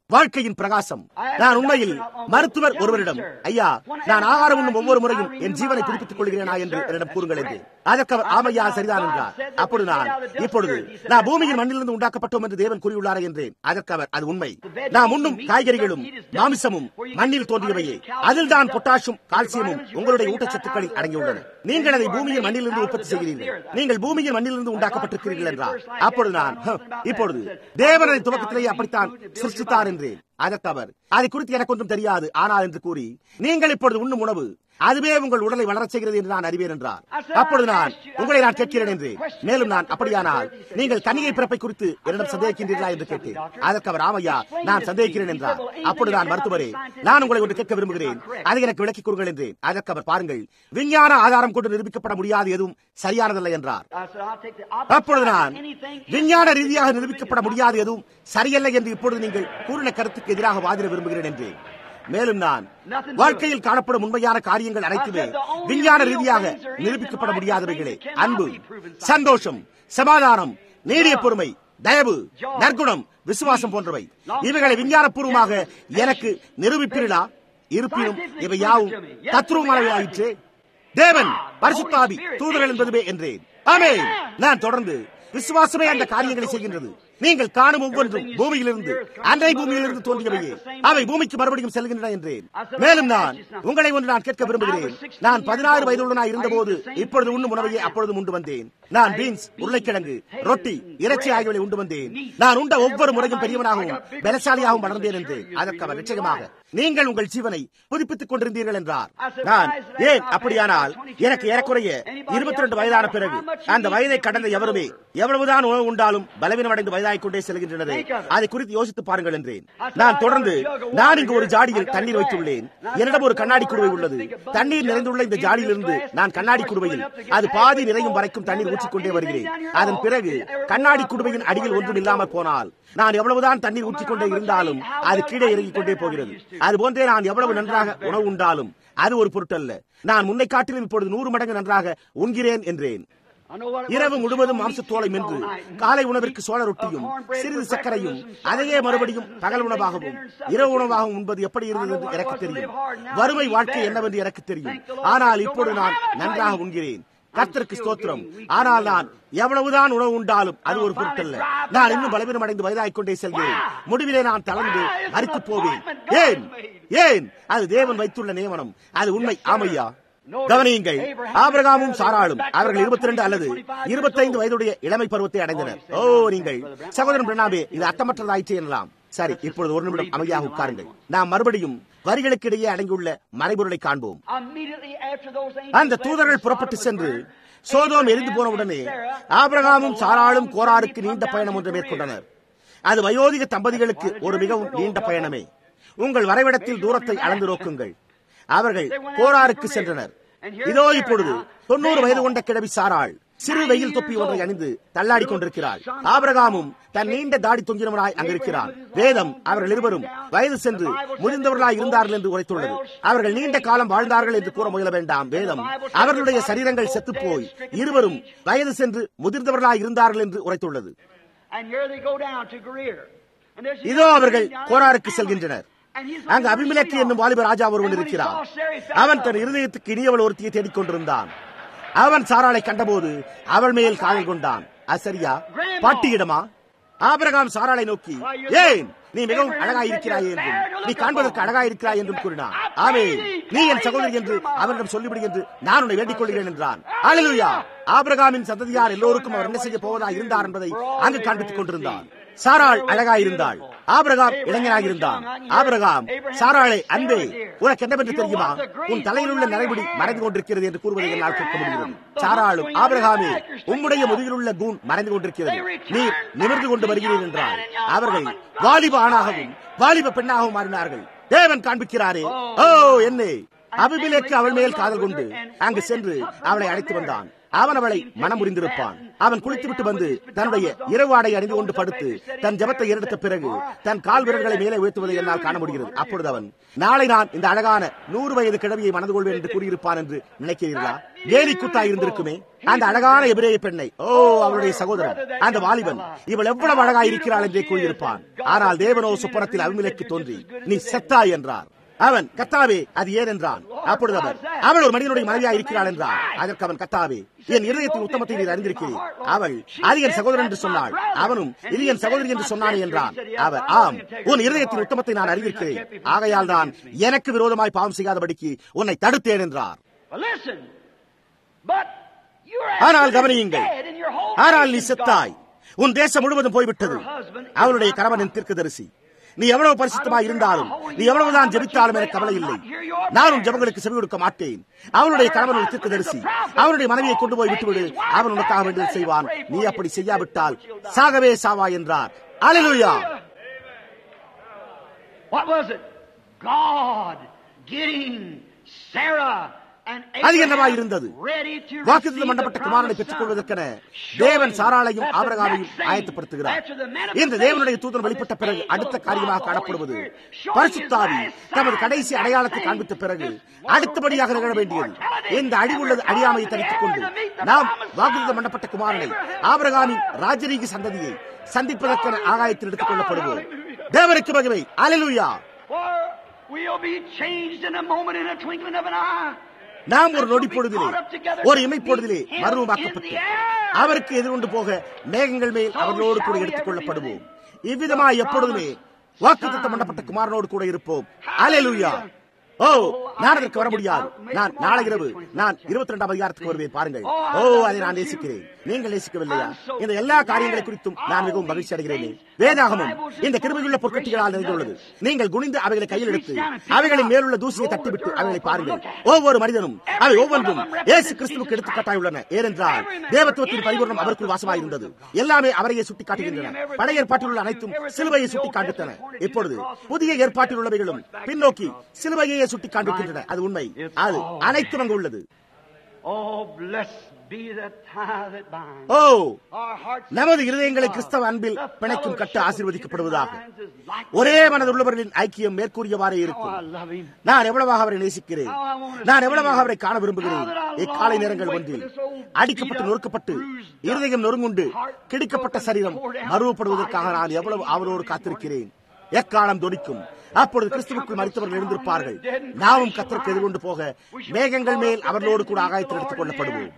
வாழ்க்கையின் பிரகாசம் நான் உண்மையில் மருத்துவர் ஒருவரிடம் ஐயா நான் ஆகாரம் உண்ணும் ஒவ்வொரு முறையும் என் ஜீவனை புதுப்பித்துக் கொள்கிறேனா என்று என்னிடம் கூறுங்கள் என்று அதற்கு அவர் ஆமையா சரிதான் என்றார் அப்பொழுது நான் இப்பொழுது நான் பூமியின் மண்ணிலிருந்து உண்டாக்கப்பட்டோம் என்று தேவன் கூறியுள்ளாரே என்றேன் அதற்கு அவர் அது உண்மை நாம் உண்ணும் காய்கறிகளும் மாமிசமும் மண்ணில் தோன்றியவையே அதில் தான் பொட்டாசும் கால்சியமும் உங்களுடைய ஊட்டச்சத்துக்களில் அடங்கியுள்ளன நீங்கள் அதை பூமியின் மண்ணிலிருந்து உற்பத்தி செய்கிறீர்கள் நீங்கள் பூமியின் மண்ணிலிருந்து உண்டாக்கப்பட்டிருக்கிறீர்கள் என்றார் அப்பொழுது நான் இப்பொழுது தேவனதை துவக்கத்திலேயே அப்படித்தான் சிருஷ்டித்தார் என்றேன் அதற்கு அவர் அதை குறித்து எனக்கு ஒன்றும் தெரியாது ஆனால் என்று கூறி நீங்கள் இப்பொழுது உண்ணும் உணவு அதுவே உங்கள் உடலை வளரச் செய்கிறது என்று நான் அறிவேன் என்றார் அப்பொழுது நான் உங்களை நான் கேட்கிறேன் என்று மேலும் நான் அப்படியானால் நீங்கள் கன்னிகை பிறப்பை குறித்து என்னிடம் சந்தேகிக்கின்றீர்களா என்று கேட்டேன் அதற்கு அவர் ஆமையா நான் சந்தேகிக்கிறேன் என்றார் அப்பொழுது நான் மருத்துவரே நான் உங்களை ஒன்று கேட்க விரும்புகிறேன் அதை எனக்கு விளக்கிக் கூறுங்கள் என்றேன் அதற்கு அவர் பாருங்கள் விஞ்ஞான ஆதாரம் கொண்டு நிரூபிக்கப்பட முடியாது எதுவும் சரியானதல்ல என்றார் அப்பொழுது நான் விஞ்ஞான ரீதியாக நிரூபிக்கப்பட முடியாது எதுவும் சரியல்ல என்று இப்பொழுது நீங்கள் கூறின கருத்துக்கு எதிராக வாதிட விரும்புகிறேன் என்றேன் மேலும் நான் வாழ்க்கையில் காணப்படும் உண்மையான காரியங்கள் அனைத்துமே விஞ்ஞான ரீதியாக நிரூபிக்கப்பட முடியாதவைகளே அன்பு சந்தோஷம் சமாதானம் நீடிய பொறுமை தயவு நற்குணம் விசுவாசம் போன்றவை இவைகளை விஞ்ஞானபூர்வமாக எனக்கு நிரூபிப்பீர்களா இருப்பினும் இவை யாவும் தத்ரூபமானவை ஆயிற்று தேவன் பரிசுத்தாவி தூதர்கள் என்பதுமே என்றேன் ஆமே நான் தொடர்ந்து விசுவாசமே அந்த காரியங்களை செய்கின்றது நீங்கள் காணும் ஒவ்வொன்றும் பூமியிலிருந்து அன்றை பூமியிலிருந்து தோன்றியவையே அவை பூமிக்கு மறுபடியும் செல்கின்றன என்றேன் மேலும் நான் உங்களை ஒன்று நான் கேட்க விரும்புகிறேன் நான் பதினாறு வயதுள்ளனா இருந்தபோது இப்பொழுது உண்ணும் உணவையே அப்பொழுது உண்டு வந்தேன் நான் பீன்ஸ் உருளைக்கிழங்கு ரொட்டி இறைச்சி ஆகியவை உண்டு வந்தேன் நான் உண்ட ஒவ்வொரு முறையும் பெரியவனாகவும் பலசாலியாகவும் வளர்ந்தேன் என்று அதற்கு அவர் நிச்சயமாக நீங்கள் உங்கள் ஜீவனை புதுப்பித்துக் கொண்டிருந்தீர்கள் என்றார் நான் ஏன் அப்படியானால் எனக்கு ஏறக்குறைய இருபத்தி ரெண்டு வயதான பிறகு அந்த வயதை கடந்த எவருமே எவ்வளவுதான் உணவு உண்டாலும் பலவீனமடைந்து வயதாகிக் கொண்டே செல்கின்றனரே அதை குறித்து யோசித்து பாருங்கள் என்றேன் நான் தொடர்ந்து நான் இங்கு ஒரு ஜாடியில் தண்ணீர் வைத்துள்ளேன் என்னிடம் ஒரு கண்ணாடி குடுவை உள்ளது தண்ணீர் நிறைந்துள்ள இந்த ஜாடியிலிருந்து நான் கண்ணாடி குடுவையில் அது பாதி நிறையும் வரைக்கும் தண்ணீர் ஊற்றிக்கொண்டே வருகிறேன் அதன் பிறகு கண்ணாடி குடுவையின் அடியில் ஒன்றும் இல்லாமல் போனால் நான் எவ்வளவுதான் தண்ணீர் ஊற்றிக்கொண்டே இருந்தாலும் அது கீழே இறங்கிக் கொண்டே போகிறது அது போன்றே நான் எவ்வளவு நன்றாக உணவு உண்டாலும் அது ஒரு பொருட்டல்ல நான் முன்னை காட்டிலும் இப்பொழுது நூறு மடங்கு நன்றாக உண்கிறேன் என்றேன் இரவு முழுவதும் மாம்சத்தோலை மென்று காலை உணவிற்கு சோழ ரொட்டியும் சிறிது சர்க்கரையும் அதையே மறுபடியும் பகல் உணவாகவும் இரவு உணவாகவும் உண்பது எப்படி இருந்தது என்று எனக்கு தெரியும் வறுமை வாழ்க்கை என்னவென்று எனக்கு தெரியும் ஆனால் இப்பொழுது நான் நன்றாக உண்கிறேன் கர்த்தருக்கு ஸ்தோத்திரம் ஆனால் நான் எவ்வளவுதான் உணவு உண்டாலும் அது ஒரு பொருட்டல்ல நான் இன்னும் பலவீனம் அடைந்து வயதாகிக் கொண்டே செல்கிறேன் முடிவிலே நான் தளர்ந்து மறித்து போவேன் ஏன் ஏன் அது தேவன் வைத்துள்ள நியமனம் அது உண்மை ஆமையா கவனியுங்கள் ஆபிரகாமும் சாராளும் அவர்கள் இருபத்தி ரெண்டு அல்லது இருபத்தைந்து வயதுடைய இளமை பருவத்தை அடைந்தனர் ஓ நீங்கள் சகோதரன் பிரணாபே இது அர்த்தமற்றதாயிற்று எனலாம் சரி இப்பொழுது ஒரு நிமிடம் அமைதியாக உட்காருங்கள் நாம் மறுபடியும் வரிகளுக்கு இடையே அடங்கியுள்ள மறைபொருளை காண்போம் அந்த தூதர்கள் புறப்பட்டு சென்று சோதோம் எரிந்து போனவுடனே ஆபிரகாமும் சாராளும் கோராருக்கு நீண்ட பயணம் ஒன்று மேற்கொண்டனர் அது வயோதிக தம்பதிகளுக்கு ஒரு மிகவும் நீண்ட பயணமே உங்கள் வரைவிடத்தில் தூரத்தை அளந்து நோக்குங்கள் அவர்கள் கோராருக்கு சென்றனர் இதோ இப்பொழுது தொண்ணூறு வயது கொண்ட கிழவி சாராள் சிறு வெயில் தொப்பி ஒன்றை அணிந்து தள்ளாடி கொண்டிருக்கிறாள் ஆபிரகாமும் தன் நீண்ட தாடி தொங்கினவனாய் அங்கிருக்கிறான் வேதம் அவர்கள் இருவரும் வயது சென்று முதிர்ந்தவர்களாய் இருந்தார்கள் என்று உரைத்துள்ளது அவர்கள் நீண்ட காலம் வாழ்ந்தார்கள் என்று கூற முயல வேண்டாம் வேதம் அவர்களுடைய சரீரங்கள் செத்து போய் இருவரும் வயது சென்று முதிர்ந்தவர்களாய் இருந்தார்கள் என்று உரைத்துள்ளது இதோ அவர்கள் கோராருக்கு செல்கின்றனர் அங்கு அபிமிலக்கு என்னும் வாலிப ராஜா ஒருவன் இருக்கிறான் அவன் தன் இருதயத்துக்கு இனியவள் ஒருத்தியை தேடிக் கொண்டிருந்தான் அவன் சாராளை கண்டபோது அவள் மேல் காதல் கொண்டான் அசரியா பாட்டியிடமா ஆபிரகாம் சாராளை நோக்கி ஏன் நீ மிகவும் அழகாயிருக்கிறாய் என்றும் நீ காண்பதற்கு அழகாயிருக்கிறாய் என்றும் கூறினான் ஆமே நீ என் சகோதரி என்று அவனிடம் சொல்லிவிடு என்று நான் உன்னை வேண்டிக் கொள்கிறேன் என்றான் அழலுயா ஆபிரகாமின் சந்ததியார் எல்லோருக்கும் அவர் என்ன செய்ய போவதா இருந்தார் என்பதை அங்கு காண்பித்துக் கொண்டிருந்தார் சாராள் அழகாயிருந்தாள் ஆபிரகாம் இளைஞனாயிருந்தான் ஆபிரகாம் சாராளை அன்பே உனக்கு என்னவென்று தெரியுமா உன் தலையில் உள்ள நரைமுடி மறைந்து கொண்டிருக்கிறது என்று கூறுவதை என்னால் கேட்க முடிகிறது சாராளும் ஆபிரகாமே உம்முடைய முதுகில் உள்ள கூன் மறைந்து கொண்டிருக்கிறது நீ நிமிர்ந்து கொண்டு வருகிறீர் என்றால் அவர்கள் வாலிப ஆணாகவும் வாலிப பெண்ணாகவும் மாறினார்கள் தேவன் காண்பிக்கிறாரே ஓ என்னே அபிபிலேக்கு அவள் மேல் காதல் கொண்டு அங்கு சென்று அவளை அழைத்து வந்தான் அவன் அவளை மனமுறிந்திருப்பான் அவன் குளித்துவிட்டு வந்து தன்னுடைய இரவு ஆடை அணிந்து கொண்டு படுத்து தன் ஜபத்தை ஏறெடுத்த பிறகு தன் கால் விரல்களை மேலே உயர்த்துவதை என்னால் காண முடிகிறது அப்பொழுது அவன் நாளை நான் இந்த அழகான நூறு வயது கிழவியை மணந்து கொள்வேன் என்று கூறியிருப்பான் என்று நினைக்கிறீர்களா வேலி குத்தா இருந்திருக்குமே அந்த அழகான எபிரேய பெண்ணை ஓ அவளுடைய சகோதரன் அந்த வாலிபன் இவள் எவ்வளவு அழகா இருக்கிறாள் என்றே கூறியிருப்பான் ஆனால் தேவனோ சுப்பரத்தில் அவிமிலைக்கு தோன்றி நீ செத்தாய் என்றார் அவன் கத்தாவே அது ஏன் என்றான் அப்பொழுது அவர் அவள் ஒரு மனிதனுடைய மனைவியா இருக்கிறாள் என்றார் அதற்கு அவன் கத்தாவே என் இருதயத்தின் உத்தமத்தை நீர் அறிந்திருக்கிறீர் அவள் அது என் சகோதரன் என்று சொன்னாள் அவனும் இது என் சகோதரி என்று சொன்னானே என்றான் அவர் ஆம் உன் இருதயத்தின் உத்தமத்தை நான் அறிந்திருக்கிறேன் ஆகையால் தான் எனக்கு விரோதமாய் பாவம் செய்யாதபடிக்கு உன்னை தடுத்தேன் என்றார் ஆனால் கவனியுங்கள் ஆனால் நீ செத்தாய் உன் தேசம் முழுவதும் போய்விட்டது அவளுடைய கணவனின் தீர்க்கதரிசி நீ எவ்வளவு பரிசுத்தமாக இருந்தாலும் நீ எவ்வளவுதான் ஜெபித்தாலும் எனக்கு கவலை இல்லை நான் உன் ஜபங்களுக்கு செவி கொடுக்க மாட்டேன் அவனுடைய கணவன் ஒரு தீர்க்கதரிசி அவனுடைய மனைவியை கொண்டு போய் விட்டுவிடு அவன் உனக்காக வேண்டியது செய்வான் நீ அப்படி செய்யாவிட்டால் சாகவே சாவா என்றார் அலிலுயா What was it? God getting Sarah அது என்னவா இருந்தது வாக்குத்தம் பண்ணப்பட்ட குமாரனை பெற்றுக் கொள்வதற்கென தேவன் சாராளையும் ஆபரகாமையும் ஆயத்தப்படுத்துகிறார் இந்த தேவனுடைய தூதன் வெளிப்பட்ட பிறகு அடுத்த காரியமாக காணப்படுவது பரிசுத்தாவி தமது கடைசி அடையாளத்தை காண்பித்த பிறகு அடுத்தபடியாக நிகழ வேண்டியது இந்த அழிவுள்ளது அழியாமையை தனித்துக் கொண்டு நாம் வாக்குத்தம் பண்ணப்பட்ட குமாரனை ஆபரகாமின் ராஜரீக சந்ததியை சந்திப்பதற்கென ஆகாயத்தில் எடுத்துக் கொள்ளப்படுவோம் தேவனுக்கு மகிமை அலலுயா We'll be changed in a moment, in a twinkling of an eye. நாம் ஒரு நொடி பொழுதிலே ஒரு இமை பொழுதிலே மர்மமாக்கப்பட்டு அவருக்கு எதிர்கொண்டு போக மேகங்கள் மேல் அவர்களோடு கூட எடுத்துக் கொள்ளப்படுவோம் இவ்விதமாய் எப்பொழுதுமே வாக்குத்தம் பண்ணப்பட்ட குமாரனோடு கூட இருப்போம் அலையலுயா ஓ நான் அதற்கு வர முடியாது நான் நாளை இரவு நான் இருபத்தி ரெண்டாம் அதிகாரத்துக்கு வருவேன் பாருங்கள் ஓ அதை நான் நேசிக்கிறேன் நீங்கள் நேசிக்கவில்லையா இந்த எல்லா காரியங்களை குறித்தும் நான் மிகவும் மகிழ்ச்சி அடைகிறேன் வேதாகமும் இந்த கிருமியுள்ள பொற்கட்டிகளால் நிறைந்துள்ளது நீங்கள் குனிந்து அவைகளை கையில் எடுத்து அவைகளின் மேலுள்ள தூசியை தட்டிவிட்டு அவைகளை பாருங்கள் ஒவ்வொரு மனிதனும் அவை ஒவ்வொன்றும் ஏசு கிறிஸ்துவுக்கு எடுத்துக்காட்டாய் உள்ளன ஏனென்றால் தேவத்துவத்தின் பரிபூர்ணம் அவருக்குள் வாசமாயிருந்தது எல்லாமே அவரையே சுட்டி காட்டுகின்றன பழைய ஏற்பாட்டில் உள்ள அனைத்தும் சிலுவையை சுட்டி காண்பித்தன இப்பொழுது புதிய ஏற்பாட்டில் உள்ளவைகளும் பின்னோக்கி சிலுவையை சுட்டி காண்பிக்கின்றன அது உண்மை அது அனைத்தும் அங்கு உள்ளது ஓ நமது இருதயங்களை கிறிஸ்தவ அன்பில் பிணைக்கும் கட்டு ஆசீர்வதிக்கப்படுவதாக ஒரே மனது உள்ளவர்களின் ஐக்கியம் மேற்கூறியவாறே இருக்கும் நான் எவ்வளவாக அவரை நேசிக்கிறேன் நான் எவ்வளவாக அவரை காண விரும்புகிறேன் இக்காலை நேரங்கள் ஒன்றில் அடிக்கப்பட்டு நொறுக்கப்பட்டு இருதயம் நொறுங்குண்டு கிடிக்கப்பட்ட சரீரம் மறுவப்படுவதற்காக நான் எவ்வளவு அவரோடு காத்திருக்கிறேன் எக்காலம் தொடிக்கும் அப்பொழுது கிறிஸ்துவுக்குள் மறித்தவர்கள் எழுந்திருப்பார்கள் நாமும் கத்தருக்கு எதிர்கொண்டு போக மேகங்கள் மேல் அவர்களோடு கூட ஆகாயத்தில் எடுத்துக் கொள்ளப்படுவோம்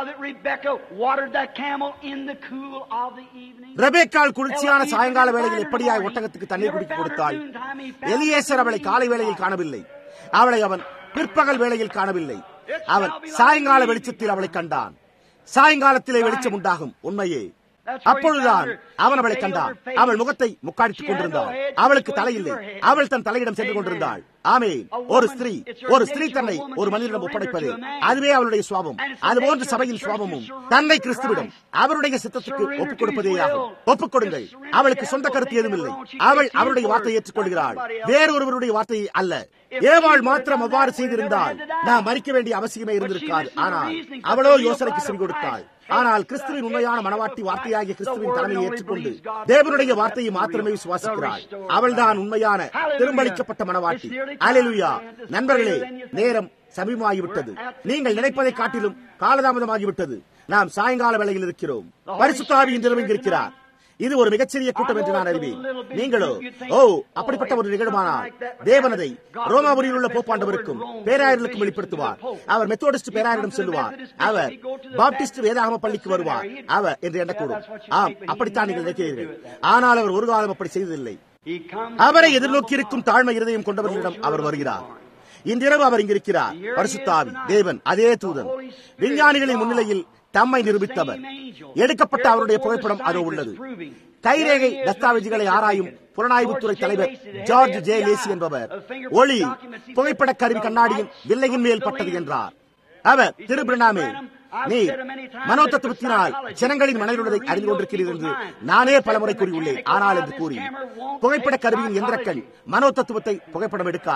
ரெபேக்கால் குளிர்ச்சியான சாயங்கால வேளையில் எப்படியாய் ஒட்டகத்துக்கு தண்ணீர் குடிக்க கொடுத்தாள் எலியேசர் அவளை காலை வேளையில் காணவில்லை அவளை அவன் பிற்பகல் வேளையில் காணவில்லை அவன் சாயங்கால வெளிச்சத்தில் அவளை கண்டான் சாயங்காலத்திலே வெளிச்சம் உண்டாகும் உண்மையே அப்பொழுதுதான் அவன் அவளை கண்டான் அவள் முகத்தை முக்காடித்துக் கொண்டிருந்தாள் அவளுக்கு தலையில்லை அவள் தன் தலையிடம் சென்று கொண்டிருந்தாள் ஆமே ஒரு ஸ்திரீ ஒரு ஸ்திரீ தன்னை ஒரு மனிதனிடம் ஒப்படைப்பது அதுவே அவளுடைய சுவாபம் அதுபோன்ற சபையின் சுவாபமும் தன்னை கிறிஸ்துவிடம் அவருடைய சித்தத்துக்கு ஒப்புக் கொடுப்பதே ஆகும் ஒப்புக் கொடுங்கள் அவளுக்கு சொந்த கருத்து ஏதும் இல்லை அவள் அவருடைய வார்த்தையை ஏற்றுக்கொள்கிறாள் வேறொருவருடைய வார்த்தையை அல்ல ஏவாள் மாத்திரம் அவ்வாறு செய்திருந்தால் நான் மறிக்க வேண்டிய அவசியமே இருந்திருக்காது ஆனால் அவளோ யோசனைக்கு செவி கொடுத்தாள் ஆனால் கிறிஸ்துவின் உண்மையான மனவாட்டி வார்த்தையாகிய கிறிஸ்துவின் தலைமையை ஏற்றுக்கொண்டு தேவனுடைய வார்த்தையை மாத்திரமே விசுவாசிக்கிறாள் அவள்தான் உண்மையான திரும்பளிக்கப்பட்ட மனவாட்டி அலெலுயா நண்பர்களே நேரம் சமீபமாகிவிட்டது நீங்கள் நினைப்பதை காட்டிலும் காலதாமதமாகிவிட்டது நாம் சாயங்கால வேளையில் இருக்கிறோம் பரிசுத்தாவி இன்றிலும் இருக்கிறார் இது ஒரு மிகச்சிறிய கூட்டம் என்று நான் அறிவேன் நீங்களோ ஓ அப்படிப்பட்ட ஒரு நிகழ்வானால் தேவனதை ரோமாபுரியில் உள்ள போப்பாண்டவருக்கும் பேராயர்களுக்கும் வெளிப்படுத்துவார் அவர் மெத்தோடிஸ்ட் பேராயரிடம் செல்வார் அவர் பாப்டிஸ்ட் வேதாகம பள்ளிக்கு வருவார் அவர் என்று எண்ணக்கூடும் ஆம் அப்படித்தான் நீங்கள் நினைக்கிறீர்கள் ஆனால் அவர் ஒரு காலம் அப்படி செய்ததில்லை அவரை எதிர்நோக்கி இருக்கும் தாழ்மை இருதயம் கொண்டவர்களிடம் அவர் வருகிறார் இன்றிரவு அவர் இங்கிருக்கிறார் பரிசுத்தாவி தேவன் அதே தூதன் விஞ்ஞானிகளின் முன்னிலையில் தம்மை நிரூபித்தவர் எடுக்கப்பட்ட அவருடைய புகைப்படம் அதோ உள்ளது கைரேகை தஸ்தாவேஜுகளை ஆராயும் புலனாய்வுத்துறை தலைவர் ஜார்ஜ் ஜே லேசி என்பவர் ஒளி புகைப்பட கருவி கண்ணாடியின் வில்லையின் மேல் பட்டது என்றார் அவர் திருபிரணாமே நீ மனோ தத்துவத்தினால் ஜனங்களின் மனதிலுள்ளதை அறிந்து கொண்டிருக்கிறீர் என்று நானே பலமுறை கூறியுள்ளேன் ஆனால் என்று கூறி புகைப்பட கருவியின் எந்திரக்கண் மனோ தத்துவத்தை புகைப்படம் எடுக்காது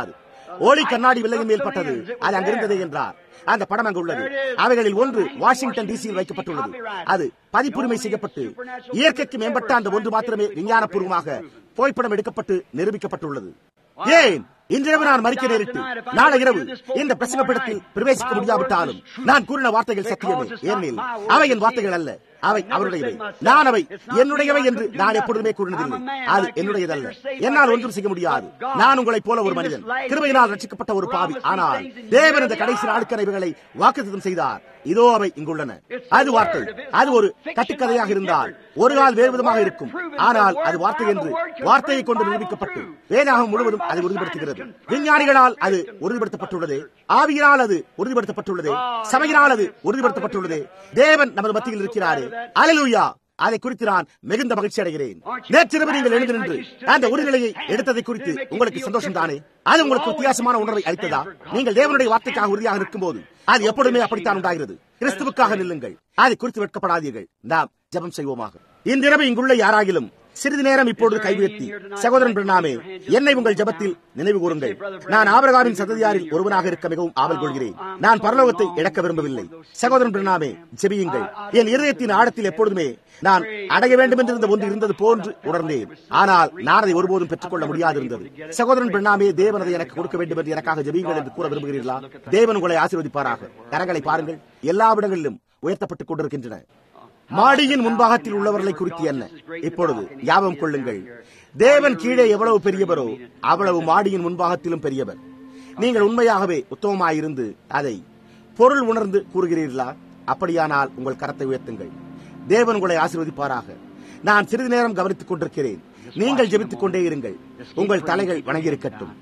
ஒளி கண்ணாடி வில்லையின் மேல் பட்டது அது அங்கிருந்ததே என்றார் அந்த படம் அங்கு உள்ளது அவைகளில் ஒன்று வாஷிங்டன் டிசியில் வைக்கப்பட்டுள்ளது அது பதிப்புரிமை செய்யப்பட்டு இயற்கைக்கு மேம்பட்ட அந்த ஒன்று மாத்திரமே விஞ்ஞானபூர்வமாக புகைப்படம் எடுக்கப்பட்டு நிரூபிக்கப்பட்டுள்ளது ஏன் இன்றிரவு நான் மறிக்க நேரிட்டு நாளை இரவு இந்த பிரசங்கப்படத்தில் பிரவேசிக்க முடியாவிட்டாலும் நான் கூறின வார்த்தைகள் சத்தியமே ஏனெனில் அவை என் வார்த்தைகள் அல்ல அவை அவருடையவை நான் அவை என்னுடையவை என்று நான் எப்பொழுதுமே கூறினதில்லை அது என்னுடையதல்ல என்னால் ஒன்றும் செய்ய முடியாது நான் உங்களைப் போல ஒரு மனிதன் கிருபையினால் ரட்சிக்கப்பட்ட ஒரு பாவி ஆனால் தேவன் இந்த கடைசி நாளுக்கான இவைகளை வாக்குத்தம் செய்தார் இதோ அவை இங்குள்ளன அது வார்த்தை அது ஒரு கட்டுக்கதையாக இருந்தால் ஒரு கால் வேறு விதமாக இருக்கும் ஆனால் அது வார்த்தை என்று வார்த்தையை கொண்டு நிரூபிக்கப்பட்டு வேதாகம் முழுவதும் அதை உறுதிப்படுத்துகிறது விஞ்ஞானிகளால் அது உறுதிப்படுத்தப்பட்டுள்ளது ஆவியினால் அது உறுதிப்படுத்தப்பட்டுள்ளது சபையினால் அது உறுதிப்படுத்தப்பட்டுள்ளது தேவன் நமது மத்தியில் இருக்கிறாரே அலலூயா அதை குறித்து நான் மிகுந்த மகிழ்ச்சி அடைகிறேன் நேற்றிரவு நீங்கள் எழுந்து நின்று அந்த உறுதிநிலையை எடுத்ததை குறித்து உங்களுக்கு சந்தோஷம் தானே அது உங்களுக்கு வித்தியாசமான உணர்வை அளித்ததா நீங்கள் தேவனுடைய வார்த்தைக்காக உறுதியாக இருக்கும் போது அது எப்பொழுதுமே அப்படித்தான் உண்டாகிறது கிறிஸ்துவுக்காக நில்லுங்கள் அதை குறித்து வெட்கப்படாதீர்கள் நாம் ஜெபம் செய்வோமாக இன்றிரவு இங்குள்ள யாராகிலும் சிறிது நேரம் இப்பொழுது கைவியர்த்தி சகோதரன் பிரணாமே என்னை உங்கள் ஜபத்தில் நினைவு கூறுங்கள் நான் ஆபரகாவின் சந்ததியாரில் ஒருவனாக இருக்க மிகவும் ஆவல் கொள்கிறேன் நான் பரலோகத்தை இழக்க விரும்பவில்லை சகோதரன் பிரணாமே ஜெபியுங்கள் என் இருதயத்தின் ஆழத்தில் எப்பொழுதுமே நான் அடைய வேண்டும் என்றிருந்த ஒன்று இருந்தது போன்று உணர்ந்தேன் ஆனால் நான் அதை ஒருபோதும் பெற்றுக்கொள்ள முடியாது இருந்தது சகோதரன் பிரணாமே தேவன் அதை எனக்கு கொடுக்க வேண்டும் என்று எனக்காக ஜெபியுங்கள் என்று கூற விரும்புகிறீர்களா தேவன் உங்களை ஆசீர்வதிப்பாராக கரங்களை பாருங்கள் எல்லா இடங்களிலும் உயர்த்தப்பட்டுக் கொண்டிருக்கின்றன மாடியின் முன்பாகத்தில் உள்ளவர்களை குறித்து என்ன இப்பொழுது ஞாபகம் கொள்ளுங்கள் தேவன் கீழே எவ்வளவு பெரியவரோ அவ்வளவு மாடியின் முன்பாகத்திலும் பெரியவர் நீங்கள் உண்மையாகவே உத்தமமாயிருந்து அதை பொருள் உணர்ந்து கூறுகிறீர்களா அப்படியானால் உங்கள் கரத்தை உயர்த்துங்கள் தேவன் உங்களை ஆசீர்வதிப்பாராக நான் சிறிது நேரம் கவனித்துக் கொண்டிருக்கிறேன் நீங்கள் ஜெபித்துக் கொண்டே இருங்கள் உங்கள் தலைகள் வணங்கியிருக்கட்டும்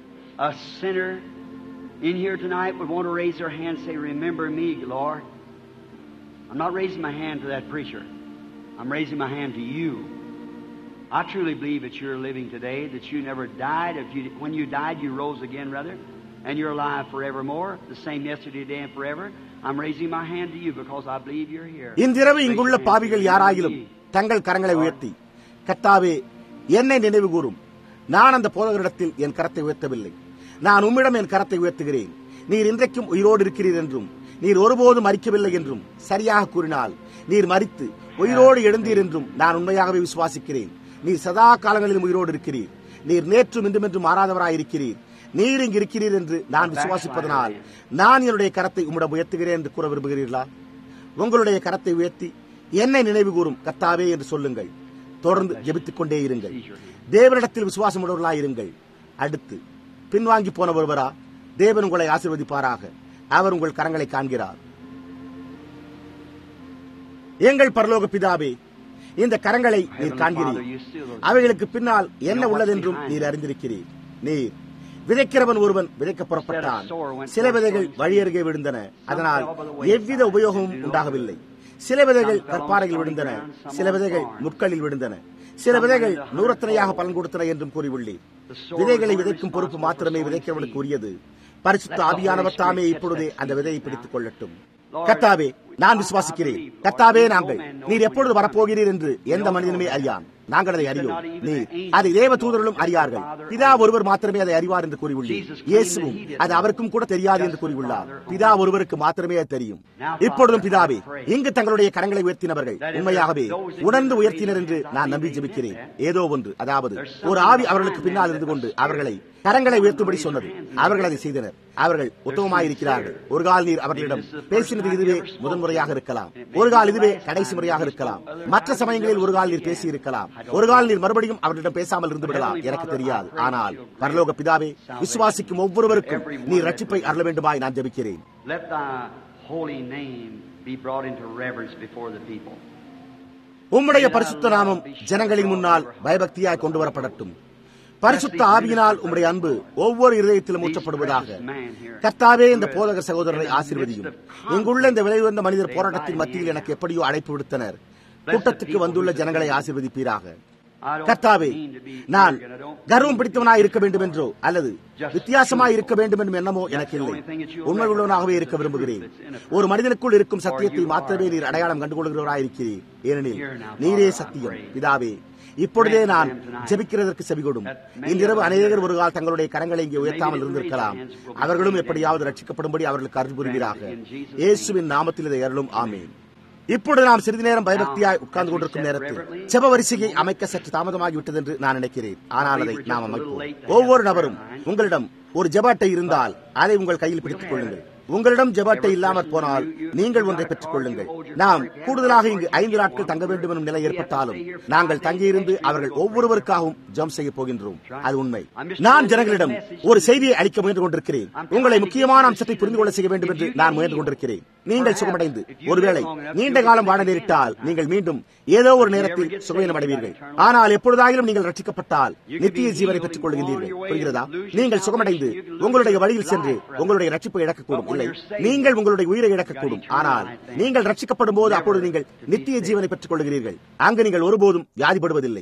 A sinner in here tonight would want to raise their hand and say, Remember me, Lord. I'm not raising my hand to that preacher. I'm raising my hand to you. I truly believe that you're living today, that you never died. If you, when you died, you rose again, rather, and you're alive forevermore, the same yesterday, today, and forever. I'm raising my hand to you because I believe you're here. இன்றிரவு இங்குள்ள பாவிகள் யாராயிலும் தங்கள் கரங்களை உயர்த்தி கத்தாவே என்னை நினைவு கூறும் நான் அந்த போதகரிடத்தில் என் கரத்தை உயர்த்தவில்லை நான் உம்மிடம் என் கரத்தை உயர்த்துகிறேன் நீர் இன்றைக்கும் உயிரோடு இருக்கிறீர் என்றும் நீர் ஒருபோதும் மறிக்கவில்லை என்றும் சரியாக கூறினால் நீர் மறித்து உயிரோடு எழுந்தீர் என்றும் நான் உண்மையாகவே விசுவாசிக்கிறேன் நீர் சதா காலங்களிலும் உயிரோடு இருக்கிறீர் நீர் நேற்றும் இன்றும் என்றும் மாறாதவராயிருக்கிறீர் நீர் இங்கு இருக்கிறீர் என்று நான் விசுவாசிப்பதனால் நான் என்னுடைய கரத்தை உம்மிடம் உயர்த்துகிறேன் என்று கூற விரும்புகிறீர்களா உங்களுடைய கரத்தை உயர்த்தி என்னை நினைவு கூறும் கத்தாவே என்று சொல்லுங்கள் தொடர்ந்து ஜெபித்துக் கொண்டே இருங்கள் தேவனிடத்தில் விசுவாசம் உடையவர்களாயிருங்கள் அடுத்து பின்வாங்கி போன ஒருவரா தேவன் உங்களை ஆசீர்வதிப்பாராக அவர் உங்கள் கரங்களை காண்கிறார் எங்கள் பரலோக பிதாவே இந்த கரங்களை நீர் காண்கிறீர் அவைகளுக்கு பின்னால் என்ன உள்ளதென்றும் நீர் அறிந்திருக்கிறீர் நீர் விதைக்கிறவன் ஒருவன் விதைக்க புறப்பட்டான் சில விதைகள் வழியருகே விழுந்தன அதனால் எவ்வித உபயோகமும் உண்டாகவில்லை சில விதைகள் கற்பாறையில் விழுந்தன சில விதைகள் முட்களில் விழுந்தன சில விதைகள் நூறத்தனையாக பலன் கொடுத்தன என்றும் கூறியுள்ளேன் விதைகளை விதைக்கும் பொறுப்பு மாத்திரமே விதைக்கிறவனுக்கு உரியது பரிசுத்த ஆவியானவர் தாமே இப்பொழுதே அந்த விதையை பிடித்துக் கொள்ளட்டும் கத்தாவே நான் விசுவாசிக்கிறேன் கத்தாவே நாங்கள் நீர் எப்பொழுது வரப்போகிறீர் என்று எந்த மனிதனுமே அறியான் நாங்கள் அதை அறியோம் நீர் அதை தேவ தூதர்களும் அறியார்கள் பிதா ஒருவர் மாத்திரமே அதை அறிவார் என்று கூறியுள்ளீர் இயேசுவும் அது அவருக்கும் கூட தெரியாது என்று கூறியுள்ளார் பிதா ஒருவருக்கு மாத்திரமே அது தெரியும் இப்பொழுதும் பிதாவே இங்கு தங்களுடைய கரங்களை உயர்த்தினவர்கள் உண்மையாகவே உணர்ந்து உயர்த்தினர் என்று நான் நம்பி ஜெபிக்கிறேன் ஏதோ ஒன்று அதாவது ஒரு ஆவி அவர்களுக்கு பின்னால் இருந்து கொண்டு அவர்களை கரங்களை உயர்த்தும்படி சொன்னது அவர்கள் அதை செய்தனர் அவர்கள் உத்தமமாயிருக்கிறார்கள் ஒரு கால் நீர் அவர்களிடம் பேசினது இதுவே முதன்முறையாக இருக்கலாம் ஒரு கால் இதுவே கடைசி முறையாக இருக்கலாம் மற்ற சமயங்களில் ஒரு கால் நீர் பேசி இருக்கலாம் ஒரு கால் நீர் மறுபடியும் அவர்களிடம் பேசாமல் இருந்து விடலாம் எனக்கு தெரியாது ஆனால் பரலோக பிதாவே விசுவாசிக்கும் ஒவ்வொருவருக்கும் நீர் ரட்சிப்பை அருள வேண்டுமாய் நான் ஜெபிக்கிறேன் Let thy holy name be brought into reverence before the people. உம்முடைய பரிசுத்த நாமம் ஜனங்களின் முன்னால் பயபக்தியாய் கொண்டு வரப்படட்டும் பரிசுத்த ஆவியினால் உம்முடைய அன்பு ஒவ்வொரு இதயத்திலும் ஊற்றப்படுவதாக கர்த்தாவே இந்த போதக சகோதரரை ஆசீர்வதியும் இங்குள்ள இந்த விலை உயர்ந்த மனிதர் போராட்டத்தின் மத்தியில் எனக்கு எப்படியோ அழைப்பு விடுத்தனர் கூட்டத்துக்கு வந்துள்ள ஜனங்களை ஆசீர்வதிப்பீராக கர்த்தாவே நான் கர்வம் பிடித்தவனாய் இருக்க வேண்டும் என்றோ அல்லது வித்தியாசமாய் இருக்க வேண்டும் என்னும் எண்ணமோ எனக்கு இல்லை உண்மை உள்ளவனாகவே இருக்க விரும்புகிறேன் ஒரு மனிதனுக்குள் இருக்கும் சத்தியத்தை மாத்திரமே நீர் அடையாளம் கண்டுகொள்கிறவராய் இருக்கிறீர் ஏனெனில் நீரே சத்தியம் பிதாவே இப்பொழுதே நான் ஜெபிக்கிறதற்கு செவிகொடும் இன்றிரவு அநேகர் ஒரு கால் தங்களுடைய கரங்களை இங்கே உயர்த்தாமல் இருந்திருக்கலாம் அவர்களும் எப்படியாவது ரட்சிக்கப்படும்படி அவர்களுக்கு அருள் புரிவீராக இயேசுவின் நாமத்தில் இதை அருளும் ஆமேன் இப்பொழுது நாம் சிறிது நேரம் பயபக்தியாய் உட்கார்ந்து கொண்டிருக்கும் நேரத்தில் செப வரிசையை அமைக்க சற்று தாமதமாகிவிட்டது என்று நான் நினைக்கிறேன் ஆனால் அதை நாம் அமைப்போம் ஒவ்வொரு நபரும் உங்களிடம் ஒரு ஜெப அட்டை இருந்தால் அதை உங்கள் கையில் பிடித்துக் கொள்ளுங்கள் உங்களிடம் ஜெப அட்டை இல்லாமற் போனால் நீங்கள் ஒன்றை பெற்றுக் கொள்ளுங்கள் நாம் கூடுதலாக இங்கு ஐந்து நாட்கள் தங்க வேண்டும் எனும் நிலை ஏற்பட்டாலும் நாங்கள் தங்கியிருந்து அவர்கள் ஒவ்வொருவருக்காகவும் ஜம் செய்ய போகின்றோம் அது உண்மை நான் ஜனங்களிடம் ஒரு செய்தியை அளிக்க முயன்று கொண்டிருக்கிறேன் உங்களை முக்கியமான அம்சத்தை புரிந்து கொள்ள செய்ய வேண்டும் என்று நான் முயன்று கொண்டிருக்கிறேன் நீங்கள் சுகமடைந்து ஒருவேளை நீண்ட காலம் வாழ நேரிட்டால் நீங்கள் மீண்டும் ஏதோ ஒரு நேரத்தில் சுகவீனம் அடைவீர்கள் ஆனால் எப்பொழுதாயிலும் நீங்கள் ரட்சிக்கப்பட்டால் நித்திய ஜீவனை பெற்றுக் கொள்கின்றீர்கள் புரிகிறதா நீங்கள் சுகமடைந்து உங்களுடைய வழியில் சென்று உங்களுடைய ரட்சிப்பை இழக்கக்கூடும் இல்லை நீங்கள் உங்களுடைய உயிரை இழக்கக்கூடும் ஆனால் நீங்கள் ரட்சிக்கப்படும் போது அப்பொழுது நீங்கள் நித்திய ஜீவனை பெற்றுக் கொள்கிறீர்கள் அங்கு நீங்கள் ஒருபோதும் வியாதிப்படுவதில்லை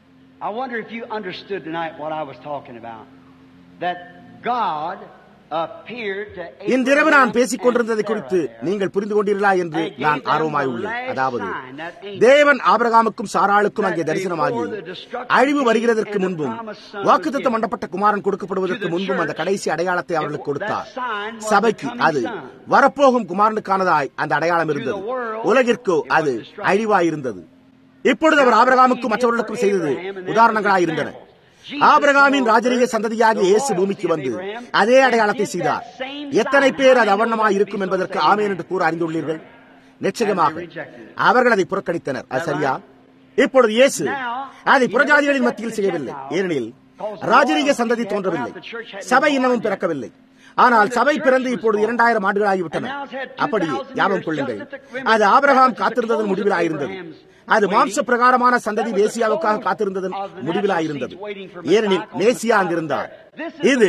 I wonder if you understood tonight what I was talking about. That God appeared to இன்றிரவு Abraham நான் பேசிக் கொண்டிருந்ததை and குறித்து Sarah நீங்கள் புரிந்து கொண்டீர்களா என்று And gave நான் them ஆர்வமாய் the உள்ளேன் last அதாவது sign that angel தேவன் ஆபிரகாமுக்கும் சாராளுக்கும் அங்கே that தரிசனமாகி before the destruction அழிவு came வருகிறதற்கு and the முன்பும் promised son was வாக்குத்தத்தம் given. பண்ணப்பட்ட குமாரன் கொடுக்கப்படுவதற்கு To the முன்பும் அந்த church, கடைசி அடையாளத்தை அவர்களுக்கு it- கொடுத்தார் that sign was சபைக்கு the coming அது son. வரப்போகும் குமாரனுக்கானதாய் அந்த அடையாளம் இருந்தது the world, உலகிற்கோ it was அது destruction. அழிவாய் இருந்தது இப்பொழுது அவர் ஆபிரகாமுக்கும் மற்றவர்களுக்கும் செய்தது உதாரணங்களாய் இருந்தன ஆபிரகாமின் ராஜரீக சந்ததியாக இயேசு பூமிக்கு வந்து அதே அடையாளத்தை செய்தார் எத்தனை பேர் அது அவண்ணமாய் இருக்கும் என்பதற்கு ஆமேன் என்று கூற அறிந்துள்ளீர்கள் நிச்சயமாக அவர்கள் அதை புறக்கணித்தனர் அது சரியா இப்பொழுது இயேசு அதை புறஜாதிகளின் மத்தியில் செய்யவில்லை ஏனெனில் ராஜரீக சந்ததி தோன்றவில்லை சபை இன்னமும் பிறக்கவில்லை ஆனால் சபை பிறந்து இப்பொழுது இரண்டாயிரம் ஆண்டுகள் ஆகிவிட்டன அப்படியே ஞாபகம் கொள்ளுங்கள் அது ஆபிரகாம் காத்திருந்ததன் முடிவிலாயிருந்தது அது மாம்ச பிரகாரமான சந்ததி மேசியாவுக்காக காத்திருந்ததன் முடிவிலாயிருந்தது ஏனெனில் மேசியா அங்கிருந்தார் இது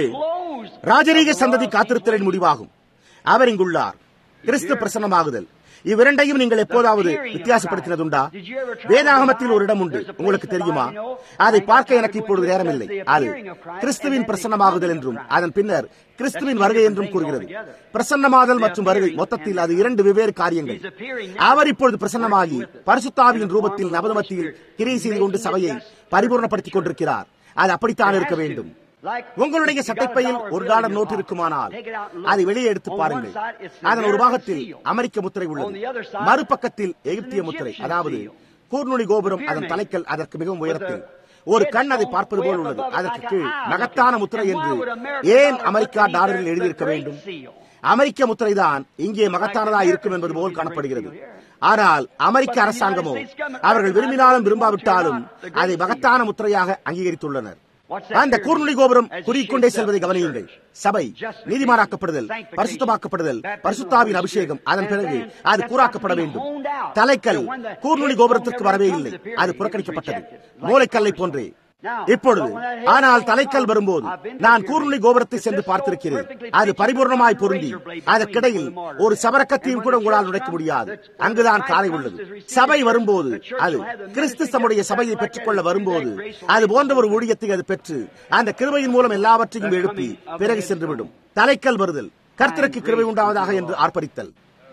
ராஜரீக சந்ததி காத்திருத்தலின் முடிவாகும் அவர் இங்குள்ளார் கிறிஸ்து பிரசன்னமாகுதல் இவ்விரண்டையும் நீங்கள் எப்போதாவது வித்தியாசப்படுத்தினதுண்டா வேதாகமத்தில் ஒரு இடம் உண்டு உங்களுக்கு தெரியுமா அதை பார்க்க எனக்கு இப்பொழுது நேரமில்லை அது கிறிஸ்துவின் பிரசன்னமாகுதல் என்றும் அதன் பின்னர் கிறிஸ்துவின் வருகை என்றும் கூறுகிறது பிரசன்னமாதல் மற்றும் வருகை மொத்தத்தில் அது இரண்டு வெவ்வேறு காரியங்கள் அவர் இப்பொழுது பிரசன்னமாகி பரிசுத்தாவியின் ரூபத்தில் நமது மத்தியில் கிரியை செய்து கொண்டு சபையை பரிபூர்ணப்படுத்திக் கொண்டிருக்கிறார் அது அப்படித்தான் இருக்க வேண்டும் உங்களுடைய சட்டைப்பையில் ஒரு டாலர் நோட்டு இருக்குமானால் அதை வெளியே எடுத்து பாருங்கள் அதன் ஒரு பாகத்தில் அமெரிக்க முத்திரை உள்ளது மறுபக்கத்தில் எகிப்திய முத்திரை அதாவது கூர்நுனி கோபுரம் அதன் தலைக்கல் அதற்கு மிகவும் உயரத்தில் ஒரு கண் அதை பார்ப்பது போல் உள்ளது அதற்கு கீழ் மகத்தான முத்திரை என்று ஏன் அமெரிக்கா டாலரில் எழுதியிருக்க வேண்டும் அமெரிக்க முத்திரைதான் இங்கே மகத்தானதா இருக்கும் என்பது போல் காணப்படுகிறது ஆனால் அமெரிக்க அரசாங்கமோ அவர்கள் விரும்பினாலும் விரும்பாவிட்டாலும் அதை மகத்தான முத்திரையாக அங்கீகரித்துள்ளனர் அந்த கூர்நுனி கோபுரம் குறிக்கொண்டே செல்வதை கவனியுங்கள் சபை நீதிமானாக்கப்படுதல் பரிசுத்தமாக்கப்படுதல் பரிசுத்தாவின் அபிஷேகம் அதன் பிறகு அது கூறாக்கப்பட வேண்டும் தலைக்கல் கூர்நுனி கோபுரத்திற்கு வரவே இல்லை அது புறக்கணிக்கப்பட்டது மூளைக்கல்லை போன்றே இப்பொழுது ஆனால் தலைக்கல் வரும்போது நான் கூர்நுனி கோபுரத்தை சென்று பார்த்திருக்கிறேன் அது பரிபூர்ணமாய் பொருந்தி அதற்கிடையில் ஒரு சபரக்கத்தையும் கூட உங்களால் நுழைக்க முடியாது அங்குதான் காலை உள்ளது சபை வரும்போது அது கிறிஸ்து தம்முடைய சபையை பெற்றுக்கொள்ள வரும்போது அது போன்ற ஒரு ஊழியத்தை அது பெற்று அந்த கிருபையின் மூலம் எல்லாவற்றையும் எழுப்பி பிறகு சென்றுவிடும் தலைக்கல் வருதல் கர்த்தருக்கு கிருபை உண்டாவதாக என்று ஆர்ப்பரித்தல்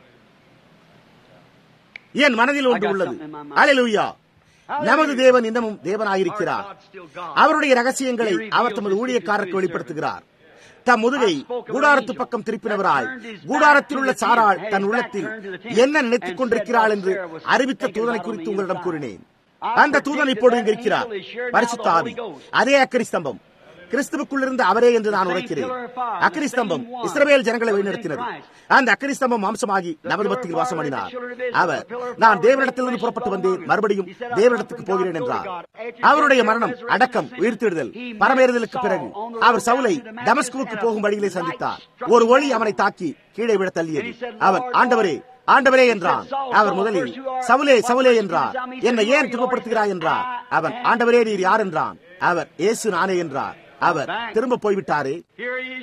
என் மனதில் ஒன்று உள்ளது அலையலுயா நமது தேவன் இன்னமும் தேவனாயிருக்கிறார் அவருடைய ரகசியங்களை அவர் தமது ஊழியக்காரருக்கு வெளிப்படுத்துகிறார் தம் முதுகை கூடாரத்து பக்கம் திருப்பினவராய் கூடாரத்தில் உள்ள சாராள் தன் உள்ளத்தில் என்ன நினைத்துக் கொண்டிருக்கிறாள் என்று அறிவித்த தூதனை குறித்து உங்களிடம் கூறினேன் அந்த தூதன் இப்பொழுது இங்கு இருக்கிறார் பரிசுத்த ஆவி அதே அக்கரி ஸ்தம்பம் கிறிஸ்துவுக்குள் இருந்த அவரே என்று நான் உரைக்கிறேன் அக்கரி ஸ்தம்பம் இஸ்ரவேல் ஜனங்களை வழிநடத்தினது அந்த அக்கரி ஸ்தம்பம் மாம்சமாகி நமது மத்தியில் வாசமடினார் அவர் நான் தேவனிடத்திலிருந்து புறப்பட்டு வந்தேன் மறுபடியும் தேவனிடத்துக்கு போகிறேன் என்றார் அவருடைய மரணம் அடக்கம் உயிர்த்தெழுதல் பரமேறுதலுக்கு பிறகு அவர் சவுலை டமஸ்குவுக்கு போகும் வழியிலே சந்தித்தார் ஒரு ஒளி அவனை தாக்கி கீழே விட தள்ளியது அவன் ஆண்டவரே ஆண்டவரே என்றான் அவர் முதலில் சவுலே சவுலே என்றார் என்னை ஏன் துன்பப்படுத்துகிறாய் என்றார் அவன் ஆண்டவரே நீர் யார் என்றான் அவர் இயேசு நானே என்றார் அவர் திரும்ப போய்விட்டாரே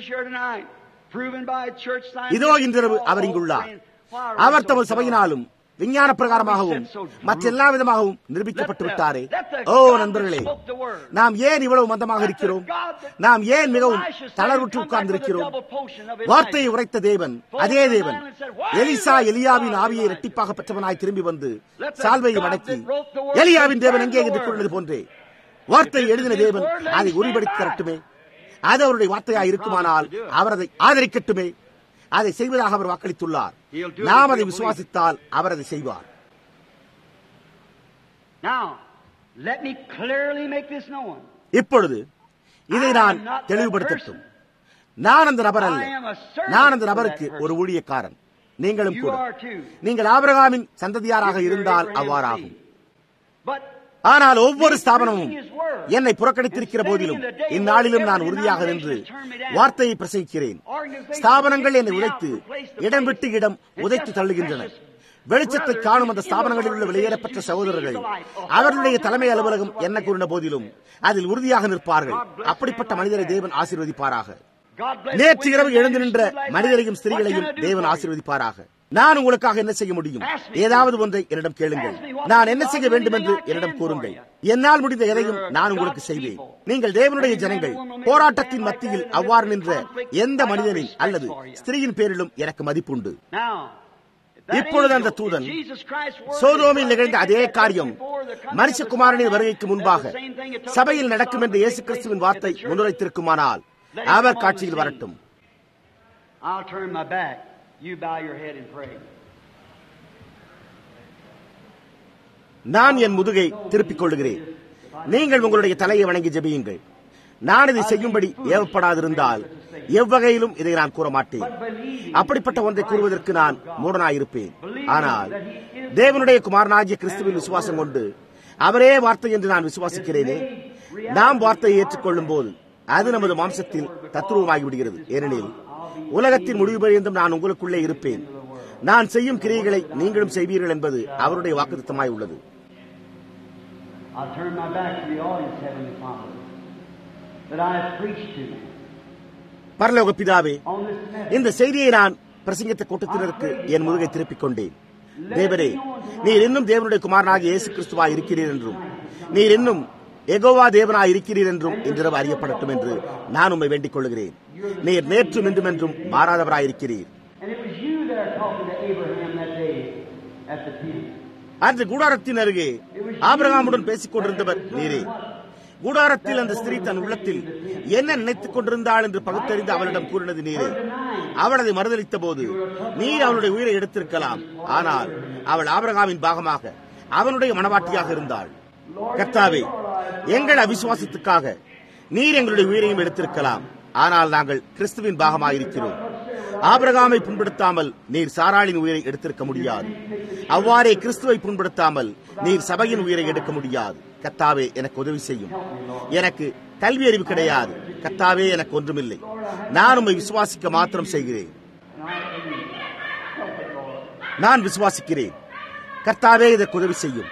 இதோ இன்றிரவு அவர் இங்குள்ளார் அவர் தமது சபையினாலும் விஞ்ஞான பிரகாரமாகவும் மற்றெல்லா விதமாகவும் நிரூபிக்கப்பட்டு விட்டாரே ஓ நண்பர்களே நாம் ஏன் இவ்வளவு மந்தமாக இருக்கிறோம் நாம் ஏன் மிகவும் தளர்வுற்று உட்கார்ந்திருக்கிறோம் வார்த்தையை உரைத்த தேவன் அதே தேவன் எலிசா எலியாவின் ஆவியை இரட்டிப்பாக பெற்றவனாய் திரும்பி வந்து சால்வையை மடக்கி எலியாவின் தேவன் எங்கே என்று கூறினது போன்றே வார்த்தை எழுதின தேவன் அதை உறுதிப்படுத்தி தரட்டுமே அது அவருடைய வார்த்தையாக இருக்குமானால் அவர் அதை ஆதரிக்கட்டுமே அதை செய்வதாக அவர் வாக்களித்துள்ளார் நாம் அதை விசுவாசித்தால் அவர் அதை செய்வார் Now, let me clearly make this known. இப்பொழுது இதை நான் தெளிவுபடுத்தட்டும் நான் அந்த நபர் அல்ல நான் அந்த நபருக்கு ஒரு ஊழியக்காரன் நீங்களும் You கூட are too. நீங்கள் ஆபிரகாமின் சந்ததியாராக இருந்தால் அவ்வாறாகும் But ஆனால் ஒவ்வொரு ஸ்தாபனமும் என்னை புறக்கணித்திருக்கிற போதிலும் இந்நாளிலும் நான் உறுதியாக நின்று வார்த்தையை பிரசங்கிக்கிறேன் ஸ்தாபனங்கள் என்னை உதைத்து இடம் விட்டு இடம் உதைத்து தள்ளுகின்றன வெளிச்சத்தை காணும் அந்த ஸ்தாபனங்களில் உள்ள வெளியேறப்பட்ட சகோதரர்கள் அவர்களுடைய தலைமை அலுவலகம் என்ன கூறின போதிலும் அதில் உறுதியாக நிற்பார்கள் அப்படிப்பட்ட மனிதரை தேவன் ஆசீர்வதிப்பாராக God bless நேற்று you. இரவு எழுந்திருந்த மனிதரையும் ஸ்திரீகளையும் தேவன் ஆசீர்வதிப்பாராக நான் உங்களுக்காக என்ன செய்ய முடியும் ஏதாவது ஒன்றை என்னிடம் கேளுங்கள் நான் என்ன செய்ய வேண்டும் என்று என்னிடம் கூறுங்கள் என்னால் முடிந்த எதையும் நான் உங்களுக்கு செய்வேன் நீங்கள் தேவனுடைய ஜனங்கள் போராட்டத்தின் மத்தியில் அவ்வாறு நின்ற எந்த மனிதனின் அல்லது ஸ்திரீயின் பேரிலும் எனக்கு மதிப்புண்டு Now, that இப்பொழுது angel, அந்த தூதன் if Jesus Christ's word சோதோமில் is நிகழ்ந்த அதே காரியம் before the coming of மனுஷகுமாரனின் the வருகைக்கு Son, முன்பாக that's the same thing it took சபையில் place நடக்கும் என்று in இயேசு கிறிஸ்துவின் the வார்த்தை church. முன்னுரைத்திருக்குமானால் அவர் காட்சியில் வரட்டும் I'll turn my back. You bow your head and pray. நான் என் முதுகை திருப்பிக் கொள்கிறேன் நீங்கள் உங்களுடைய தலையை வணங்கி ஜெபியுங்கள் நான் இதை செய்யும்படி ஏவப்படாதிருந்தால் எவ்வகையிலும் இதை நான் கூற மாட்டேன் அப்படிப்பட்ட ஒன்றை கூறுவதற்கு நான் மூடனாயிருப்பேன் ஆனால் தேவனுடைய குமாரனாகிய கிறிஸ்துவின் விசுவாசம் கொண்டு அவரே வார்த்தை என்று நான் விசுவாசிக்கிறேனே நாம் வார்த்தையை ஏற்றுக்கொள்ளும் போது அது நமது மாம்சத்தில் தத்துவமாகி விடுகிறது ஏனெனில் உலகத்தின் முடிவு பரியந்தம் நான் உங்களுக்குள்ளே இருப்பேன் நான் செய்யும் கிரியைகளை நீங்களும் செய்வீர்கள் என்பது அவருடைய வாக்குத்தமாய் உள்ளது I'll turn my back to the audience, Heavenly Father, that I have preached to them பரலோக பிதாவே on this message. இந்த செய்தியை நான் பிரசங்கித்த கூட்டத்தினருக்கு என் முதுகை திருப்பிக் கொண்டேன் தேவரே நீர் இன்னும் தேவனுடைய குமாரனாக இயேசு கிறிஸ்துவாய் இருக்கிறீர் என்றும் நீர் இன்னும் எகோவா தேவனாய் இருக்கிறீர் என்றும் இன்றிரவு அறியப்படட்டும் என்று நான் உம்மை வேண்டிக் கொள்கிறேன் நீர் நேற்றும் இன்றும் என்றும் மாறாதவராயிருக்கிறீர் And it was you there talking to Abraham that day at the tent. அன்று கூடாரத்தின் அருகே ஆபிரகாமுடன் பேசிக் கொண்டிருந்தவர் நீரே கூடாரத்தில் அந்த ஸ்திரீ தன் உள்ளத்தில் என்ன நினைத்துக் கொண்டிருந்தாள் என்று பகுத்தறிந்து அவளிடம் கூறினது நீரே அவள் அதை மறுதளித்த போது நீர் அவளுடைய உயிரை எடுத்திருக்கலாம் ஆனால் அவள் ஆபிரகாமின் பாகமாக அவனுடைய மனவாட்டியாக இருந்தாள் கர்த்தாவே எங்கள் அவிசுவாசத்துக்காக நீர் எங்களுடைய உயிரையும் எடுத்திருக்கலாம் ஆனால் நாங்கள் கிறிஸ்துவின் பாகமாயிருக்கிறோம் ஆபிரகாமை புண்படுத்தாமல் நீர் சாராளின் உயிரை எடுத்திருக்க முடியாது அவ்வாறே கிறிஸ்துவை புண்படுத்தாமல் நீர் சபையின் உயிரை எடுக்க முடியாது கத்தாவே எனக்கு உதவி செய்யும் எனக்கு கல்வி அறிவு கிடையாது கத்தாவே எனக்கு ஒன்றுமில்லை நான் உம்மை விசுவாசிக்க மாத்திரம் செய்கிறேன் நான் விசுவாசிக்கிறேன் கர்த்தாவே இதற்கு உதவி செய்யும்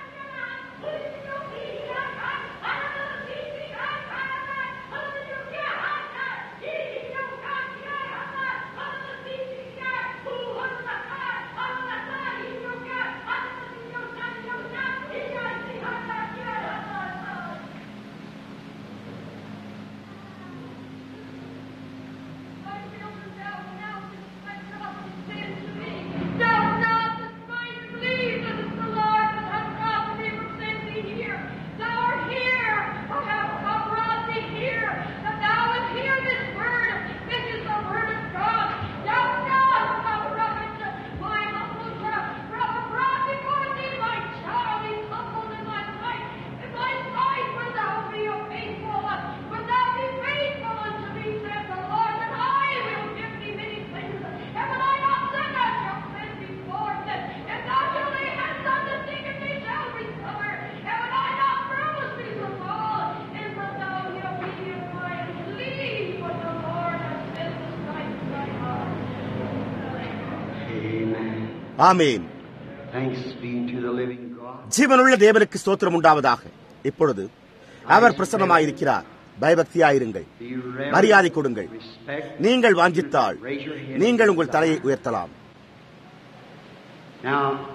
Doubt not, despite believe that it's the Lord that has brought me from sent thee here. Thou art here, I have come brought thee here, that thou would hear this word. This is the word of God. Doubt not, thou prophet, my humble prophet brought before thee, my child, is humbled in my sight. In my sight will thou be a faithful one. Will thou be faithful unto me, saith the Lord, and I will give thee many things. And when I not send, I shall send before them. If thou shalt lay hands on the sick, and they shall recover. And when I not promise thee the fall, and when thou be obedient to my believe what the Lord has said this night in thy heart. Amen. Amen Thanks be to the living God. ஜீவனுள்ள தேவனுக்கு ஸ்தோத்திரம் உண்டாவதாக இப்பொழுது அவர் பிரசன்னமாயிருக்கிறார் பயபக்தியாயிருங்கள் Be reverent, மரியாதை கொடுங்கள் respect. நீங்கள் வாஞ்சித்தால் Raise your head. நீங்கள் உங்கள் தலையை உயர்த்தலாம் Now,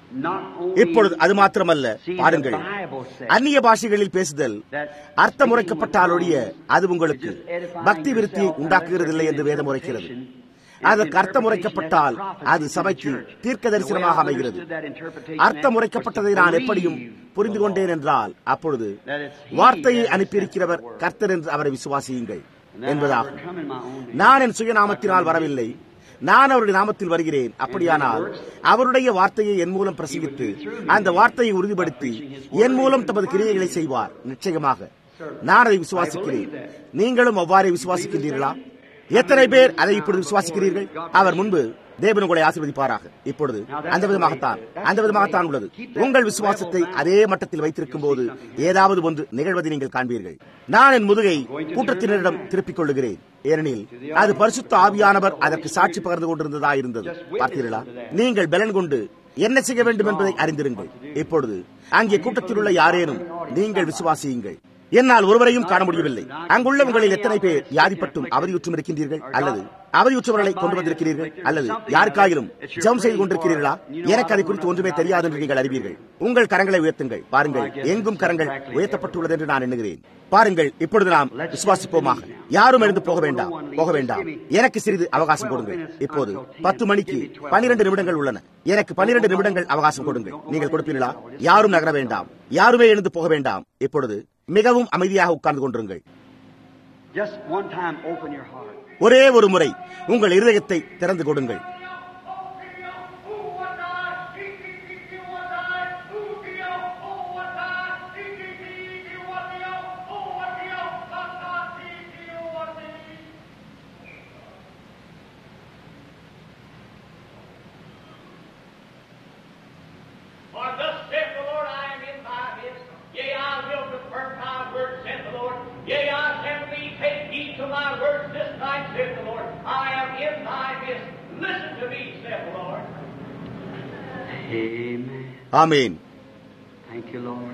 இப்பொழுது அது மாத்திரமல்ல பாருங்கள் அந்நிய பாஷைகளில் பேசுதல் அர்த்தம் உரைக்கப்பட்டாலொழிய அது உங்களுக்கு பக்தி விருத்தியை உண்டாக்குகிறதில்லை என்று வேதம் உரைக்கிறது அதற்கு அர்த்தம் உரைக்கப்பட்டால் அது சபைக்கு தீர்க்க தரிசனமாக அமைகிறது அர்த்தம் உரைக்கப்பட்டதை நான் எப்படியும் புரிந்து கொண்டேன் என்றால் அப்பொழுது வார்த்தையை அனுப்பியிருக்கிறவர் கர்த்தர் என்று அவரை விசுவாசியுங்கள் என்பதாகும் நான் என் சுயநாமத்தினால் வரவில்லை நான் அவருடைய நாமத்தில் வருகிறேன் அப்படியானால் அவருடைய வார்த்தையை என் மூலம் பிரசங்கித்து அந்த வார்த்தையை உறுதிப்படுத்தி என் மூலம் தமது கிரியைகளை செய்வார் நிச்சயமாக நான் அதை விசுவாசிக்கிறேன் நீங்களும் அவ்வாறே விசுவாசிக்கின்றீர்களா எத்தனை பேர் அதை இப்பொழுது விசுவாசிக்கிறீர்கள் அவர் முன்பு தேவன் உங்களை ஆசீர்வதிப்பாராக இப்பொழுது அந்த விதமாகத்தான் அந்த விதமாகத்தான் உள்ளது உங்கள் விசுவாசத்தை அதே மட்டத்தில் வைத்திருக்கும் போது ஏதாவது ஒன்று நிகழ்வதை நீங்கள் காண்பீர்கள் நான் என் முதுகை கூட்டத்தினரிடம் திருப்பிக் கொள்ளுகிறேன் ஏனெனில் அது பரிசுத்த ஆவியானவர் அதற்கு சாட்சி பகிர்ந்து கொண்டிருந்ததா இருந்தது பார்த்தீர்களா நீங்கள் பலன் கொண்டு என்ன செய்ய வேண்டும் என்பதை அறிந்திருங்கள் இப்பொழுது அங்கே கூட்டத்தில் உள்ள யாரேனும் நீங்கள் விசுவாசியுங்கள் என்னால் ஒருவரையும் காண முடியவில்லை அங்குள்ள உங்களில் எத்தனை பேர் வியாதிப்பட்டும் அவதியுற்றும் இருக்கின்றீர்கள் அல்லது அவதியுற்றவர்களை கொண்டு வந்திருக்கிறீர்கள் அல்லது யாருக்காயிலும் ஜெபம் செய்து கொண்டிருக்கிறீர்களா எனக்கு அதை குறித்து ஒன்றுமே தெரியாது என்று நீங்கள் அறிவீர்கள் உங்கள் கரங்களை உயர்த்துங்கள் பாருங்கள் எங்கும் கரங்கள் உயர்த்தப்பட்டுள்ளது என்று நான் எண்ணுகிறேன் பாருங்கள் இப்பொழுது நாம் விசுவாசிப்போமாக யாரும் எழுந்து போக வேண்டாம் போக வேண்டாம் எனக்கு சிறிது அவகாசம் கொடுங்கள் இப்போது பத்து மணிக்கு பனிரெண்டு நிமிடங்கள் உள்ளன எனக்கு பனிரெண்டு நிமிடங்கள் அவகாசம் கொடுங்கள் நீங்கள் கொடுப்பீர்களா யாரும் நகர வேண்டாம் யாருமே எழுந்து போக வேண்டாம் இப்பொழுது மிகவும் அமைதியாக உட்கார்ந்து கொண்டிருங்கள் Just one time, open your heart. ஒரே ஒரு முறை உங்கள் இருதயத்தை திறந்து கொடுங்கள் For thus saith the Lord, I am in thy midst. Yea, I will confirm my word, saith the Lord. Yea, I send thee, take heed to my words this night, saith the Lord. I am in thy midst. Listen to me, saith the Lord. Amen. Amen Thank you, Lord.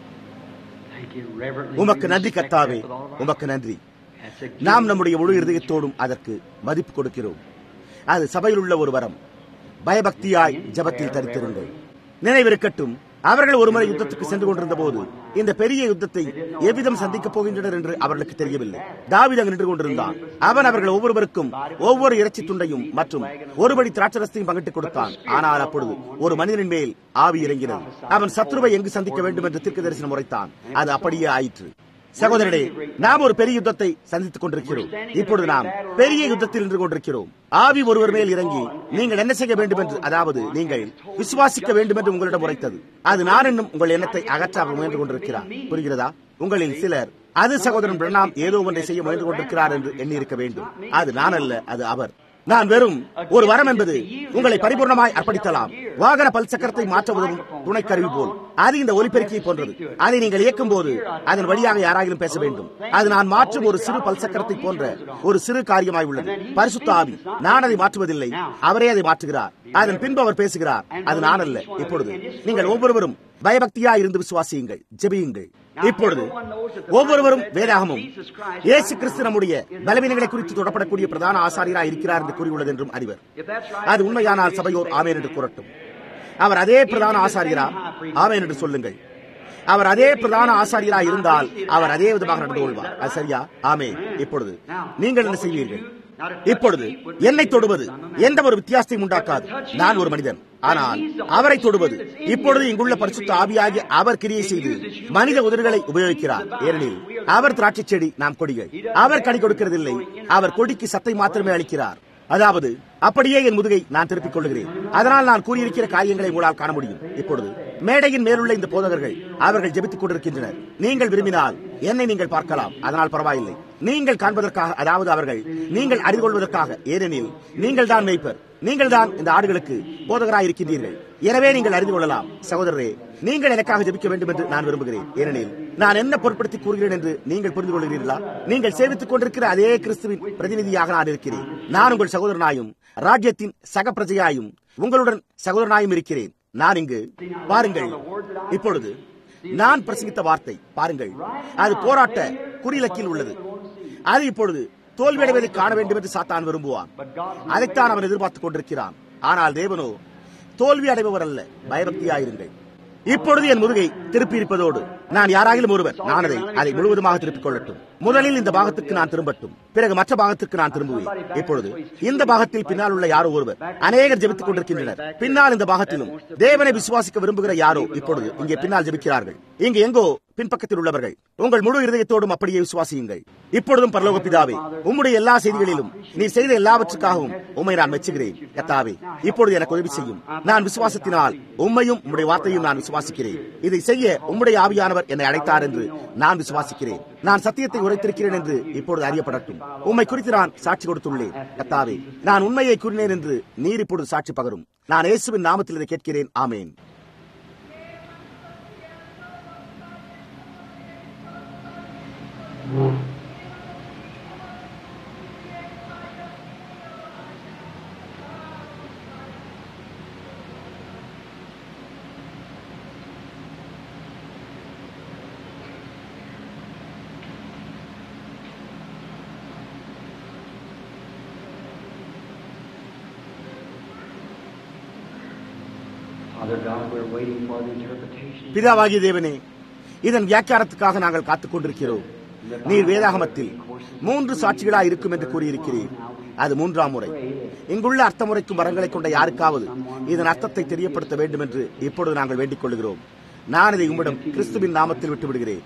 Thank you, reverently. உமக்கு we நன்றி respect கர்த்தாவே that with all of our உமக்கு நன்றி heart. That's a நாம் gift. நம்முடைய முழு இருதயத்தோடும் அதற்கு மதிப்பு கொடுக்கிறோம் அது சபையில் உள்ள ஒரு வரம் பயபக்தியாய் ஜபத்தில் தரித்திருங்கள் நினைவிருக்கட்டும் அவர்கள் ஒருமுறை யுத்தத்துக்கு சென்று கொண்டிருந்த போது இந்த பெரிய யுத்தத்தை எவ்விதம் சந்திக்கப் போகின்றனர் என்று அவர்களுக்கு தெரியவில்லை தாவீது அங்கு நின்று கொண்டிருந்தான் அவன் அவர்கள் ஒவ்வொருவருக்கும் ஒவ்வொரு இறைச்சி துண்டையும் மற்றும் ஒருபடி திராட்சரசத்தையும் பங்கிட்டுக் கொடுத்தான் ஆனால் அப்பொழுது ஒரு மனிதனின் மேல் ஆவி இறங்கினது அவன் சத்ருவை எங்கு சந்திக்க வேண்டும் என்று தீர்க்க தரிசனம் உரைத்தான் அது அப்படியே ஆயிற்று சகோதரனே நாம் ஒரு பெரிய யுத்தத்தை சந்தித்துக் கொண்டிருக்கிறோம் இப்பொழுது நாம் பெரிய யுத்தத்தில் நின்று கொண்டிருக்கிறோம் ஆவி ஒருவர் மேல் இறங்கி நீங்கள் என்ன செய்ய வேண்டும் என்று அதாவது நீங்கள் விசுவாசிக்க வேண்டும் என்று உங்களிடம் உரைத்தது அது நான் என்னும் உங்கள் எண்ணத்தை அகற்ற அவர் முயன்று கொண்டிருக்கிறார் புரிகிறதா உங்களில் சிலர் அது சகோதரன் பிரணாம் ஏதோ ஒன்றை செய்ய முயன்று கொண்டிருக்கிறார் என்று எண்ணியிருக்க வேண்டும் அது நான் அல்ல அது அவர் நான் வெறும் ஒரு வரம் என்பது உங்களை பரிபூர்ணமாய் அர்ப்பணித்தலாம் வாகன பல் சக்கரத்தை மாற்ற உதவும் துணை கருவி போல் அது இந்த ஒலிபெருக்கியை போன்றது அதை நீங்கள் இயக்கும் போது அதன் வழியாக யாராகிலும் பேச வேண்டும் அது நான் மாற்றும் ஒரு சிறு பல் சக்கரத்தை போன்ற ஒரு சிறு காரியமாய் உள்ளது பரிசுத்த ஆவி நான் அதை மாற்றுவதில்லை அவரே அதை மாற்றுகிறார் அதன் பின்பு அவர் பேசுகிறார் அது நான் அல்ல இப்பொழுது நீங்கள் ஒவ்வொருவரும் பயபக்தியா இருந்து விசுவாசியுங்கள் ஜெபியுங்கள் இப்பொழுது ஒவ்வொருவரும் வேதாகமும் இயேசு கிறிஸ்து நம்முடைய பலவீனங்களை குறித்து தொடப்படக்கூடிய பிரதான ஆசாரியராக இருக்கிறார் என்று கூறியுள்ளது என்றும் அறிவர் அது உண்மையானால் சபையோர் ஆமேன் என்று கூறட்டும் அவர் அதே பிரதான ஆசாரியரா ஆமேன் என்று சொல்லுங்கள் அவர் அதே பிரதான ஆசாரியராக இருந்தால் அவர் அதே விதமாக நடந்து கொள்வார் அது சரியா ஆமே இப்பொழுது நீங்கள் என்ன செய்வீர்கள் இப்பொழுது என்னை தொடுவது எந்த ஒரு வித்தியாசத்தையும் உண்டாக்காது நான் ஒரு மனிதன் ஆனால் அவரை தொடுவது இப்பொழுது இங்குள்ள பரிசுத்த ஆவியாகி அவர் கிரியை செய்து மனித உதடுகளை உபயோகிக்கிறார் ஏனெனில் அவர் திராட்சை செடி நாம் கொடிகள் அவர் கனி கொடுக்கிறதில்லை அவர் கொடிக்கு சத்தை மாத்திரமே அளிக்கிறார் அதாவது அப்படியே என் முதுகை நான் திருப்பிக் கொள்கிறேன் அதனால் நான் கூறியிருக்கிற காரியங்களை உங்களால் காண முடியும் இப்பொழுது மேடையின் மேலுள்ள இந்த போதகர்கள் அவர்கள் ஜெபித்துக் கொண்டிருக்கின்றனர் நீங்கள் விரும்பினால் என்னை நீங்கள் பார்க்கலாம் அதனால் பரவாயில்லை நீங்கள் காண்பதற்காக அதாவது அவர்கள் நீங்கள் அறிந்து கொள்வதற்காக ஏனெனில் நீங்கள் தான் மேய்ப்பர் நீங்கள் தான் இந்த ஆடுகளுக்கு போதகராய் இருக்கின்றீர்கள் எனவே நீங்கள் அறிந்து கொள்ளலாம் சகோதரரே நீங்கள் எனக்காக ஜெபிக்க வேண்டும் என்று நான் விரும்புகிறேன் ஏனெனில் நான் என்ன பொருட்படுத்தி கூறுகிறேன் என்று நீங்கள் புரிந்து கொள்கிறீர்களா நீங்கள் சேவித்துக் கொண்டிருக்கிற அதே கிறிஸ்துவின் பிரதிநிதியாக நான் இருக்கிறேன் நான் உங்கள் சகோதரனாயும் ராஜ்யத்தின் சக பிரஜையாயும் உங்களுடன் சகோதரனாயும் இருக்கிறேன் நான் இங்கு பாருங்கள் இப்பொழுது நான் பிரசங்கித்த வார்த்தை பாருங்கள் அது போராட்ட குறிலக்கில் உள்ளது அது இப்பொழுது தோல்வியடைவதை காண வேண்டும் என்று சாத்தான் விரும்புவான் அதைத்தான் அவன் எதிர்பார்த்துக் கொண்டிருக்கிறான் ஆனால் தேவனோ தோல்வி அடைபவர் அல்ல பயபக்தியாயிருங்கள் இப்பொழுது என் முதுகை திருப்பி இருப்பதோடு நான் யாராயிலும் ஒருவர் நான் அதை அதை முழுவதுமாக திருப்பிக் கொள்ளட்டும் முதலில் இந்த பாகத்துக்கு நான் திரும்பட்டும் பிறகு மற்ற பாகத்துக்கு நான் திரும்புவேன் இப்பொழுது இந்த பாகத்தில் பின்னால் உள்ள யாரோ ஒருவர் அநேகர் ஜெபித்துக் கொண்டிருக்கின்றனர் பின்னால் இந்த பாகத்திலும் தேவனை விசுவாசிக்க விரும்புகிற யாரோ இப்பொழுது இங்கே பின்னால் ஜெபிக்கிறார்கள் இங்கு எங்கோ பின்பக்கத்தில் உள்ளவர்கள் உங்கள் முழு இருதயத்தோடும் அப்படியே விசுவாசியுங்கள் இப்பொழுதும் பரலோக பிதாவே உம்முடைய எல்லா செய்திகளிலும் நீ செய்த எல்லாவற்றுக்காகவும் உம்மை நான் மெச்சுகிறேன் கத்தாவே இப்பொழுது எனக்கு உதவி செய்யும் நான் விசுவாசத்தினால் உம்மையும் உம்முடைய வார்த்தையும் நான் விசுவாசிக்கிறேன் இதை செய்ய உம்முடைய ஆவியானவர் என்னை அழைத்தார் என்று நான் விசுவாசிக்கிறேன் நான் சத்தியத்தை உரைத்திருக்கிறேன் என்று இப்பொழுது அறியப்படட்டும் உம்மை குறித்து நான் சாட்சி கொடுத்துள்ளேன் கத்தாவே நான் உண்மையை கூறினேன் என்று நீர் இப்பொழுது சாட்சி பகரும் நான் இயேசுவின் நாமத்தில் இதை கேட்கிறேன் ஆமேன் Father God, we're waiting for the interpretation. பிதாவாகிய தேவனே இதன் வியாக்கியானத்துக்காக நாங்கள் காத்துக் கொண்டிருக்கிறோம் நீர் வேதாகமத்தில் மூன்று சாட்சிகளாய் இருக்கும் என்று கூறியிருக்கிறீர் அது மூன்றாம் முறை இங்குள்ள அர்த்தமுறைக்கும் வரங்களை கொண்ட யாருக்காவது இதன் அர்த்தத்தை தெரியப்படுத்த வேண்டும் என்று இப்பொழுது நாங்கள் வேண்டிக் கொள்கிறோம் நான் இதை உம்மிடம் கிறிஸ்துவின் நாமத்தில் விட்டு விடுகிறேன்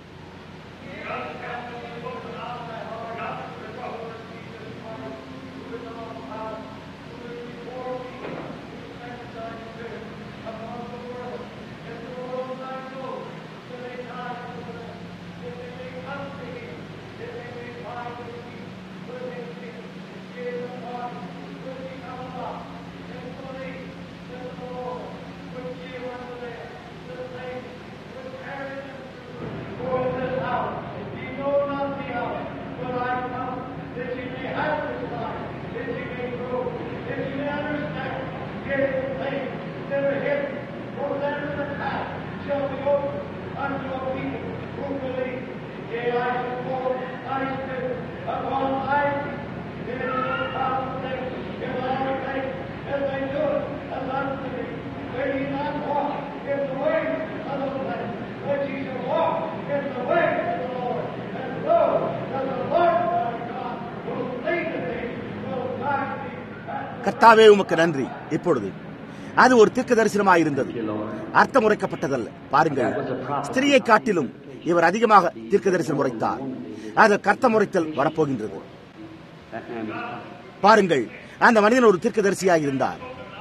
கர்த்தாவே உமக்கு நன்றி இப்பொழுது அது ஒரு தீர்க்க தரிசனமாயிருந்தது அர்த்தம் உரைக்கப்பட்டதல்ல பாருங்கள் ஸ்திரியை காட்டிலும் இவர் அதிகமாக தீர்க்க தரிசனம் உரைத்தார் அது கர்த்தம் உரைத்தல் வரப்போகின்றது That man was coming. பாருங்கள் அந்த மனிதன் ஒரு தீர்க்கதரிசியாக இருந்தார்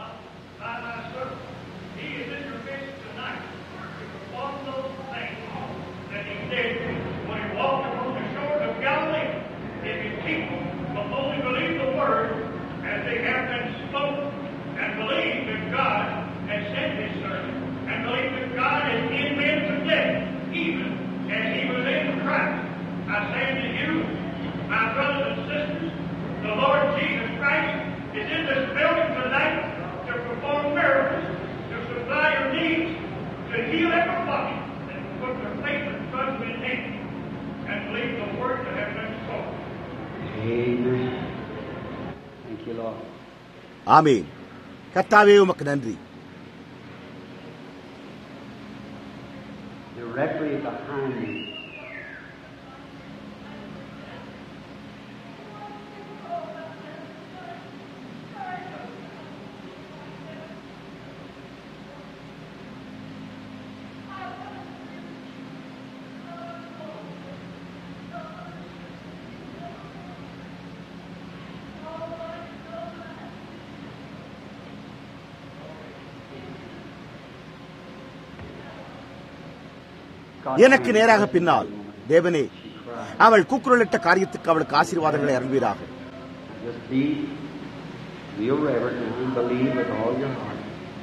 that he did when he walked upon the shores of Galilee. If his people will only believe the word as they have been spoken, and believe that God has sent his servant, and believe that God is in men today, even as he was in Christ. I say to you, my brothers and sisters, the Lord Jesus Christ is in this building tonight to perform miracles, to supply your needs, to heal everybody, and put their faith and trust in Him, and believe the word that has been spoken. Amen. Thank you, Lord. ஆமேன் கர்த்தாவே உமக்கு நன்றி Directly behind me. எனக்கு நேராக பின்னால் தேவனே அவள் கூக்குரலிட்ட காரியத்துக்கு அவளுக்கு ஆசீர்வாதங்களை அருள்வீராக Just be real reverent now and believe with all your heart.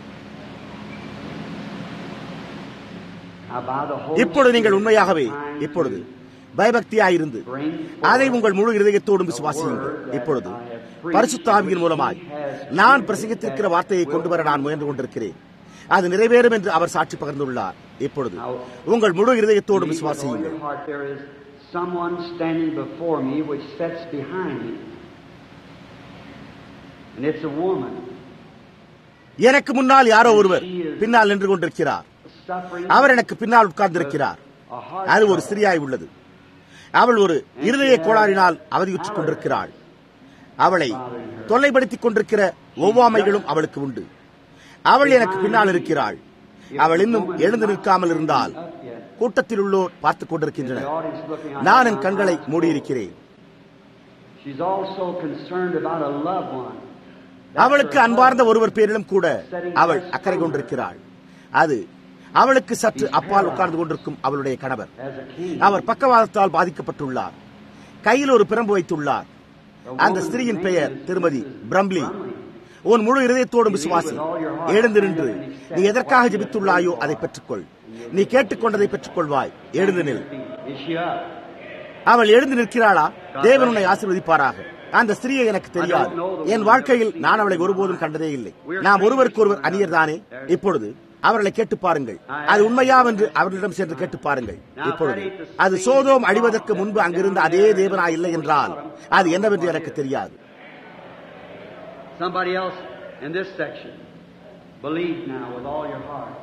Now, by the Holy இப்பொழுது நீங்கள் Spirit, உண்மையாகவே time இப்பொழுது to பயபக்தியாயிருந்து bring அதை forth உங்கள் முழு இருதயத்தோடும் விசுவாசியுங்கள் இப்பொழுது பரிசுத்த ஆவியின் மூலமாய் நான் பிரசங்கித்திருக்கிற வார்த்தையை கொண்டு வர நான் முயன்று கொண்டிருக்கிறேன் அது நிறைவேறும் என்று அவர் சாட்சி பகிர்ந்துள்ளார் இப்பொழுது உங்கள் முழு இருதயத்தோடும் Believe with all விசுவாசியுங்கள் your heart there is someone standing before me which sits behind me. And it's a woman. எனக்கு முன்னால் யாரோ ஒருவர் பின்னால் நின்று கொண்டிருக்கிறார் suffering அவர் எனக்கு பின்னால் உட்கார்ந்திருக்கிறார் a heart அது ஒரு ஸ்திரியாய் உள்ளது அவள் ஒரு இருதய கோளாறினால் அவதியுற்றுக் கொண்டிருக்கிறாள் அவளை தொல்லைப்படுத்திக் கொண்டிருக்கிற ஒவ்வாமைகளும் அவளுக்கு உண்டு அவள் எனக்கு பின்னால் இருக்கிறாள் அவள் இன்னும் எழுந்து நிற்காமல் இருந்தால் கூட்டத்தில் உள்ளோர் பார்த்துக் the கொண்டிருக்கின்றனர் audience looking out. நான் என் கண்களை மூடியிருக்கிறேன் She's also concerned about a loved one. அவளுக்கு அன்பார்ந்த ஒருவர் பேரிலும் கூட அவள் அக்கறை கொண்டிருக்கிறாள் அது அவளுக்கு சற்று அப்பால் உட்கார்ந்து கொண்டிருக்கும் அவளுடைய கணவர் As a king, அவர் பக்கவாதத்தால் பாதிக்கப்பட்டுள்ளார் கையில் ஒரு பிரம்பு வைத்துள்ளார் அந்த ஸ்திரீயின் பெயர் திருமதி பிரம்லி உன் முழு இதயத்தோடும் விசுவாசி எழுந்து நின்று நீ எதற்காக ஜெபித்துள்ளாயோ அதை பெற்றுக்கொள் நீ கேட்டுக்கொண்டதை பெற்றுக்கொள்வாய் எழுந்து நில் is she up? அவள் எழுந்து நிற்கிறாளா தேவன் உன்னை ஆசீர்வதிப்பாராக அந்த ஸ்திரீயை எனக்கு தெரியாது என் வாழ்க்கையில் நான் அவளை ஒருபோதும் கண்டதே இல்லை நாம் ஒருவருக்கு ஒருவர் அந்நியர் தானே இப்பொழுது அவர்களை கேட்டு பாருங்கள் அது உண்மையா என்று அவர்களிடம் சென்று கேட்டு பாருங்கள் இப்பொழுது அது சோதோம் அழிவதற்கு முன்பு அங்கிருந்த அதே தேவனா இல்லை என்றால் அது என்னவென்று எனக்கு தெரியாது Somebody else in this section. Believe now with all your heart.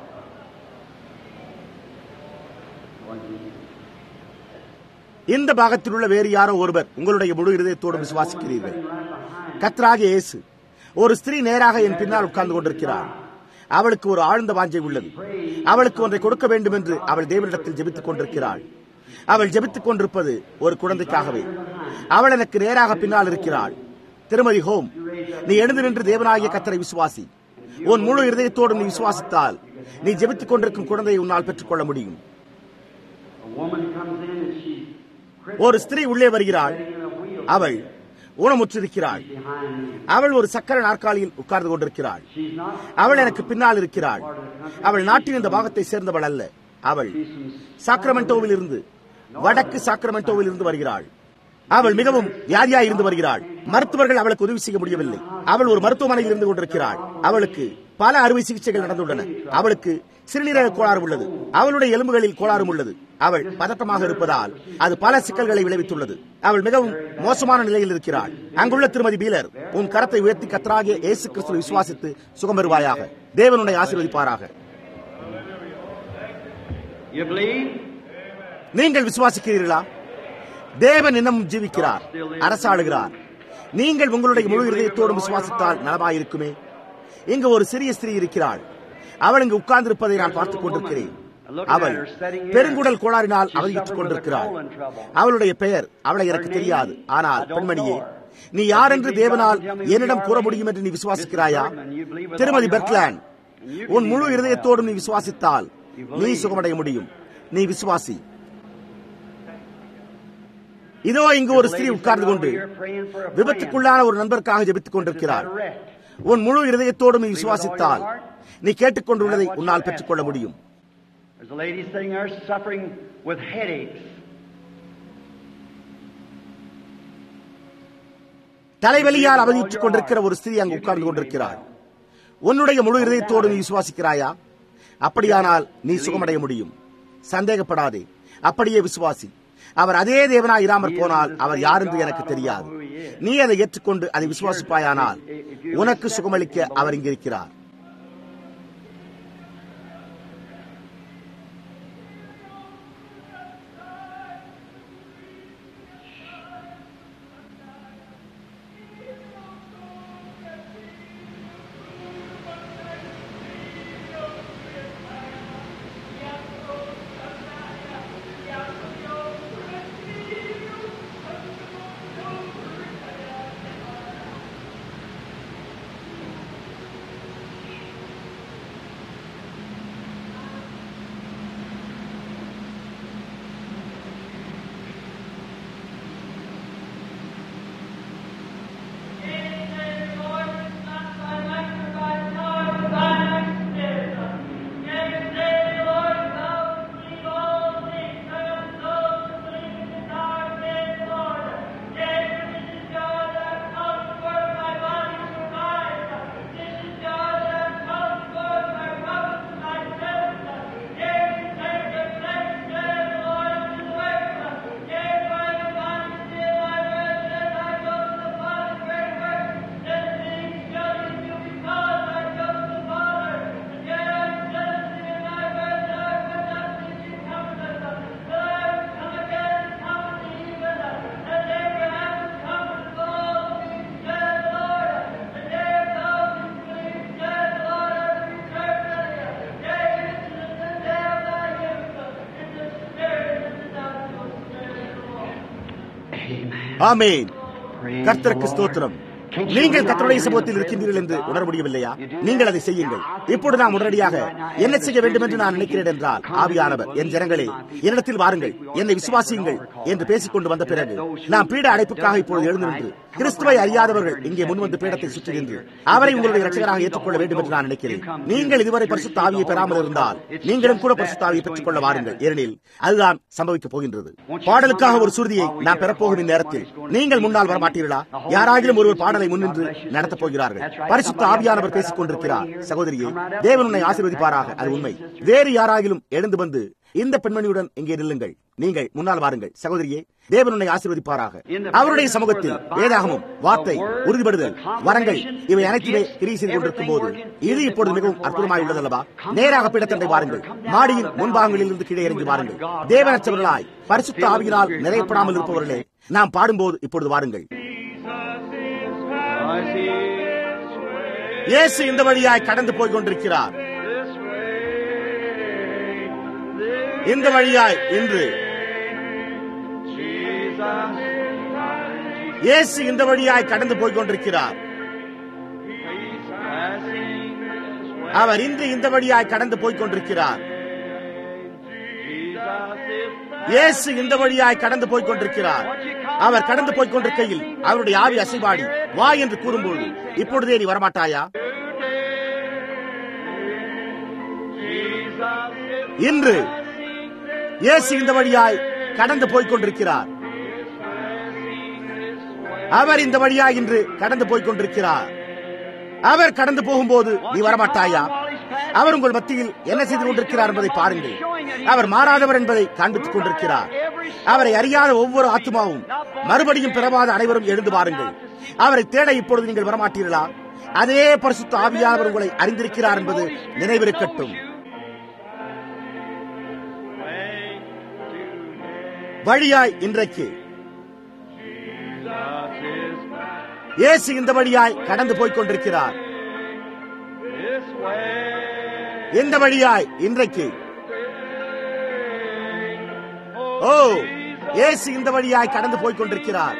Lord Jesus. இந்த பாகத்தில் உள்ள வேறு யாரோ ஒருவர் உங்களுடைய முழு இருதயத்தோடு விசுவாசிக்கிறீர்கள் கத்ராக இயேசு ஒரு ஸ்திரீ நேராக என் பின்னால் உட்கார்ந்து கொண்டிருக்கிறாள் அவளுக்கு ஒரு ஆழ்ந்த வாஞ்சை உள்ளது அவளுக்கு ஒன்றை கொடுக்க வேண்டும் என்று அவள் தேவனிடத்தில் ஜெபித்துக் கொண்டிருக்கிறாள் அவள் ஜெபித்துக் கொண்டிருப்பது ஒரு குழந்தைக்காகவே அவள் எனக்கு நேராக பின்னால் இருக்கிறாள் திருமதி ஹோம் நீ எழுந்து நின்று தேவனாகிய கத்தரை விசுவாசி உன் முழு இருதயத்தோடு நீ விசுவாசித்தால் நீ ஜெபித்துக் கொண்டிருக்கும் குழந்தையை உன்னால் பெற்றுக்கொள்ள முடியும் A woman comes in and she's ஒரு ஸ்திரீ உள்ளே வருகிறாள் அவள் ஊனமுற்றிருக்கிறாள் behind me. அவள் ஒரு சக்கர நாற்காலியில் உட்கார்ந்து கொண்டிருக்கிறாள் She's not. அவள் எனக்கு பின்னால் இருக்கிறாள் அவள் நாட்டின் இந்த பாகத்தை சேர்ந்தவள் அல்ல அவள் சாக்ரமெண்டோவில் இருந்து வடக்கு சாக்ரமெண்டோவில் இருந்து வருகிறாள் அவள் மிகவும் வியாதியாய் இருந்து வருகிறாள் மருத்துவர்கள் அவளுக்கு உதவி செய்ய முடியவில்லை அவள் ஒரு மருத்துவமனையில் இருந்து கொண்டிருக்கிறாள் அவளுக்கு பல அறுவை சிகிச்சைகள் நடந்துள்ளன அவளுக்கு சிறுநீரக கோளாறு உள்ளது அவளுடைய எலும்புகளில் கோளாறும் உள்ளது அவள் பதட்டமாக இருப்பதால் அது பல சிக்கல்களை விளைவித்துள்ளது அவள் மிகவும் மோசமான நிலையில் இருக்கிறாள் அங்குள்ள திருமதி பீலர் உன் கரத்தை உயர்த்தி கத்தராகிய இயேசு கிறிஸ்துவை விசுவாசித்து சுகம் பெறுவாயாக தேவனுடைய ஆசீர்வதிப்பாராக You believe? நீங்கள் விசுவாசிக்கிறீர்களா தேவன் இன்னமும் ஜீவிக்கிறார் அரசாளுகிறார் நீங்கள் உங்களுடைய முழு இதயத்தோடும் விசுவாசித்தால் நலமாயிருக்குமே இங்கு ஒரு சிறிய ஸ்திரீ இருக்கிறாள் அவள் இங்கு உட்கார்ந்திருப்பதை நான் பார்த்துக் கொண்டிருக்கிறேன் அவள் பெருங்குடல் கோளாறினால் அவதியுற்றுக் கொண்டிருக்கிறாள் அவளுடைய பெயர் அவளை எனக்கு தெரியாது ஆனால் பெண்மணியே நீ யார் என்று தேவனால் என்னிடம் கூற முடியும் என்று நீ விசுவாசிக்கிறாயா திருமதி பெர்க்லாண்ட் உன் முழு இருதயத்தோடும் நீ விசுவாசித்தால் நீ சுகமடைய முடியும் நீ விசுவாசி இதோ இங்கு ஒரு ஸ்திரீ உட்கார்ந்து கொண்டு விபத்துக்குள்ளான ஒரு நண்பருக்காக ஜெபித்துக் கொண்டிருக்கிறார் உன் முழு இருதயத்தோடும் நீ விசுவாசித்தால் நீ கேட்டுக்கொண்டுள்ளதை உன்னால் பெற்றுக்கொள்ள முடியும் There's a lady sitting there suffering with headaches. தலைவலியால் அவதியுற்றுக் கொண்டிருக்கிற ஒரு ஸ்திரீ அங்கு உட்கார்ந்து கொண்டிருக்கிறாள் உன்னுடைய முழு இதயத்தோடு நீ விசுவாசிக்கிறாயா அப்படியானால் நீ சுகமடைய முடியும் சந்தேகப்படாதே அப்படியே விசுவாசி அவர் அதே தேவனாய் இராமற் போனால் அவர் யார் என்று எனக்கு தெரியாது நீ அதை ஏற்றுக்கொண்டு அதை விசுவாசிப்பாயானால் உனக்கு சுகமளிக்க அவர் இங்கிருக்கிறார் ஆமேன் கர்த்தருக்கு ஸ்தோத்திரம் நீங்கள் கத்தருடைய சமூகத்தில் இருக்கின்றீர்கள் என்று உணர முடியவில்லையா நீங்கள் அதை செய்யுங்கள் இப்பொழுது நாம் உடனடியாக என்ன செய்ய வேண்டும் என்று நான் நினைக்கிறேன் என்றால் ஆவியானவர் என் ஜனங்களே என்னிடத்தில் வாருங்கள் என்னை விசுவாசியுங்கள் என்று பேசிக் கொண்டு வந்த பிறகு நாம் பீட அடைப்புக்காக இப்பொழுது எழுந்து நின்று கிறிஸ்துவை அறியாதவர்கள் இங்கே முன்வந்து பீடத்தை சுற்றி நின்று அவரை உங்களுடைய ரட்சகராக ஏற்றுக்கொள்ள வேண்டும் என்று நான் நினைக்கிறேன் நீங்கள் இதுவரை பரிசுத்த ஆவியை பெறாமல் இருந்தால் நீங்களும் கூட பரிசுத்த ஆவியை பெற்றுக் கொள்ள வாருங்கள் ஏனெனில் அதுதான் சம்பவிக்கப் போகின்றது பாடலுக்காக ஒரு சுருதியை நான் பெறப்போகும் இந்நேரத்தில் நீங்கள் முன்னால் வரமாட்டீர்களா யாராகிலும் ஒருவர் பாடலை முன்னின்று நடத்தப் போகிறார்கள் பரிசுத்த ஆவியானவர் பேசிக் கொண்டிருக்கிறார் சகோதரியே தேவன் உன்னை ஆசீர்வதிப்பாராக அது உண்மை வேறு யாராகிலும் எழுந்து வந்து இந்த பெண்மணியுடன் இங்கே நில்லுங்கள் நீங்கள் முன்னால் வாருங்கள் சகோதரியே தேவன் உன்னை ஆசீர்வதிப்பாராக அவருடைய சமூகத்தில் வேதாகமும் வார்த்தை உறுதிப்படுதல் வரங்கள் இவை அனைத்துமே கிரி செய்து கொண்டிருக்கும் போது இது இப்பொழுது மிகவும் அற்புதமாய் உள்ளதல்லவா நேராக பீடத்தண்டை வாருங்கள் மாடியின் முன்பாகங்களில் இருந்து கீழே இறங்கி வாருங்கள் தேவனற்றவர்களாய் பரிசுத்த ஆவியினால் நிறையப்படாமல் இருப்பவர்களே நாம் பாடும்போது இப்பொழுது வாருங்கள் இயேசு இந்த வழியாய் கடந்து போய் கொண்டிருக்கிறார் இந்த வழியாய் இன்று இயேசு இந்த வழியாய் கடந்து போய் கொண்டிருக்கிறார் அவர் இன்று இந்த வழியாய் கடந்து போய் கொண்டிருக்கிறார் இயேசு இந்த வழியாய் கடந்து போய் கொண்டிருக்கிறார் அவர் கடந்து போய் கொண்டிருக்கையில் அவருடைய ஆவி அசைவாடி வா என்று கூறும்போது இப்பொழுதே நீ வரமாட்டாயா இன்று இயேசு இந்த வழியாய் கடந்து போய் கொண்டிருக்கிறார் அவர் இந்த வழியாய் இன்று கடந்து போய் கொண்டிருக்கிறார் அவர் கடந்து போகும்போது நீ வரமாட்டாயா அவர் உங்கள் மத்தியில் என்ன செய்து கொண்டிருக்கிறார் என்பதை பாருங்கள் அவர் மாறாதவர் என்பதை காண்பித்துக் கொண்டிருக்கிறார் அவரை அறியாத ஒவ்வொரு ஆத்மாவும் மறுபடியும் பிறவாத அனைவரும் எழுந்து பாருங்கள் அவரை தேட இப்பொழுது நீங்கள் வரமாட்டீர்களா அதே பரிசுத்த ஆவியானவர் உங்களை அறிந்திருக்கிறார் என்பது நினைவிருக்கட்டும் வழியாய் இன்றைக்கு இயேசு இந்த வழியாய் கடந்து போய்க் கொண்டிருக்கிறார் இந்த வழியாய் இன்றைக்கு ஓ இயேசு இந்த வழியாய் கடந்து போய்க் கொண்டிருக்கிறார்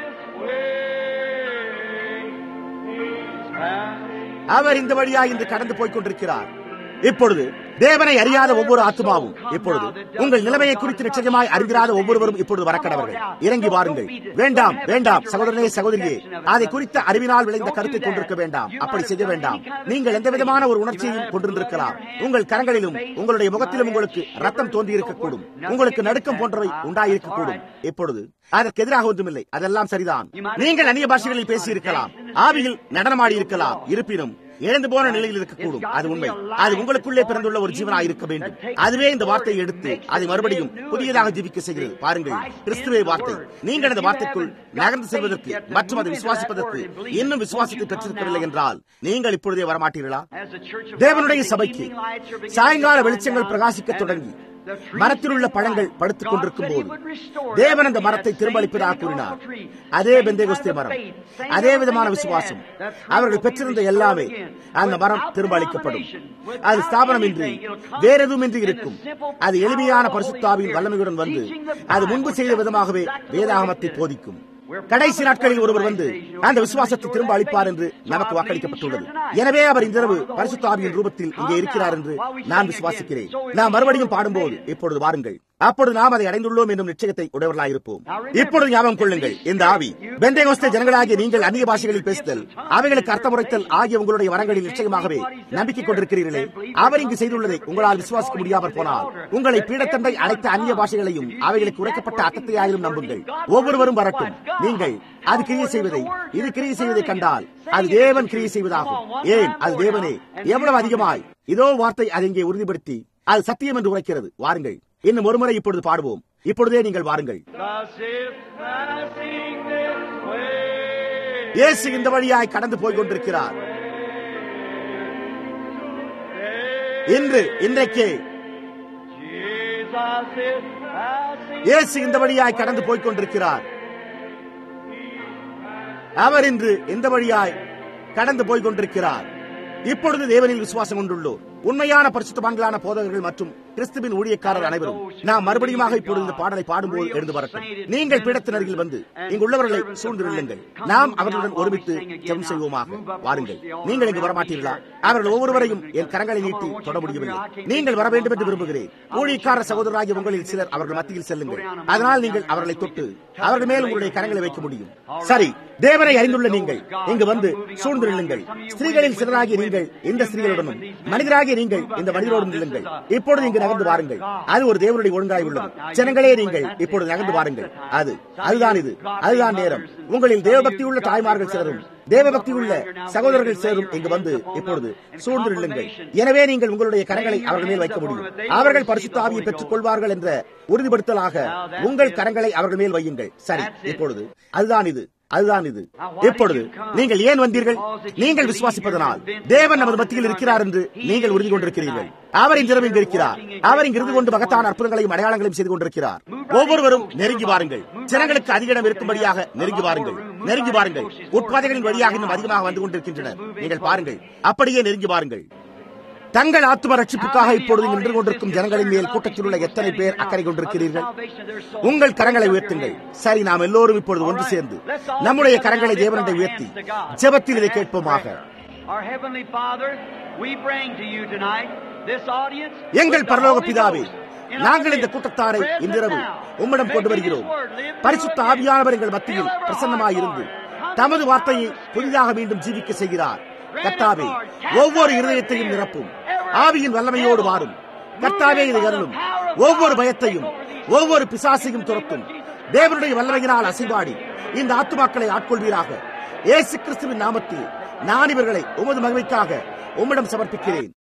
அவர் இந்த வழியாய் இன்று கடந்து போய்க் கொண்டிருக்கிறார் இப்பொழுது தேவனை அறியாத ஒவ்வொரு ஆத்மாவும் இப்பொழுது உங்கள் நிலைமையை குறித்து நிச்சயமாய் அறிந்திராத ஒவ்வொருவரும் இப்பொழுது வரக்கடவர்கள் இறங்கி வாருங்கள் வேண்டாம் வேண்டாம் சகோதரனே சகோதரியே அதை குறித்த அறிவினால் விளைந்த கருத்தை கொண்டிருக்க வேண்டாம் அப்படி செய்ய வேண்டாம் நீங்கள் எந்த விதமான ஒரு உணர்ச்சியையும் கொண்டிருந்திருக்கலாம் உங்கள் கரங்களிலும் உங்களுடைய முகத்திலும் உங்களுக்கு ரத்தம் தோன்றி இருக்கக்கூடும் உங்களுக்கு நடுக்கம் போன்றவை உண்டாயிருக்கக்கூடும் இப்பொழுது அதற்கு எதிராக ஒன்றுமில்லை அதெல்லாம் சரிதான் நீங்கள் அந்நிய பாஷைகளில் பேசியிருக்கலாம் ஆவியில் நடனமாடி இருக்கலாம் இருப்பினும் இழந்து போன நிலையில் இருக்கக்கூடும் அது உண்மை அது உங்களுக்குள்ளே பிறந்துள்ள ஒரு ஜீவனாக இருக்க வேண்டும் அதுவே இந்த வார்த்தையை எடுத்து அதை மறுபடியும் புதியதாக ஜீவிக்க செய்கிறது பாருங்கள் கிறிஸ்துவே வார்த்தை நீங்கள் அந்த வார்த்தைக்குள் நகர்ந்து செல்வதற்கு மற்றும் அதை விசுவாசிப்பதற்கு இன்னும் விசுவாசத்தை பெற்றிருக்கவில்லை என்றால் நீங்கள் இப்பொழுதே வரமாட்டீர்களா தேவனுடைய சபைக்கு சாயங்கால வெளிச்சங்கள் பிரகாசிக்க தொடங்கி மரத்தில் உள்ள பழங்கள் படுத்துக் கொண்டிருக்கும் போது தேவன் அந்த மரத்தை திரும்ப அளிப்பதாக கூறினார் அதே பெந்தேகோஸ்தே மரம் அதே விதமான விசுவாசம் அவர்கள் பெற்றிருந்த எல்லாமே அந்த மரம் திரும்ப அளிக்கப்படும் அது ஸ்தாபனமின்றி வேற எதுவுமின்றி இருக்கும் அது எளிமையான பரிசுத்தாவின் வல்லமையுடன் வந்து அது முன்பு செய்த விதமாகவே வேதாகமத்தை போதிக்கும் கடைசி நாட்களில் ஒருவர் வந்து அந்த விசுவாசத்தை திரும்ப அளிப்பார் என்று நமக்கு வாக்களிக்கப்பட்டுள்ளது எனவே அவர் இந்த இரவு பரிசுத்தாவியின் ரூபத்தில் இங்கே இருக்கிறார் என்று நான் விசுவாசிக்கிறேன் நாம் மறுபடியும் பாடும்போது இப்பொழுது வாருங்கள் அப்பொழுது நாம் அதை அடைந்துள்ளோம் என்னும் நிச்சயத்தை உடையவர்களாயிருப்போம் இப்பொழுது ஞாபகம் கொள்ளுங்கள் இந்த ஆவி பெந்தேகோஸ்தே ஜனங்களாகிய நீங்கள் அந்நிய பாஷைகளில் பேசுதல் அவைகளுக்கு அர்த்தமுறைத்தல் ஆகிய உங்களுடைய வரங்களில் நிச்சயமாகவே நம்பிக்கை கொண்டிருக்கிறீர்களே அவர் இங்கு செய்துள்ளதை உங்களால் விசுவாசிக்க முடியாமல் போனால் உங்களை பீடத்தண்டை அனைத்த அந்நிய பாஷைகளையும் அவைகளுக்கு உரைக்கப்பட்ட அர்த்தத்தை ஆயிலும் நம்புங்கள் ஒவ்வொருவரும் வரட்டும் நீங்கள் அது கிரியை செய்வதை இது கிரியை செய்வதை கண்டால் அது தேவன் கிரியை செய்வதாகும் ஏன் அது தேவனே எவ்வளவு அதிகமாய் இதோ வார்த்தை அதை இங்கே உறுதிப்படுத்தி அது சத்தியம் என்று உரைக்கிறது வாருங்கள் இன்னும் ஒருமுறை இப்பொழுது பாடுவோம் இப்பொழுதே நீங்கள் வாருங்கள் இயேசு இந்த வழியாய் கடந்து போய் கொண்டிருக்கிறார் இன்று இன்றைக்கு இயேசு இந்த வழியாய் கடந்து போய் கொண்டிருக்கிறார் அவர் இன்று இந்த வழியாய் கடந்து போய் கொண்டிருக்கிறார் இப்பொழுது தேவனில் விசுவாசம் கொண்டுள்ளோர் உண்மையான பரிசுத்தவான்களான போதகர்கள் மற்றும் கிறிஸ்துவின் ஊழியக்காரர் அனைவரும் நாம் மறுபடியுமாக இப்பொழுது இந்த பாடலை பாடும்போது எழுந்து வரட்டும் நீங்கள் பீடத்தின் அருகில் வந்து இங்கு உள்ளவர்களை சூழ்ந்திருள்ளுங்கள் நாம் அவர்களுடன் ஒருமித்து ஜெபம் செய்வோமாக வாருங்கள் நீங்கள் இங்கு வரமாட்டீர்களா அவர்கள் ஒவ்வொருவரையும் என் கரங்களை நீட்டி தொட முடியவில்லை நீங்கள் வர வேண்டும் என்று விரும்புகிறேன் ஊழியக்கார சகோதரராகிய உங்களில் சிலர் அவர்கள் மத்தியில் செல்லுங்கள் அதனால் நீங்கள் அவர்களை தொட்டு அவர்கள் மேல் உங்களுடைய கரங்களை வைக்க முடியும் சரி தேவனை அறிந்துள்ள நீங்கள் இங்கு வந்து சூழ்ந்திருள்ளுங்கள் ஸ்திரீகளில் சிலராகிய நீங்கள் இந்த ஸ்திரீகளுடனும் மனிதராகிய நீங்கள் இந்த மனிதரோடும் நில்லுங்கள் இப்பொழுது இங்கு நகர்ந்து வாருங்கள் அது ஒரு தேவனுடைய ஒழுங்காய் உள்ளது ஜனங்களே நீங்கள் இப்பொழுது நகர்ந்து வாருங்கள் அது அதுதான் இது அதுதான் நேரம் உங்களில் தேவபக்தி உள்ள தாய்மார்கள் சிலரும் தேவபக்தி உள்ள சகோதரர்கள் சிலரும் இங்கு வந்து இப்பொழுது சூழ்ந்து நில்லுங்கள் எனவே நீங்கள் உங்களுடைய கரங்களை அவர்கள் மேல் வைக்க முடியும் அவர்கள் பரிசுத்த ஆவியை பெற்றுக் கொள்வார்கள் என்ற உறுதிப்படுத்தலாக உங்கள் கரங்களை அவர்கள் மேல் வையுங்கள் சரி இப்பொழுது அதுதான் இது அதுதான் இது இப்பொழுது நீங்கள் ஏன் வந்தீர்கள் நீங்கள் விசுவாசிப்பதனால் தேவன் நமது மத்தியில் இருக்கிறார் என்று நீங்கள் உறுதி கொண்டிருக்கிறீர்கள் அவர் இன்றிரவு இங்கு இருக்கிறார் அவர் இங்கு இருந்து கொண்டு மகத்தான அற்புதங்களையும் அடையாளங்களையும் செய்து கொண்டிருக்கிறார் ஒவ்வொருவரும் நெருங்கி வாருங்கள் ஜனங்களுக்கு அதிக இடம் இருக்கும்படியாக நெருங்கி வாருங்கள் நெருங்கி வாருங்கள் உட்பாதைகளின் வழியாக இன்னும் அதிகமாக வந்து கொண்டிருக்கின்றனர் நீங்கள் பாருங்கள் அப்படியே நெருங்கி வாருங்கள் தங்கள் ஆத்ம ரட்சிப்புக்காக இப்பொழுது நின்று கொண்டிருக்கும் ஜனங்களின் மேல் கூட்டத்தில் உள்ள எத்தனை பேர் அக்கறை கொண்டிருக்கிறீர்கள் உங்கள் கரங்களை உயர்த்துங்கள் சரி நாம் எல்லோரும் இப்பொழுது ஒன்று சேர்ந்து நம்முடைய கரங்களை தேவனண்டை உயர்த்தி ஜெபத்தில் இதை கேட்போமாக Our Heavenly Father, we bring to you tonight this audience. எங்கள் பரலோக பிதாவே நாங்கள் இந்த கூட்டத்தாரை இன்றிரவு உம்மிடம் கொண்டு வருகிறோம் பரிசுத்த ஆவியானவர் எங்கள் மத்தியில் பிரசன்னமாயிருந்து தமது வார்த்தையை புதிதாக மீண்டும் ஜீவிக்க செய்கிறார் கர்த்தாவே ஒவ்வொரு இருதயத்தையும் நிரப்பும் ஆவியின் வல்லமையோடு வாரும் கர்த்தாவே இதை அருளும் ஒவ்வொரு பயத்தையும் ஒவ்வொரு பிசாசையும் துரத்தும் தேவனுடைய வல்லமையினால் அசைவாடி இந்த ஆத்துமாக்களை ஆட்கொள்வீராக இயேசு கிறிஸ்துவின் நாமத்தில் நான் இவர்களை உமது மகிமைக்காக உம்மிடம் சமர்ப்பிக்கிறேன்